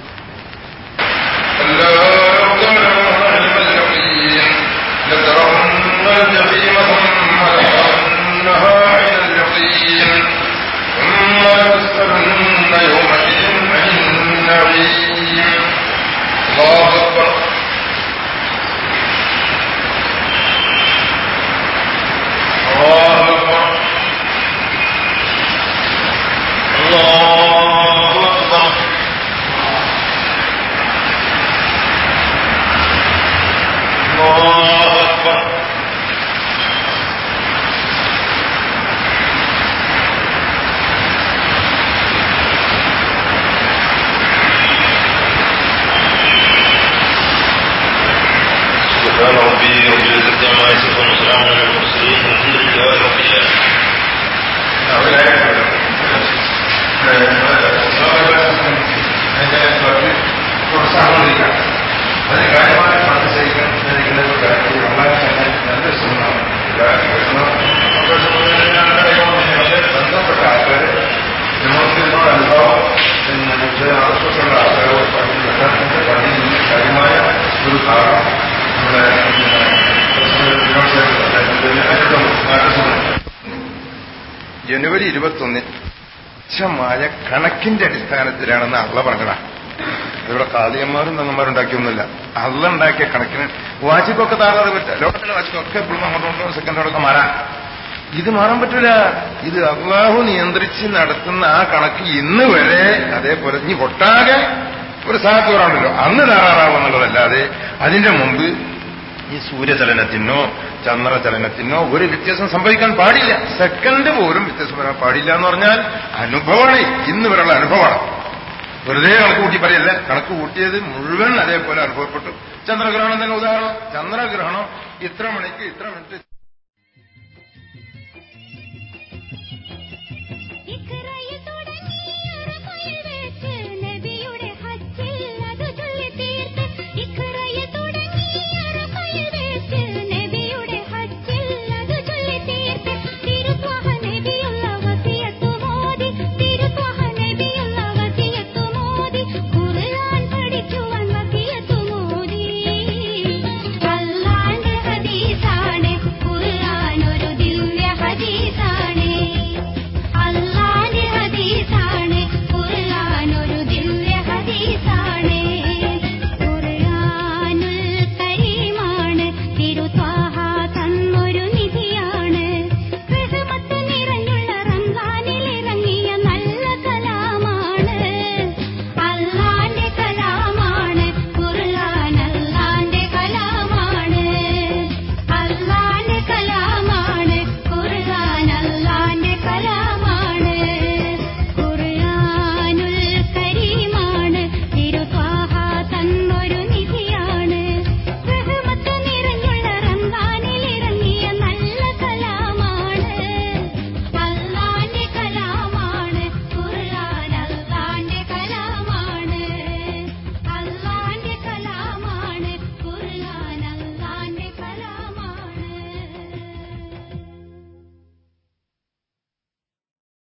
A: ألا لو تعلمون علم اليقين لترون الجحيم ثم لترونها عين اليقين ثم لتسألن يومئذ عن النعيم الله أكبر الله أكبر الله أكبر الله أكبر سبحان ربي رب العزة عما يصفون وسلام على المرسلين والحمد لله رب العالمين അതിന് കാര്യമായി മനസ്സിലാക്കാൻ നല്ല ശ്രമമാണ് ബന്ധപ്പെട്ട ആൾക്കാർ വിമോചനത്തിനോട് അനുഭവം ആവശ്യമുള്ള ആൾക്കാരോട് പഠനത്തിന്റെ പണിയിൽ നിന്ന് കാര്യമായ ഒരു ഭാഗം നമ്മുടെ ജനുവരി ഇരുപത്തൊന്നിന് തുച്ഛമായ കണക്കിന്റെ അടിസ്ഥാനത്തിലാണെന്ന് അള്ള പറഞ്ഞതാ ഇവിടെ കാളിയന്മാരും തങ്ങന്മാരും ഉണ്ടാക്കിയൊന്നുമില്ല അള്ള ഉണ്ടാക്കിയ കണക്കിന് വാച്ചിക്കൊക്കെ താറാതെ പറ്റില്ല ലോകത്തിലെ വാച്ചിക്കൊക്കെ എപ്പോഴും അങ്ങോട്ടും സെക്കൻഡോടൊക്കെ മാറാൻ ഇത് മാറാൻ പറ്റില്ല ഇത് അള്ളാഹു നിയന്ത്രിച്ച് നടത്തുന്ന ആ കണക്ക് ഇന്ന് വരെ അതേപോലെ ഇനി ഒട്ടാകെ ഒരു സ്ഥാനത്ത് വരാണല്ലോ അന്ന് താറാറാവുന്നുള്ളതല്ലാതെ അതിന്റെ മുമ്പ് ഈ സൂര്യചലനത്തിനോ ചന്ദ്രചലനത്തിനോ ഒരു വ്യത്യാസം സംഭവിക്കാൻ പാടില്ല സെക്കൻഡ് പോലും വ്യത്യാസം വരാൻ പാടില്ല എന്ന് പറഞ്ഞാൽ അനുഭവമാണ് ഇന്ന് വരെയുള്ള അനുഭവമാണ് വെറുതെ കണക്ക് കൂട്ടി പറയല്ല കണക്ക് കൂട്ടിയത് മുഴുവൻ അതേപോലെ അനുഭവപ്പെട്ടു ചന്ദ്രഗ്രഹണം തന്നെ ഉദാഹരണം ചന്ദ്രഗ്രഹണം ഇത്ര മണിക്ക് ഇത്ര മിനിറ്റ്